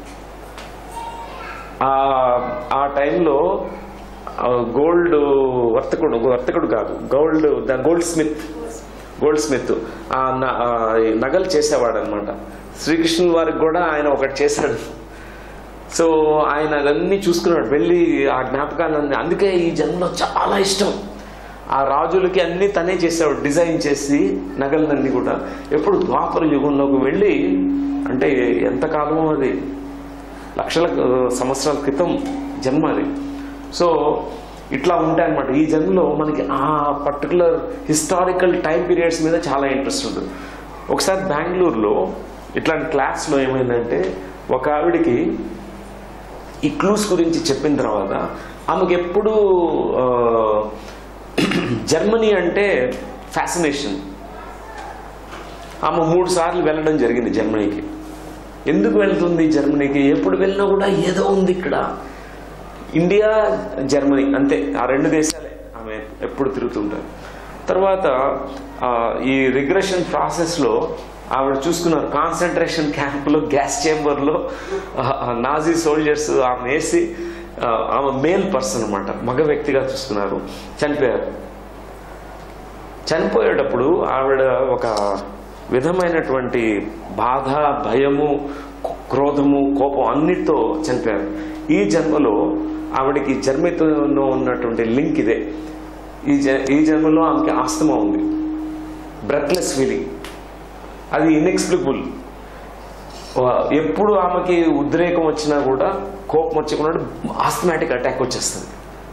ఆ టైంలో గోల్డ్ వర్తకుడు వర్తకుడు కాదు gold the goldsmith goldsmith ఆ న- ఆ నగలు చేసేవాడు అనమాట శ్రీకృష్ణుల వారికి కూడా ఆయన ఒకటి చేశాడు సో ఆయన అవన్నీ చూసుకున్నాడు వెళ్ళి ఆ జ్ఞాపకాలన్నీ అందుకే ఈ జన్మలో చాలా ఇష్టం ఆ రాజులకి అన్ని తనే చేసేవాడు డిజైన్ చేసి నగలన్నీ కూడా ఎప్పుడు ద్వాపర యుగంలోకి వెళ్ళి అంటే ఎంతకాలం అది లక్షల ఆ, సంవత్సరాల క్రితం జన్మ అది సో ఇట్లా ఉంటాయి అనమాట ఈ జన్మలో మనకి ఆ పర్టికులర్ హిస్టారికల్ టైం పీరియడ్స్ మీద చాలా ఇంట్రెస్ట్ ఉంటుంది ఒకసారి బెంగళూరులో ఇట్లాంటి క్లాస్లో ఏమైందంటే ఒక ఆవిడికి ఈ క్లూస్ గురించి చెప్పిన తర్వాత ఆమెకు ఎప్పుడు ఆ, జర్మనీ అంటే ఫ్యాసినేషన్ ఆమె మూడు సార్లు వెళ్ళడం జరిగింది జర్మనీకి ఎందుకు వెళ్తుంది జర్మనీకి ఎప్పుడు వెళ్ళినా కూడా ఏదో ఉంది ఇక్కడ ఇండియా జర్మనీ అంతే ఆ రెండు దేశాలే ఆమె ఎప్పుడు తిరుగుతుంటారు తర్వాత ఆ, ఈ రిగ్రెషన్ ప్రాసెస్లో ఆవిడ చూసుకున్నారు కాన్సన్ట్రేషన్ క్యాంపులో గ్యాస్ చేంబర్లో నాజీ సోల్జర్స్ ఆమె వేసి ఆ, ఆమె మేల్ పర్సన్ అనమాట మగ వ్యక్తిగా చూసుకున్నారు చనిపోయారు చనిపోయేటప్పుడు ఆవిడ ఒక విధమైనటువంటి బాధ భయము క్రోధము కోపం అన్నిటితో చనిపోయారు ఈ జన్మలో ఆవిడకి జర్మనీతో ఉన్నటువంటి లింక్ ఇదే ఈ జ ఈ జన్మలో ఆమెకి ఆస్తమా ఉంది బ్రెత్లెస్ ఫీలింగ్ అది ఇన్ఎక్స్ప్లికబుల్ ఎప్పుడు ఆమెకి ఉద్రేకం వచ్చినా కూడా కోపం వచ్చకుండా ఆస్థమాటిక్ అటాక్ వచ్చేస్తుంది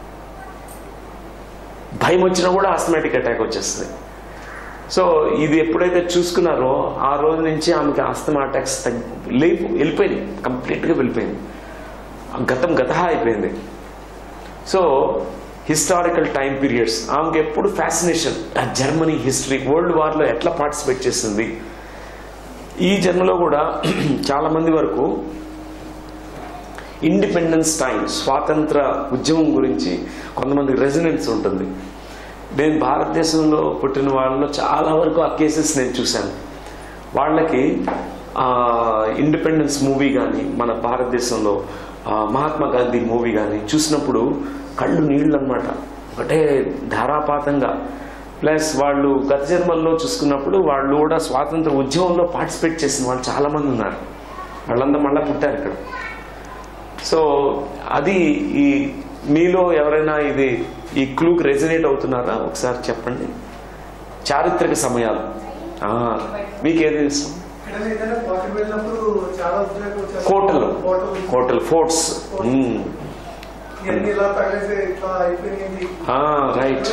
భయం వచ్చినా కూడా ఆస్థమాటిక్ అటాక్ వచ్చేస్తుంది సో ఇది ఎప్పుడైతే చూసుకున్నారో ఆ రోజు నుంచి ఆమెకి ఆస్తమా అటాక్స్ లేవు వెళ్ళిపోయింది కంప్లీట్గా వెళ్ళిపోయింది ఆ గతం గత అయిపోయింది సో హిస్టారికల్ టైం పీరియడ్స్ ఆమెకి ఎప్పుడు ఫ్యాసినేషన్ ఆ జర్మనీ హిస్టరీ వరల్డ్ వార్లో ఎట్లా పార్టిసిపేట్ చేసింది ఈ జన్మలో కూడా చాలా మంది వరకు ఇండిపెండెన్స్ టైం స్వాతంత్ర ఉద్యమం గురించి కొంతమంది రెసిడెన్స్ ఉంటుంది నేను భారతదేశంలో పుట్టిన వాళ్ళలో చాలా వరకు ఆ కేసెస్ నేను చూశాను వాళ్ళకి ఇండిపెండెన్స్ మూవీ కానీ మన భారతదేశంలో ఆ, మహాత్మా గాంధీ మూవీ కానీ చూసినప్పుడు కళ్ళు నీళ్ళు అనమాట ఒకటే ధారాపాతంగా ప్లస్ వాళ్ళు గత జన్మల్లో చూసుకున్నప్పుడు వాళ్ళు కూడా స్వాతంత్ర ఉద్యమంలో పార్టిసిపేట్ చేసిన వాళ్ళు చాలా మంది ఉన్నారు వాళ్ళంతా మళ్ళీ పుట్టారు ఇక్కడ సో అది ఈ మీలో ఎవరైనా ఇది ఈ క్లూకి రెజినేట్ అవుతున్నారా ఒకసారి చెప్పండి చారిత్రక సమయాలు ఆ, మీకేది ఇష్టం ఎక్కడైనా ఏదైనా కోటకు వెళ్ళినప్పుడు చాలా ఉద్యోగం వచ్చేస్తాయి. కోటలు కోటలు. కోటలు ఫోర్ట్స్ మ్మ్. ఇవన్నీ ఇలా తగిలేసి ఇట్లా అయిపోయింది ఆ, రైట్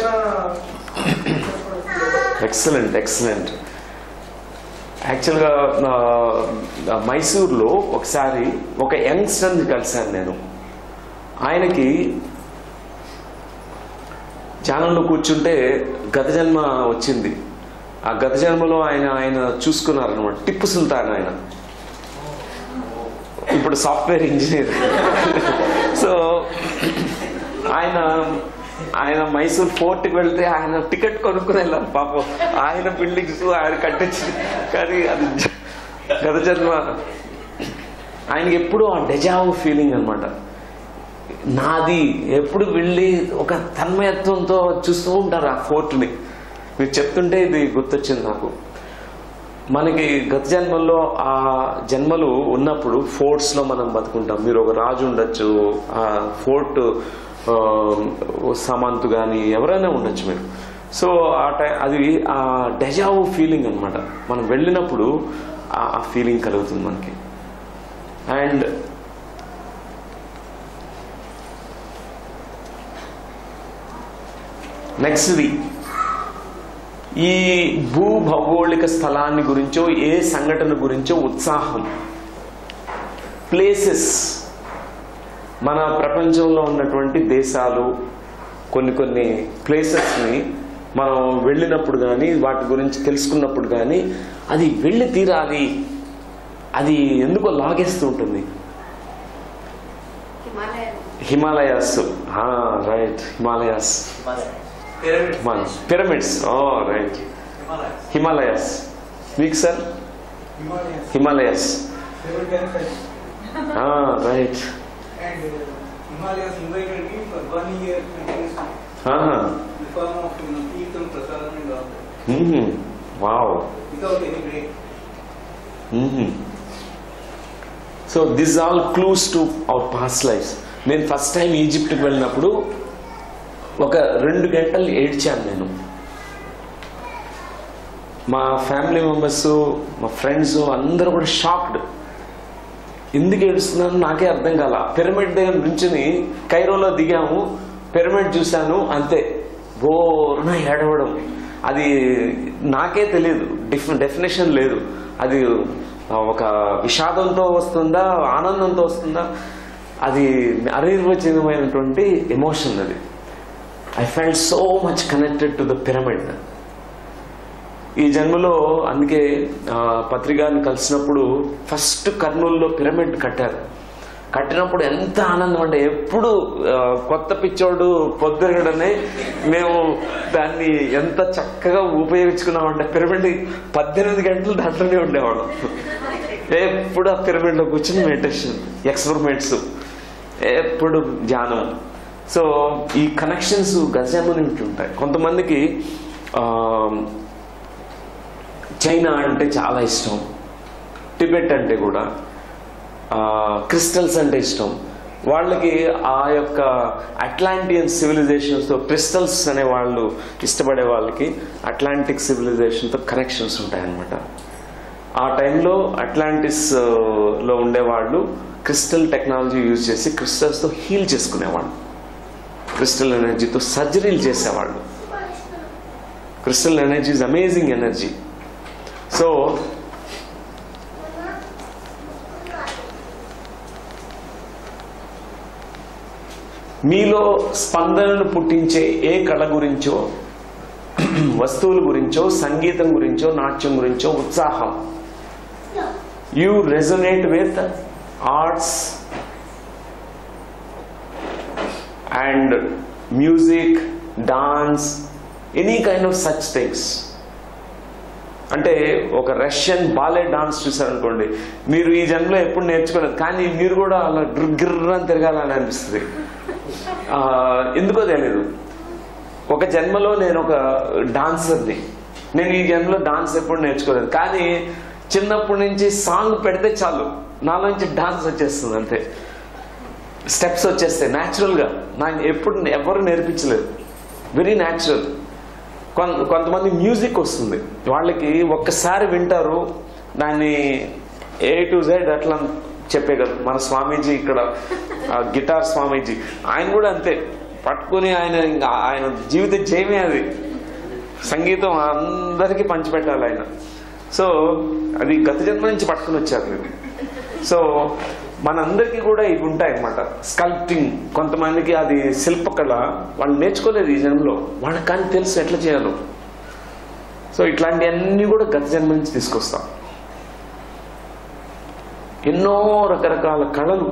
ఏదైనా ఎక్సలెంట్ ఎక్సలెంట్ యాక్చువల్గా ఆ, మైసూర్లో ఒకసారి ఒక యంగ్స్టర్ని కలిశాను నేను ఆయనకి ధ్యానంలో కూర్చుంటే గత జన్మ వచ్చింది ఆ గత జన్మలో ఆయన ఆయన చూసుకున్నారనమాట టిప్పు సుల్తాన్ ఆయన ఇప్పుడు సాఫ్ట్వేర్ ఇంజనీర్ సో ఆయన ఆయన మైసూర్ ఫోర్ట్కి వెళ్తే ఆయన టికెట్ కొనుక్కుని వెళ్ళారు పాపం ఆయన బిల్డింగ్స్ ఆయన కట్టించి కానీ అది గత జన్మ ఆయనకి ఎప్పుడు ఆ డెజావు ఫీలింగ్ అన్నమాట నాది ఎప్పుడు వెళ్ళి ఒక తన్మయత్వంతో చూస్తూ ఉంటారు ఆ ఫోర్ట్ని మీరు చెప్తుంటే ఇది గుర్తొచ్చింది నాకు మనకి గత జన్మల్లో ఆ జన్మలు ఉన్నప్పుడు ఫోర్ట్స్ లో మనం బతుకుంటాం మీరు ఒక రాజు ఉండొచ్చు ఆ ఫోర్ట్ ఆ, సామంతు కానీ ఎవరైనా ఉండొచ్చు మీరు సో ఆ టై అది ఆ డెజావు ఫీలింగ్ అన్నమాట మనం వెళ్ళినప్పుడు ఆ ఫీలింగ్ కలుగుతుంది మనకి అండ్ నెక్స్ట్ది ఈ భూ భౌగోళిక స్థలాన్ని గురించో ఏ సంఘటన గురించో ఉత్సాహం ప్లేసెస్ మన ప్రపంచంలో ఉన్నటువంటి దేశాలు కొన్ని కొన్ని ప్లేసెస్ని మనం వెళ్ళినప్పుడు కానీ వాటి గురించి తెలుసుకున్నప్పుడు కానీ అది వెళ్ళి తీరాలి అది ఎందుకో లాగేస్తూ ఉంటుంది Himalayas right Himalayas Pyramids. Pyramids oh right Himalayas. Himalayas మీకు sir Himalayas. Himalayas Seven times I- right And uh, Himalayas invited me for one year continuously. In the form of you know, Kirtan, Prasadam and all that. Wow Without any break. So this all clues to our past life నేను ఫస్ట్ టైం ఈజిప్ట్కి వెళ్ళినప్పుడు ఒక రెండు గంటలు ఏడ్చాను నేను మా ఫ్యామిలీ మెంబర్స్ మా ఫ్రెండ్స్ అందరూ కూడా షాక్డ్ ఎందుకు ఏడుస్తున్నాను నాకే అర్థం కాల పిరమిడ్ దగ్గర నుంచుని కైరోలో దిగాము పిరమిడ్ చూశాను అంతే బోర్న ఏడవడం అది నాకే తెలియదు డిఫ్ డెఫినేషన్ లేదు అది ఒక విషాదంతో వస్తుందా ఆనందంతో వస్తుందా అది అనిర్వచనమైనటువంటి ఎమోషన్ అది I felt so much connected to the pyramid ఈ జన్మలో అందుకే ఆ, పత్రికాని కలిసినప్పుడు ఫస్ట్ కర్నూలులో పిరమిడ్ కట్టారు కట్టినప్పుడు ఎంత ఆనందం అంటే ఎప్పుడు ఆ, కొత్త పిచ్చోడు పొద్దుగడనే మేము దాన్ని ఎంత చక్కగా ఉపయోగించుకున్నామంటే పిరమిడ్ పద్దెనిమిది గంటలు దాంట్లోనే ఉండేవాళ్ళం ఎప్పుడు ఆ పిరమిడ్లో కూర్చుని మెడిటేషన్ ఎక్స్పెరిమెంట్స్ ఎప్పుడు ధ్యానం సో ఈ కనెక్షన్స్ గజాము నుంచి ఉంటాయి కొంతమందికి ఆ, చైనా అంటే చాలా ఇష్టం టిబెట్ అంటే కూడా క్రిస్టల్స్ అంటే ఇష్టం వాళ్ళకి ఆ యొక్క అట్లాంటియన్ సివిలైజేషన్స్తో క్రిస్టల్స్ అనే వాళ్ళు ఇష్టపడే వాళ్ళకి అట్లాంటిక్ సివిలైజేషన్తో కనెక్షన్స్ ఉంటాయన్నమాట ఆ టైంలో అట్లాంటిస్ ఆ, లో ఉండేవాళ్ళు క్రిస్టల్ టెక్నాలజీ యూజ్ చేసి క్రిస్టల్స్తో హీల్ చేసుకునేవాళ్ళు క్రిస్టల్ ఎనర్జీతో సర్జరీలు చేసేవాళ్ళు crystal energy is amazing energy so మీలో స్పందనను పుట్టించే ఏ కళ గురించో వస్తువుల గురించో సంగీతం గురించో నాట్యం గురించో ఉత్సాహం you resonate with arts and music dance any kind of such things అంటే ఒక రష్యన్ బాలే డాన్స్ చూసారనుకోండి మీరు ఈ జన్మలో ఎప్పుడు నేర్చుకోలేదు కానీ మీరు కూడా అలా గిర్రని తిరగాలని అనిపిస్తుంది ఆ, ఎందుకో తెలియదు ఒక జన్మలో నేను ఒక డాన్సర్ని నేను ఈ జన్మలో డాన్స్ ఎప్పుడు నేర్చుకోలేదు కానీ చిన్నప్పటి నుంచి సాంగ్ పెడితే చాలు నాలోంచి డాన్స్ వచ్చేస్తుంది అంతే స్టెప్స్ వచ్చేస్తాయి న్యాచురల్గా నాకు ఎప్పుడు ఎవరు నేర్పించలేదు వెరీ న్యాచురల్ కొన్- కొంతమంది మ్యూజిక్ వస్తుంది వాళ్ళకి ఒక్కసారి వింటారు దాన్ని ఏ టు జెడ్ అట్లా చెప్పేయగలరు మన స్వామీజీ ఇక్కడ ఆ గిటార్ స్వామీజీ ఆయన కూడా అంతే పట్టుకుని ఆయన ఇంకా ఆయన జీవిత జయమే అది సంగీతం అందరికీ పంచిపెట్టాలి ఆయన సో అది గత జన్మ నుంచి పట్టుకుని వచ్చారు మీరు సో మనందరికీ కూడా ఇవి ఉంటాయి అన్నమాట స్కల్ప్టింగ్ కొంతమందికి అది శిల్పకళ వాళ్ళు నేర్చుకోలేదు ఈ జన్మలో వాళ్ళకి కానీ తెలుసు ఎట్లా చేయాలో సో ఇట్లాంటివన్నీ కూడా గత జన్మ నుంచి తీసుకొస్తాం ఎన్నో రకరకాల కళలు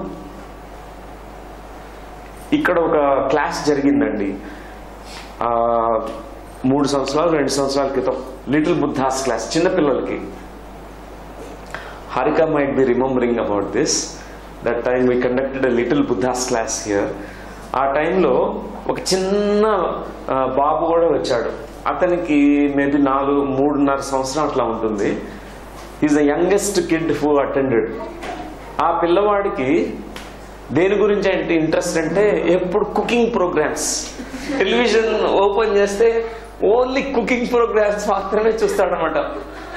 ఇక్కడ ఒక క్లాస్ జరిగిందండి ఆ, మూడు సంవత్సరాలు రెండు సంవత్సరాల క్రితం లిటిల్ బుద్ధాస్ క్లాస్ చిన్నపిల్లలకి Harika might be remembering about this. That time we conducted a little Buddha's class here. ఆ టైంలో ఒక చిన్న ఆ, బాబు కూడా వచ్చాడు అతనికి మేబీ నాలుగు మూడున్నర సంవత్సరం అట్లా ఉంటుంది is the youngest kid who attended ఆ పిల్లవాడికి దేని గురించి అంటే ఇంట్రెస్ట్ అంటే ఎప్పుడు కుకింగ్ ప్రోగ్రామ్స్ టెలివిజన్ ఓపెన్ చేస్తే ఓన్లీ కుకింగ్ ప్రోగ్రామ్స్ మాత్రమే చూస్తాడనమాట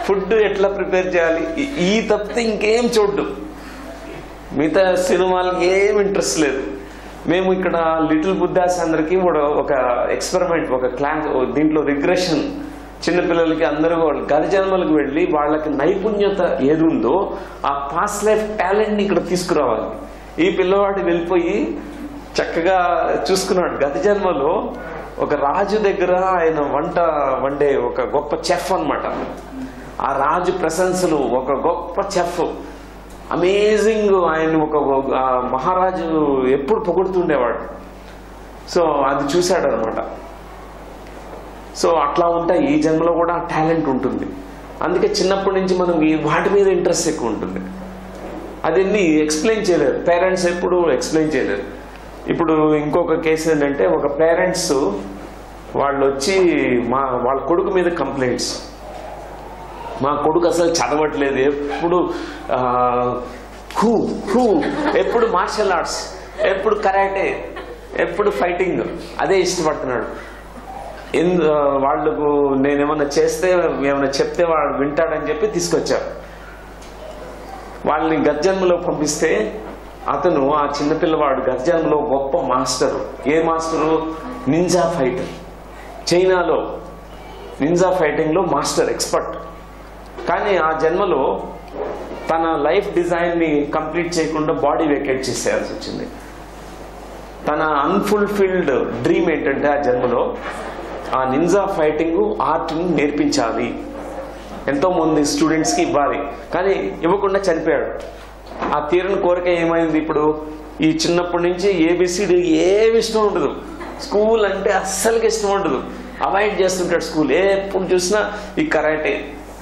ఫుడ్ ఎట్లా ప్రిపేర్ చేయాలి ఈ- ఈ తప్పితే ఇంకేం చూడ్డు మిగతా సినిమాలకి ఏం ఇంట్రెస్ట్ లేదు మేము ఇక్కడ లిటిల్ బుద్ధాస్ అందరికి కూడా ఒక ఎక్స్పెరిమెంట్ ఒక క్లాస్ దీంట్లో రిగ్రెషన్ చిన్నపిల్లలకి అందరూ వాళ్ళు గత జన్మలకు వెళ్ళి వాళ్ళకి నైపుణ్యత ఏది ఉందో ఆ పాస్ట్ లైఫ్ టాలెంట్ని ఇక్కడ తీసుకురావాలి ఈ పిల్లవాడు వెళ్ళిపోయి చక్కగా చూసుకున్నాడు గత జన్మలో ఒక రాజు దగ్గర ఆయన వంట వండే ఒక గొప్ప చెఫ్ అన్నమాట ఆ రాజు ప్రశంసలు ఒక గొప్ప చెఫ్ అమేజింగ్ ఆయన ఒక ఒక- ఆ మహారాజు ఎప్పుడు పొగుడుతుండేవాడు సో అది చూశాడు అనమాట సో అట్లా ఉంటాయి ఈ జన్మలో కూడా టాలెంట్ ఉంటుంది అందుకే చిన్నప్పటి నుంచి మనం ఈ వాటి మీద ఇంట్రెస్ట్ ఎక్కువ ఉంటుంది అదన్నీ ఎక్స్ప్లెయిన్ చేయలేరు పేరెంట్స్ ఎప్పుడు ఎక్స్ప్లెయిన్ చేయలేరు ఇప్పుడు ఇంకొక కేసు ఏంటంటే ఒక పేరెంట్స్ వాళ్ళు వచ్చి మా వాళ్ళ కొడుకు మీద కంప్లైంట్స్ మా కొడుకు అసలు చదవట్లేదు ఎప్పుడు ఆ, హూ హూ ఎప్పుడు మార్షల్ ఆర్ట్స్ ఎప్పుడు కరాటే ఎప్పుడు ఫైటింగ్ అదే ఇష్టపడుతున్నాడు ఎందు వాళ్ళకు నేనేమన్నా చేస్తే ఏమైనా చెప్తే వాడు వింటాడని చెప్పి తీసుకొచ్చారు వాళ్ళని గజ్జన్మలో పంపిస్తే అతను ఆ చిన్నపిల్లవాడు గజ్జన్మలో గొప్ప మాస్టర్ ఏ మాస్టరు నింజా ఫైటర్ చైనాలో నింజా ఫైటింగ్లో మాస్టర్ ఎక్స్పర్ట్ కానీ ఆ జన్మలో తన లైఫ్ డిజైన్ని కంప్లీట్ చేయకుండా బాడీ వేకేట్ చేసేయాల్సి వచ్చింది తన అన్ఫుల్ఫిల్డ్ డ్రీమ్ ఏంటంటే ఆ జన్మలో ఆ నింజా ఫైటింగ్ ఆర్ట్ని నేర్పించాలి ఎంతో మంది స్టూడెంట్స్కి ఇవ్వాలి కానీ ఇవ్వకుండా చనిపోయాడు ఆ తీరని కోరిక ఏమైంది ఇప్పుడు ఈ చిన్నప్పటి నుంచి ఏబిసిడి ఏమి ఇష్టం ఉండదు స్కూల్ అంటే అస్సలకి ఇష్టం ఉండదు అవాయిడ్ చేస్తుంటాడు స్కూల్ ఎప్పుడు చూసినా ఈ కరాటే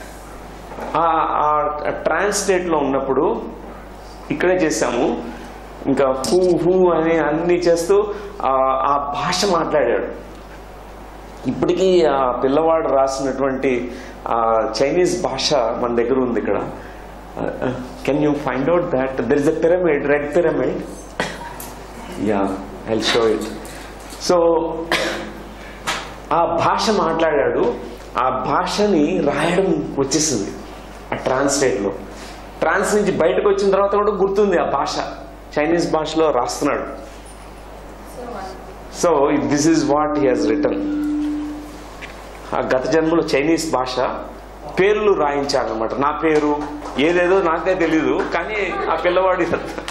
ఆ ట్రాన్స్ స్టేట్లో ఉన్నప్పుడు ఇక్కడే చేశాము ఇంకా హూ హూ అని అన్ని చేస్తూ ఆ ఆ భాష మాట్లాడాడు ఇప్పటికీ ఆ పిల్లవాడు రాసినటువంటి ఆ చైనీస్ భాష మన దగ్గర ఉంది ఇక్కడ can you find out that there is a pyramid red pyramid yeah I show it so ఆ భాష మాట్లాడాడు ఆ భాషని రాయడం వచ్చేసింది ఆ ట్రాన్స్లేట్లో ట్రాన్స్ నుంచి బయటకు వచ్చిన తర్వాత కూడా గుర్తుంది ఆ భాష చైనీస్ భాషలో రాస్తున్నాడు so this is what he has written ఆ గత జన్మలో చైనీస్ భాష పేర్లు రాయించాడనమాట నా పేరు ఏదేదో నాకే తెలీదు కానీ ఆ పిల్లవాడి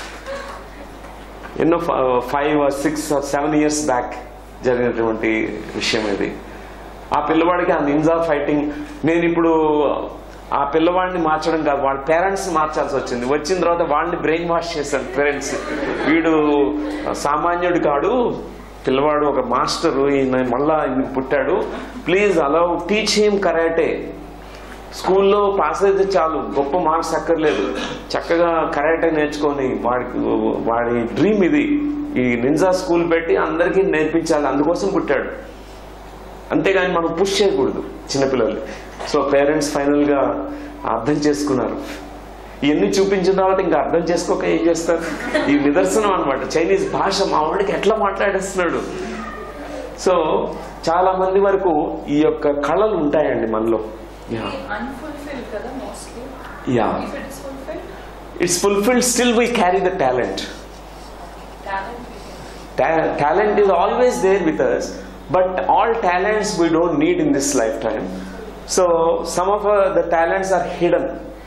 ఎన్నో five six seven years back జరిగినటువంటి విషయం ఇది ఆ పిల్లవాడికి ఆ నింజా ఫైటింగ్ నేను ఇప్పుడు ఆ పిల్లవాడిని మార్చడం కాదు వాళ్ళ పేరెంట్స్ మార్చాల్సి వచ్చింది వచ్చిన తర్వాత వాళ్ళని బ్రెయిన్ వాష్ చేశాను పేరెంట్స్ వీడు సామాన్యుడు కాడు పిల్లవాడు ఒక మాస్టరు ఈయన మళ్ళా ఈయన పుట్టాడు please allow teach him karate స్కూల్లో పాస్ అయితే చాలు గొప్ప మార్క్స్ అక్కర్లేదు చక్కగా కరాటే నేర్చుకొని వాడికి వాడి డ్రీమ్ ఇది ఈ నింజా స్కూల్ పెట్టి అందరికీ నేర్పించాలి అందుకోసం పుట్టాడు అంతేగాని మనం పుష్ చేయకూడదు చిన్నపిల్లల్ని సో పేరెంట్స్ ఫైనల్గా అర్థం చేసుకున్నారు ఇవన్నీ చూపించిన తర్వాత ఇంకా అర్థం చేసుకోక ఏం చేస్తారు ఈ నిదర్శనం అనమాట చైనీస్ భాష మా వాడికి ఎట్లా మాట్లాడేస్తున్నాడు సో చాలా మంది వరకు ఈ యొక్క కళలు ఉంటాయండి మనలో యా అన్ఫుల్ఫిల్ కదా mostly yeah if it is fulfil it's fulfilled still we carry the talent talent Ta- talent is always there with us, but all talents we don't need in this lifetime. So some of uh, the talents are hidden.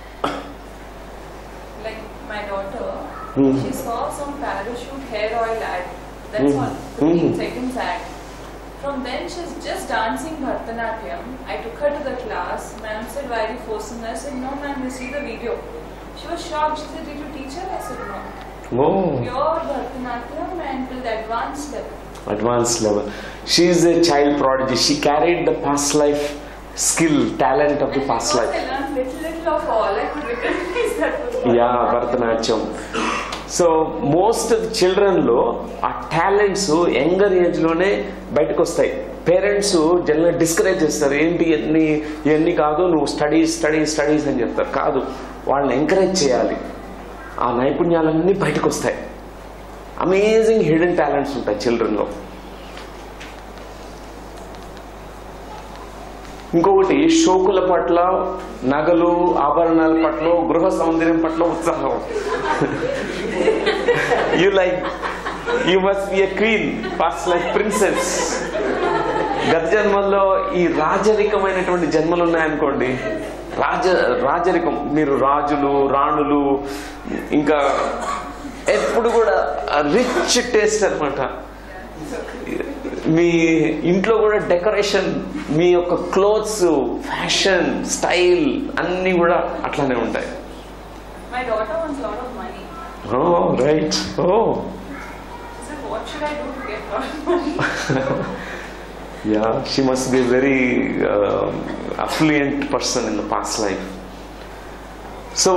like my daughter Hmm. she saw some parachute hair oil ad that's Hmm. all 15 Hmm. seconds ad from then she's just dancing bharatanatyam i took her to the class ma'am said why are you forcing her i said no ma'am you see the video she was shocked she said did you teach her i said no Oh, pure bharatanatyam and till the advanced level advanced level. She is a child prodigy. She carried the past life skill, talent of the and past because life. i learned little little of all i could recognize that was yeah Bharatanatyam so most of చిల్డ్రన్లో ఆ టాలెంట్స్ యంగర్ ఏజ్లోనే బయటకు వస్తాయి పేరెంట్స్ జనరల్ డిస్కరేజ్ చేస్తారు ఏంటి ఇవన్నీ ఇవన్నీ కాదు నువ్వు స్టడీస్ స్టడీస్ స్టడీస్ అని చెప్తారు కాదు వాళ్ళని ఎంకరేజ్ చేయాలి ఆ నైపుణ్యాలన్నీ బయటకు వస్తాయి అమేజింగ్ హిడెన్ టాలెంట్స్ ఉంటాయి చిల్డ్రన్లో ఇంకొకటి షోకుల పట్ల నగలు ఆభరణాల పట్ల గృహ సౌందర్యం పట్ల ఉత్సాహం you like you must be a queen pass like princess గత జన్మల్లో ఈ రాజరికమైనటువంటి జన్మలు ఉన్నాయనుకోండి రాజ రాజరికం మీరు రాజులు రాణులు ఇంకా ఎప్పుడు కూడా రిచ్ టేస్ట్ అన్నమాట మీ ఇంట్లో కూడా డెకరేషన్ మీ యొక్క క్లోత్స్ ఫ్యాషన్ స్టైల్ అన్నీ కూడా అట్లానే ఉంటాయి My daughter wants a lot of money. Oh right oh She said, what should I do to get a lot of money? Yeah she must be very affluent person in the past life so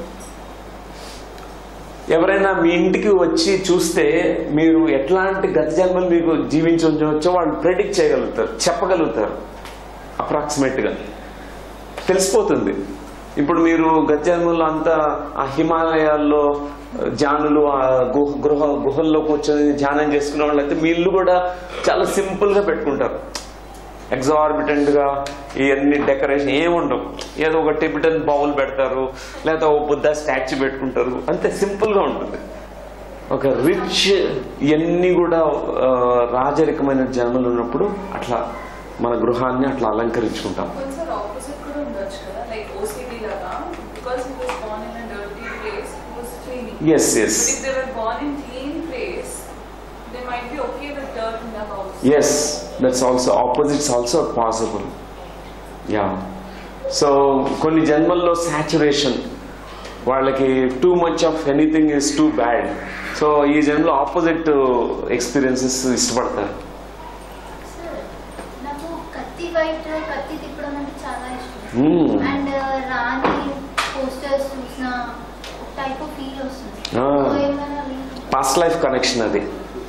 ఎవరైనా మీ ఇంటికి వచ్చి చూస్తే మీరు ఎట్లాంటి గత జన్మలు మీకు జీవించి ఉండవచ్చో వాళ్ళు ప్రెడిక్ట్ చేయగలుగుతారు చెప్పగలుగుతారు అప్రాక్సిమేట్గా తెలిసిపోతుంది ఇప్పుడు మీరు గత జన్మల్లో అంతా ఆ హిమాలయాల్లో జానులు ఆ గుహ గృహ గుహల్లో కూర్చొని ధ్యానం చేసుకునే వాళ్ళైతే మీ ఇల్లు కూడా చాలా సింపుల్ గా పెట్టుకుంటారు ఎగ్జార్బిటెంట్ గా ఇవన్నీ డెకరేషన్ ఏముండవు ఏదో ఒక టిబిటన్ బౌల్ పెడతారు లేదా ఒక బుద్ధ స్టాచ్యూ పెట్టుకుంటారు అంతే సింపుల్ గా ఉంటుంది ఒక రిచ్ ఇవన్నీ కూడా ఆ, రాజరికమైన జన్మలు ఉన్నప్పుడు అట్లా మన గృహాన్ని అట్లా అలంకరించుకుంటాం కొంచెం ఆపోజిట్ కూడా ఉండొచ్చు కదా లైక్ ఓసిడి లాగా because he was born in a dirty place he was cleaning yes yes but if they were born in clean place they might be okay with dirt in their house yes that's also opposites also possible yeah so కొన్ని జన్మల్లో సాచురేషన్ వాళ్ళకి too much of anything is too bad so ఈ జన్మలో ఆపోజిట్ ఎక్స్పీరియన్సెస్ ఇష్టపడతారు సార్ నాకు కత్తి వైట్ కత్తి తిప్పడం అంటే చాలా ఇష్టం Hmm. అండ్ రాణి పోస్టర్స్ చూసిన టైప్ ఆఫ్ ఫీల్ వస్తుంది Ah. So ఏమైనా link? పాస్ట్ లైఫ్ కనెక్షన్ అది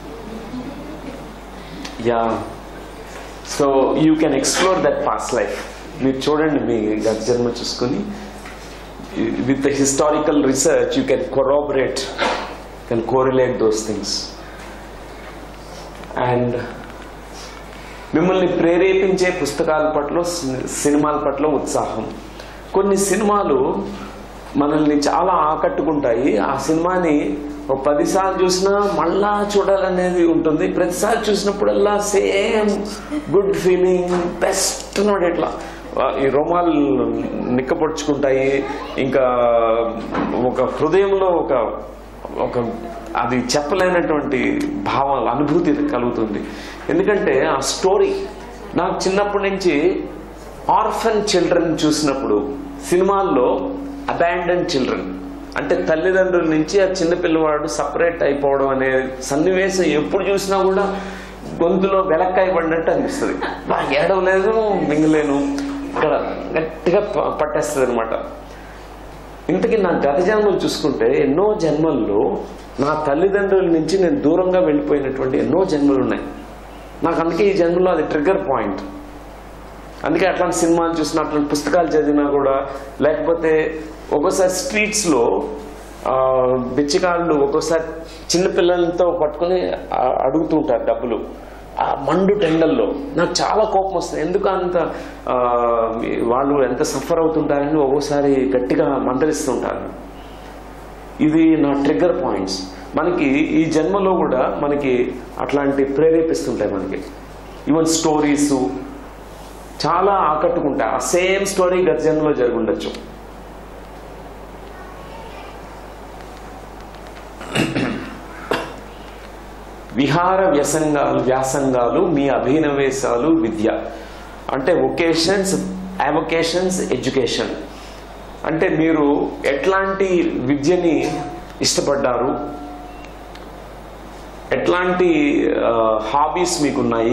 yeah so you can explore that past life మీరు చూడండి మీ గత జన్మ చూసుకుని with the historical research you can corroborate can correlate those things and మిమ్మల్ని ప్రేరేపించే పుస్తకాల పట్ల సి- సినిమాల పట్ల ఉత్సాహం కొన్ని సినిమాలు మనల్ని చాలా ఆకట్టుకుంటాయి ఆ సినిమాని ఒక పదిసార్లు చూసినా మళ్ళా చూడాలనేది ఉంటుంది ప్రతిసారి చూసినప్పుడల్లా same good feeling best note ఇట్లా ఆ, ఈ రోమాలు నిక్కపొడుచుకుంటాయి ఇంకా ఒక హృదయంలో ఒక ఒక అది చెప్పలేనటువంటి భావాలు అనుభూతి కలుగుతుంది ఎందుకంటే ఆ స్టోరీ నాకు చిన్నప్పటి నుంచి ఆర్ఫన్ చిల్డ్రన్ చూసినప్పుడు సినిమాల్లో అబాండన్ చిల్డ్రన్ అంటే తల్లిదండ్రుల నుంచి ఆ చిన్న పిల్లవాడు సపరేట్ అయిపోవడం అనే సన్నివేశం ఎప్పుడు చూసినా కూడా గొంతులో వెలక్కాయ పడినట్టు అనిపిస్తుంది బా ఏడవలేదు మింగలేను ఇక్కడ గట్టిగా ప- పట్టేస్తుంది అనమాట ఇంతకీ నా గత జన్మలు చూసుకుంటే ఎన్నో జన్మల్లో నా తల్లిదండ్రుల నుంచి నేను దూరంగా వెళ్ళిపోయినటువంటి ఎన్నో జన్మలు ఉన్నాయి నాకు అందుకే ఈ జన్మలో అది ట్రిగర్ పాయింట్ అందుకే అట్లాంటి సినిమాలు చూసినా అట్లాంటి పుస్తకాలు చదివినా కూడా లేకపోతే ఒక్కోసారి స్ట్రీట్స్లో బిచ్చగాళ్ళు ఒక్కోసారి చిన్నపిల్లలతో పట్టుకొని ఆ, అడుగుతుంటారు డబ్బులు ఆ మండు టెండల్లో నాకు చాలా కోపం వస్తుంది ఎందుకు అంత ఆ, వాళ్ళు ఎంత సఫర్ అవుతుంటారని ఒక్కోసారి గట్టిగా మందలిస్తుంటారు ఇది నా ట్రిగ్గర్ పాయింట్స్ మనకి ఈ జన్మలో కూడా మనకి అట్లాంటి ప్రేరేపిస్తుంటాయి మనకి ఈవెన్ స్టోరీస్ చాలా ఆకట్టుకుంటాయి ఆ సేమ్ స్టోరీ గత జన్మలో జరిగి ఉండొచ్చు విహార వ్యసంగాలు వ్యాసంగాలు మీ అభినవేశాలు విద్య అంటే ఒకేషన్స్ అవొకేషన్స్ ఎడ్యుకేషన్ అంటే మీరు ఎట్లాంటి విద్యని ఇష్టపడ్డారు ఎట్లాంటి హాబీస్ మీకున్నాయి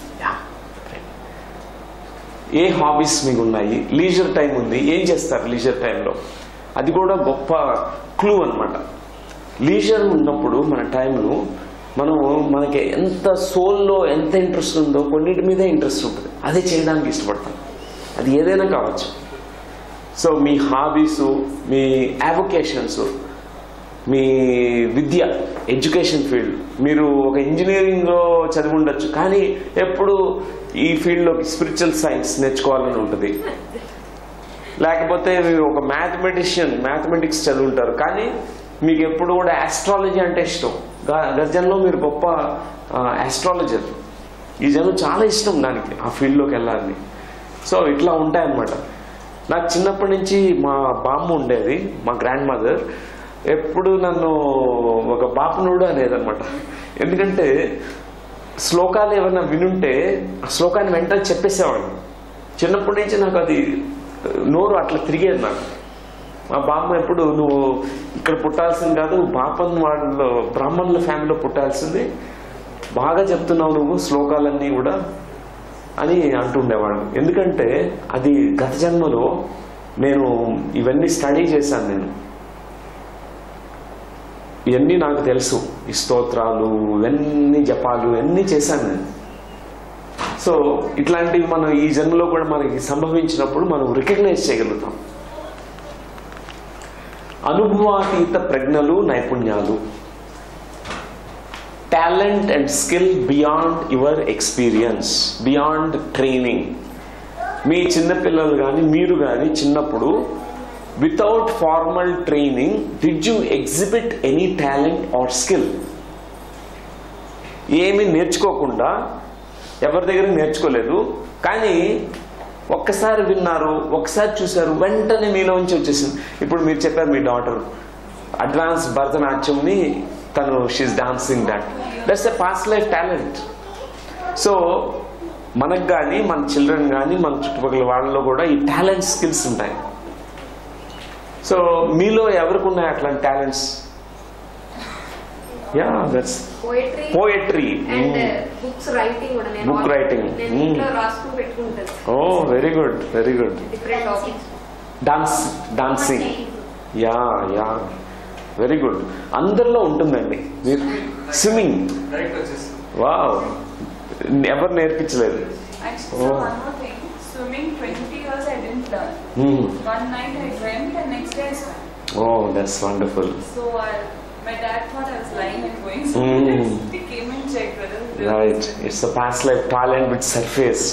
ఏ హాబీస్ మీకు ఉన్నాయి లీజర్ టైం ఉంది ఏం చేస్తారు లీజర్ టైంలో అది కూడా గొప్ప క్లూ అన్నమాట లీజర్ ఉన్నప్పుడు మన టైంను మనం మనకి ఎంత సోల్లో ఎంత ఇంట్రెస్ట్ ఉందో కొన్నిటి మీదే ఇంట్రెస్ట్ ఉంటుంది అదే చేయడానికి ఇష్టపడతాం అది ఏదైనా కావచ్చు సో మీ హాబీస్ మీ అవొకేషన్స్ మీ విద్య ఎడ్యుకేషన్ ఫీల్డ్ మీరు ఒక ఇంజనీరింగ్లో చదివి ఉండొచ్చు కానీ ఎప్పుడు ఈ ఫీల్డ్లోకి స్పిరిచువల్ సైన్స్ నేర్చుకోవాలని ఉంటుంది లేకపోతే మీరు ఒక మ్యాథమెటిషియన్ మ్యాథమెటిక్స్ చదువుంటారు కానీ మీకు ఎప్పుడు కూడా ఆస్ట్రాలజీ అంటే ఇష్టం గా- గజంలో మీరు గొప్ప ఆస్ట్రాలజర్ ఈ జనం చాలా ఇష్టం దానికి ఆ ఫీల్డ్లోకి వెళ్ళాలని సో ఇట్లా ఉంటాయన్నమాట నాకు చిన్నప్పటి నుంచి మా బామ్మ ఉండేది మా గ్రాండ్ మదర్ ఎప్పుడు నన్ను ఒక బాపనుడు అనేదన్నమాట ఎందుకంటే శ్లోకాలు ఏమైనా వినుంటే ఆ శ్లోకాన్ని వెంటనే చెప్పేసేవాడు చిన్నప్పటి నుంచి నాకు అది నోరు అట్లా తిరిగేది నాకు మా బామ్మ ఎప్పుడు నువ్వు ఇక్కడ పుట్టాల్సింది కాదు బాపన్ వాళ్ళలో బ్రాహ్మణుల ఫ్యామిలీలో పుట్టాల్సింది బాగా చెప్తున్నావు నువ్వు శ్లోకాలన్నీ కూడా అని అంటుండేవాడు ఎందుకంటే అది గత జన్మలో నేను ఇవన్నీ స్టడీ చేశాను నేను ఇవన్నీ నాకు తెలుసు ఈ స్తోత్రాలు ఇవన్నీ జపాలు ఇవన్నీ చేశాను నేను సో ఇట్లాంటివి మనం ఈ జన్మలో కూడా మనకి సంభవించినప్పుడు మనం రికగ్నైజ్ చేయగలుగుతాం అనుభవాతీత ప్రజ్ఞలు నైపుణ్యాలు talent and skill beyond your experience beyond training మీ చిన్నపిల్లలు కానీ మీరు కానీ చిన్నప్పుడు without formal training did you exhibit any talent or skill ఏమీ నేర్చుకోకుండా ఎవరి దగ్గర నేర్చుకోలేదు కానీ ఒక్కసారి విన్నారు ఒక్కసారి చూశారు వెంటనే మీలోంచి వచ్చేసింది ఇప్పుడు మీరు చెప్పారు మీ డాటర్ అడ్వాన్స్ భరతనాట్యంని తను she dancing that that's a past life talent so మనకు కానీ మన చిల్డ్రన్ కానీ మన చుట్టుపక్కల వాళ్ళలో కూడా ఈ టాలెంట్ స్కిల్స్ ఉంటాయి సో మీలో ఎవరికి ఉన్నాయి అట్లాంటి talents yeah that's poetry poetry and books writing కూడా నేను Book all- writing. నేను Mm. ఇంట్లో రాసుకుని పెట్టుకుంటాను oh very good very good different topics dance dancing yeah yeah very good అందరిలో ఉంటుందండి మీరు స్విమ్మింగ్ డైరెక్ట్ వచ్చేసి వావ్ ఎవరు నేర్పించలేదు Actually, so Oh. one more thing. Swimming 20 years I didn't learn. One night I dreamt and next day I swam. Oh that's wonderful So I, my dad thought I was lying and going. So Mm. next he came and checked whether it was right it's a past life talent with surface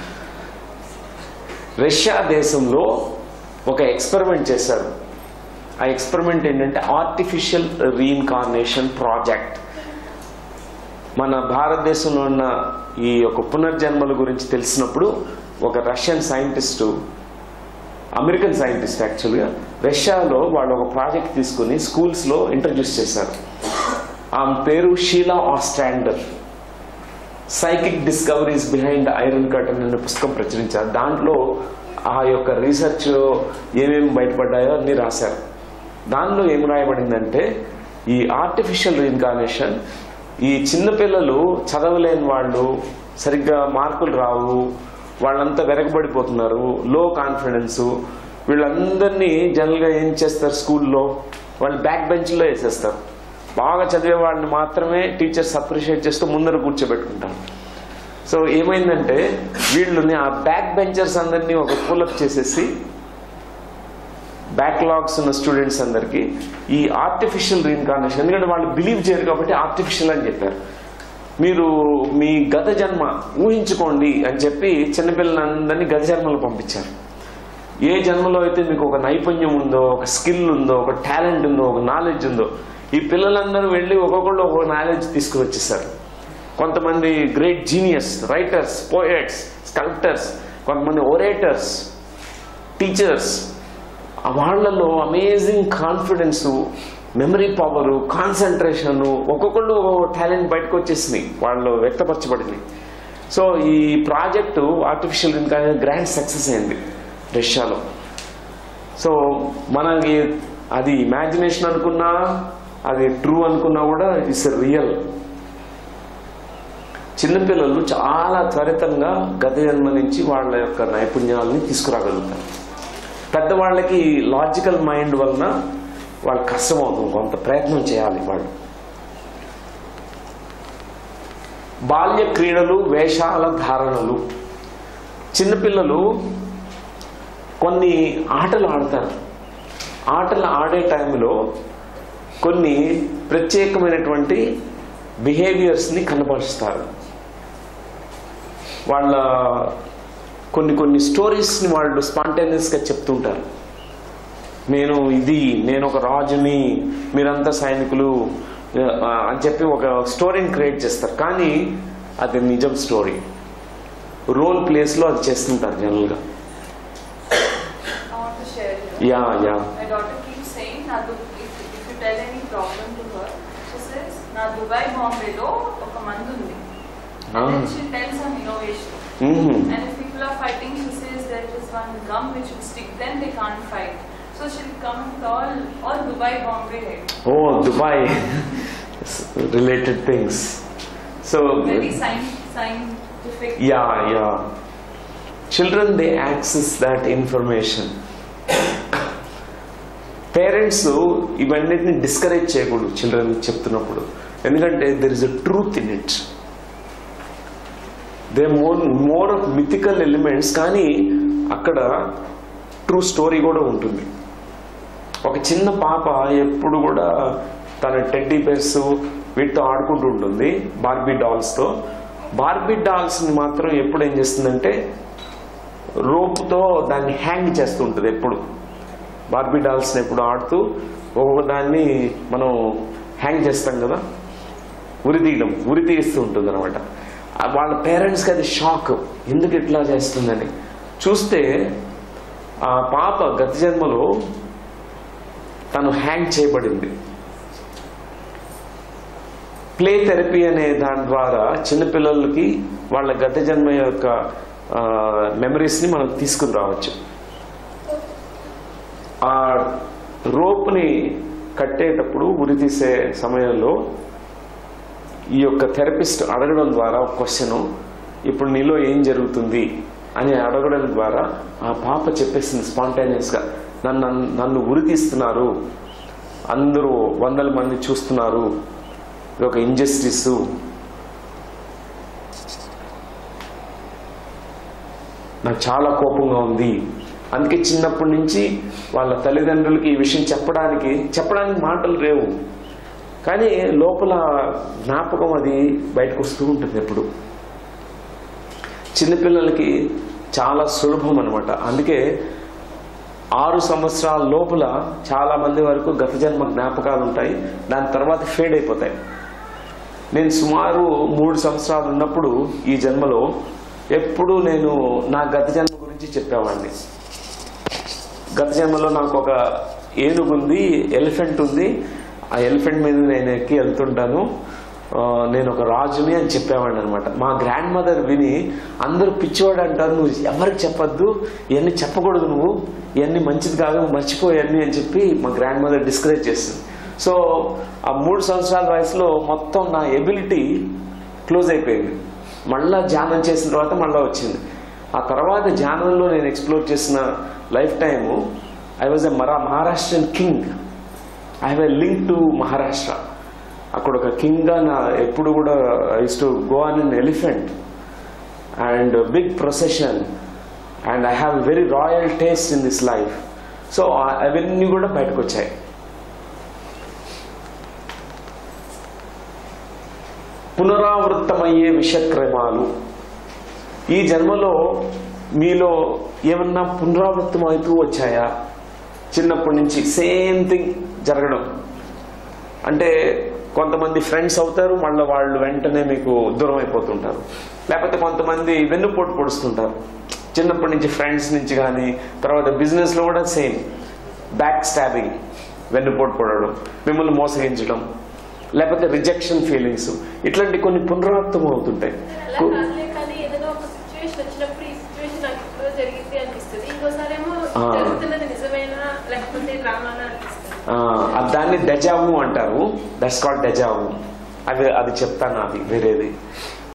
Russia దేశంలో ఒక ఎక్స్పెరిమెంట్ చేశారు ఆ ఎక్స్పెరిమెంట్ ఏంటంటే ఆర్టిఫిషియల్ రీఇన్కార్నేషన్ ప్రాజెక్ట్ మన భారతదేశంలో ఉన్న ఈ యొక్క పునర్జన్మల గురించి తెలిసినప్పుడు ఒక రష్యన్ సైంటిస్టు అమెరికన్ సైంటిస్ట్ యాక్చువల్గా రష్యాలో వాళ్ళు ఒక ప్రాజెక్ట్ తీసుకుని స్కూల్స్లో ఇంట్రడ్యూస్ చేశారు ఆమె పేరు Sheila Ostrander psychic discoveries behind iron curtain అనే పుస్తకం ప్రచురించారు దాంట్లో ఆ యొక్క రీసెర్చ్ ఏమేమి బయటపడ్డాయో అన్ని రాశారు దానిలో ఏం రాయబడిందంటే ఈ ఆర్టిఫిషియల్ రీఇన్కార్నేషన్ ఈ చిన్నపిల్లలు చదవలేని వాళ్ళు సరిగ్గా మార్కులు రావు వాళ్ళంతా వెనకబడిపోతున్నారు లో కాన్ఫిడెన్స్ వీళ్ళందరినీ జనరల్గా ఏం చేస్తారు స్కూల్లో వాళ్ళు బ్యాక్ బెంచ్లో వేసేస్తారు బాగా చదివే వాళ్ళని మాత్రమే టీచర్స్ అప్రిషియేట్ చేస్తూ ముందర కూర్చోబెట్టుకుంటారు సో ఏమైందంటే వీళ్ళని ఆ బ్యాక్ బెంచర్స్ అందరినీ ఒక పులప్ చేసేసి బ్యాక్లాగ్స్ ఉన్న స్టూడెంట్స్ అందరికీ ఈ ఆర్టిఫిషియల్ రీఇన్కార్నేషన్ ఎందుకంటే వాళ్ళు బిలీవ్ చేయరు కాబట్టి ఆర్టిఫిషియల్ అని చెప్పారు మీరు మీ గత జన్మ ఊహించుకోండి అని చెప్పి చిన్నపిల్లలందరినీ గత జన్మలు పంపించారు ఏ జన్మలో అయితే మీకు ఒక నైపుణ్యం ఉందో ఒక స్కిల్ ఉందో ఒక టాలెంట్ ఉందో ఒక నాలెడ్జ్ ఉందో ఈ పిల్లలందరూ వెళ్ళి ఒక్కొక్కళ్ళు ఒక్కొక్క నాలెడ్జ్ తీసుకుని వచ్చేసారు కొంతమంది great genius writers poets sculptors కొంతమంది ఒరేటర్స్ టీచర్స్ వాళ్ళలో amazing confidence memory power concentration ఒక్కొక్కళ్ళు ఒక్కొక్క టాలెంట్ బయటకు వచ్చేసినాయి వాళ్ళు వ్యక్తపరచబడింది సో ఈ ప్రాజెక్టు ఆర్టిఫిషియల్ ఇంకా గ్రాండ్ సక్సెస్ అయింది రష్యాలో సో మనకి అది ఇమాజినేషన్ అనుకున్నా అది ట్రూ అనుకున్నా కూడా ఇట్స్ రియల్ చిన్నపిల్లలు చాలా త్వరితంగా గత జన్మ నుంచి వాళ్ళ యొక్క నైపుణ్యాలని తీసుకురాగలుగుతారు పెద్దవాళ్ళకి లాజికల్ మైండ్ వలన వాళ్ళకి కష్టమవుతుంది కొంత ప్రయత్నం చేయాలి వాళ్ళు బాల్య క్రీడలు వేషాల ధారణలు చిన్నపిల్లలు కొన్ని ఆటలు ఆడతారు ఆటలు ఆడే టైంలో కొన్ని ప్రత్యేకమైనటువంటి బిహేవియర్స్ని కనబరుస్తారు వాళ్ళ కొన్ని కొన్ని స్టోరీస్ని వాళ్ళు స్పాంటేనియస్గా చెప్తుంటారు నేను ఇది నేను ఒక రాజుని మీరంతా సైనికులు ఆ, అని చెప్పి ఒక స్టోరీని క్రియేట్ చేస్తారు కానీ అది నిజం స్టోరీ రోల్ ప్లేస్లో అది చేస్తుంటారు జనరల్గా I want to share here. Yeah yeah My daughter keeps saying, నా దు- if, if you tell any problem to her, she says, నా దుబాయ్ బాంబేలో ఒక మందు ఉంది. And then she'll tell some innovation. And if people are fighting, she says there is one gum which will stick, then they can't fight. So she'll come with all, all Dubai Bombay head. Oh Dubai related things so Very science, scientific. Yeah yeah children they access that information parents ఇవన్నిటిని డిస్కరేజ్ చేయకూడదు చిల్డ్రన్ చెప్తున్నప్పుడు ఎందుకంటే there is a truth in it they more more of mythical elements కానీ అక్కడ ట్రూ స్టోరీ కూడా ఉంటుంది ఒక చిన్న పాప ఎప్పుడు కూడా తన టెడ్డీ బేర్స్ వీటితో ఆడుకుంటూ ఉంటుంది బార్బీ డాల్స్తో బార్బీ డాల్స్ని మాత్రం ఎప్పుడు ఏం చేస్తుందంటే రోప్తో దాన్ని హ్యాంగ్ చేస్తూ ఉంటుంది ఎప్పుడు బార్బీ డాల్స్ని ఎప్పుడు ఆడుతూ ఒక్కొక్క దాన్ని మనం హ్యాంగ్ చేస్తాం కదా ఉరి తీయడం ఉరి తీస్తూ ఉంటుంది అనమాట వాళ్ళ పేరెంట్స్కి అది షాక్ ఎందుకు ఇట్లా చేస్తుందని చూస్తే ఆ పాప గత జన్మలో తను హ్యాంగ్ చేయబడింది ప్లే థెరపీ అనే దాని ద్వారా చిన్నపిల్లలకి వాళ్ళ గత జన్మ యొక్క మెమరీస్ని మనం తీసుకుని రావచ్చు ఆ రోప్ని కట్టేటప్పుడు ఉరి తీసే సమయంలో ఈ యొక్క థెరపిస్ట్ అడగడం ద్వారా ఒక క్వశ్చన్ ఇప్పుడు నీలో ఏం జరుగుతుంది అని అడగడం ద్వారా ఆ పాప చెప్పేసింది స్పాంటేనియస్గా నన్ను నన్ను ఉరి తీస్తున్నారు అందరూ వందల మంది చూస్తున్నారు ఇది ఒక ఇంజస్టిస్ నాకు చాలా కోపంగా ఉంది అందుకే చిన్నప్పటి నుంచి వాళ్ళ తల్లిదండ్రులకి ఈ విషయం చెప్పడానికి చెప్పడానికి మాటలు లేవు కానీ లోపల జ్ఞాపకం అది బయటకు వస్తూ ఉంటుంది ఎప్పుడు చిన్నపిల్లలకి చాలా సులభం అనమాట అందుకే ఆరు సంవత్సరాల లోపల చాలా మంది వరకు గత జన్మ జ్ఞాపకాలు ఉంటాయి దాని తర్వాత ఫేడ్ అయిపోతాయి నేను సుమారు మూడు సంవత్సరాలు ఉన్నప్పుడు ఈ జన్మలో ఎప్పుడు నేను నా గత జన్మ గురించి చెప్పేవాడిని గత జన్మలో నాకు ఒక ఏనుగు ఉంది ఎలిఫెంట్ ఉంది ఆ ఎలిఫెంట్ మీద నేను ఎక్కి వెళ్తుంటాను ఆ, నేను ఒక రాజుని అని చెప్పేవాడిని అనమాట మా గ్రాండ్ మదర్ విని అందరూ పిచ్చివాడు అంటారు నువ్వు ఎవరికి చెప్పొద్దు ఇవన్నీ చెప్పకూడదు నువ్వు ఇవన్నీ మంచిది కాదు మర్చిపోయన్నీ అని చెప్పి మా గ్రాండ్ మదర్ డిస్కరేజ్ చేస్తుంది సో ఆ మూడు సంవత్సరాల వయసులో మొత్తం నా ఎబిలిటీ క్లోజ్ అయిపోయింది మళ్ళా ధ్యానం చేసిన తర్వాత మళ్ళీ వచ్చింది ఆ తర్వాత ధ్యానంలో నేను ఎక్స్ప్లోర్ చేసిన life time I was a మరా Maharashtrian king I have a link to Maharashtra అక్కడ ఒక కింగ్గా నా ఎప్పుడు కూడా is to go on in elephant and big procession and I have very royal taste in this life so అవన్నీ కూడా బయటకు వచ్చాయి పునరావృత్తమయ్యే విషక్రమాలు ఈ జన్మలో మీలో ఏమన్నా పునరావృతం అవుతూ వచ్చాయా చిన్నప్పటి నుంచి సేమ్ థింగ్ జరగడం అంటే కొంతమంది ఫ్రెండ్స్ అవుతారు మళ్ళీ వాళ్ళు వెంటనే మీకు దూరం అయిపోతుంటారు లేకపోతే కొంతమంది వెన్నుపోటు పొడుస్తుంటారు చిన్నప్పటి నుంచి ఫ్రెండ్స్ నుంచి కానీ తర్వాత బిజినెస్లో కూడా సేమ్ బ్యాక్ స్టాబింగ్ వెన్నుపోటు పొడవడం మిమ్మల్ని మోసగించడం లేకపోతే రిజెక్షన్ ఫీలింగ్స్ ఇట్లాంటి కొన్ని పునరావృతం అవుతుంటాయి అలా కాదులే కానీ ఏదైనా ఒక సిచ్యువేషన్ వచ్చినప్పుడు ఈ సిచ్యువేషన్ నాకు ఇప్పుడు జరిగింది అనిపిస్తుంది ఇంకోసారి ఏమో ఆ. జరుగుతున్నది నిజమేనా లేకపోతే డ్రామానా అనిపిస్తుంది ఆ, దాన్ని డెజావు అంటారు దట్స్ కాల్డ్ డెజావు అది అది చెప్తాను అది వేరేది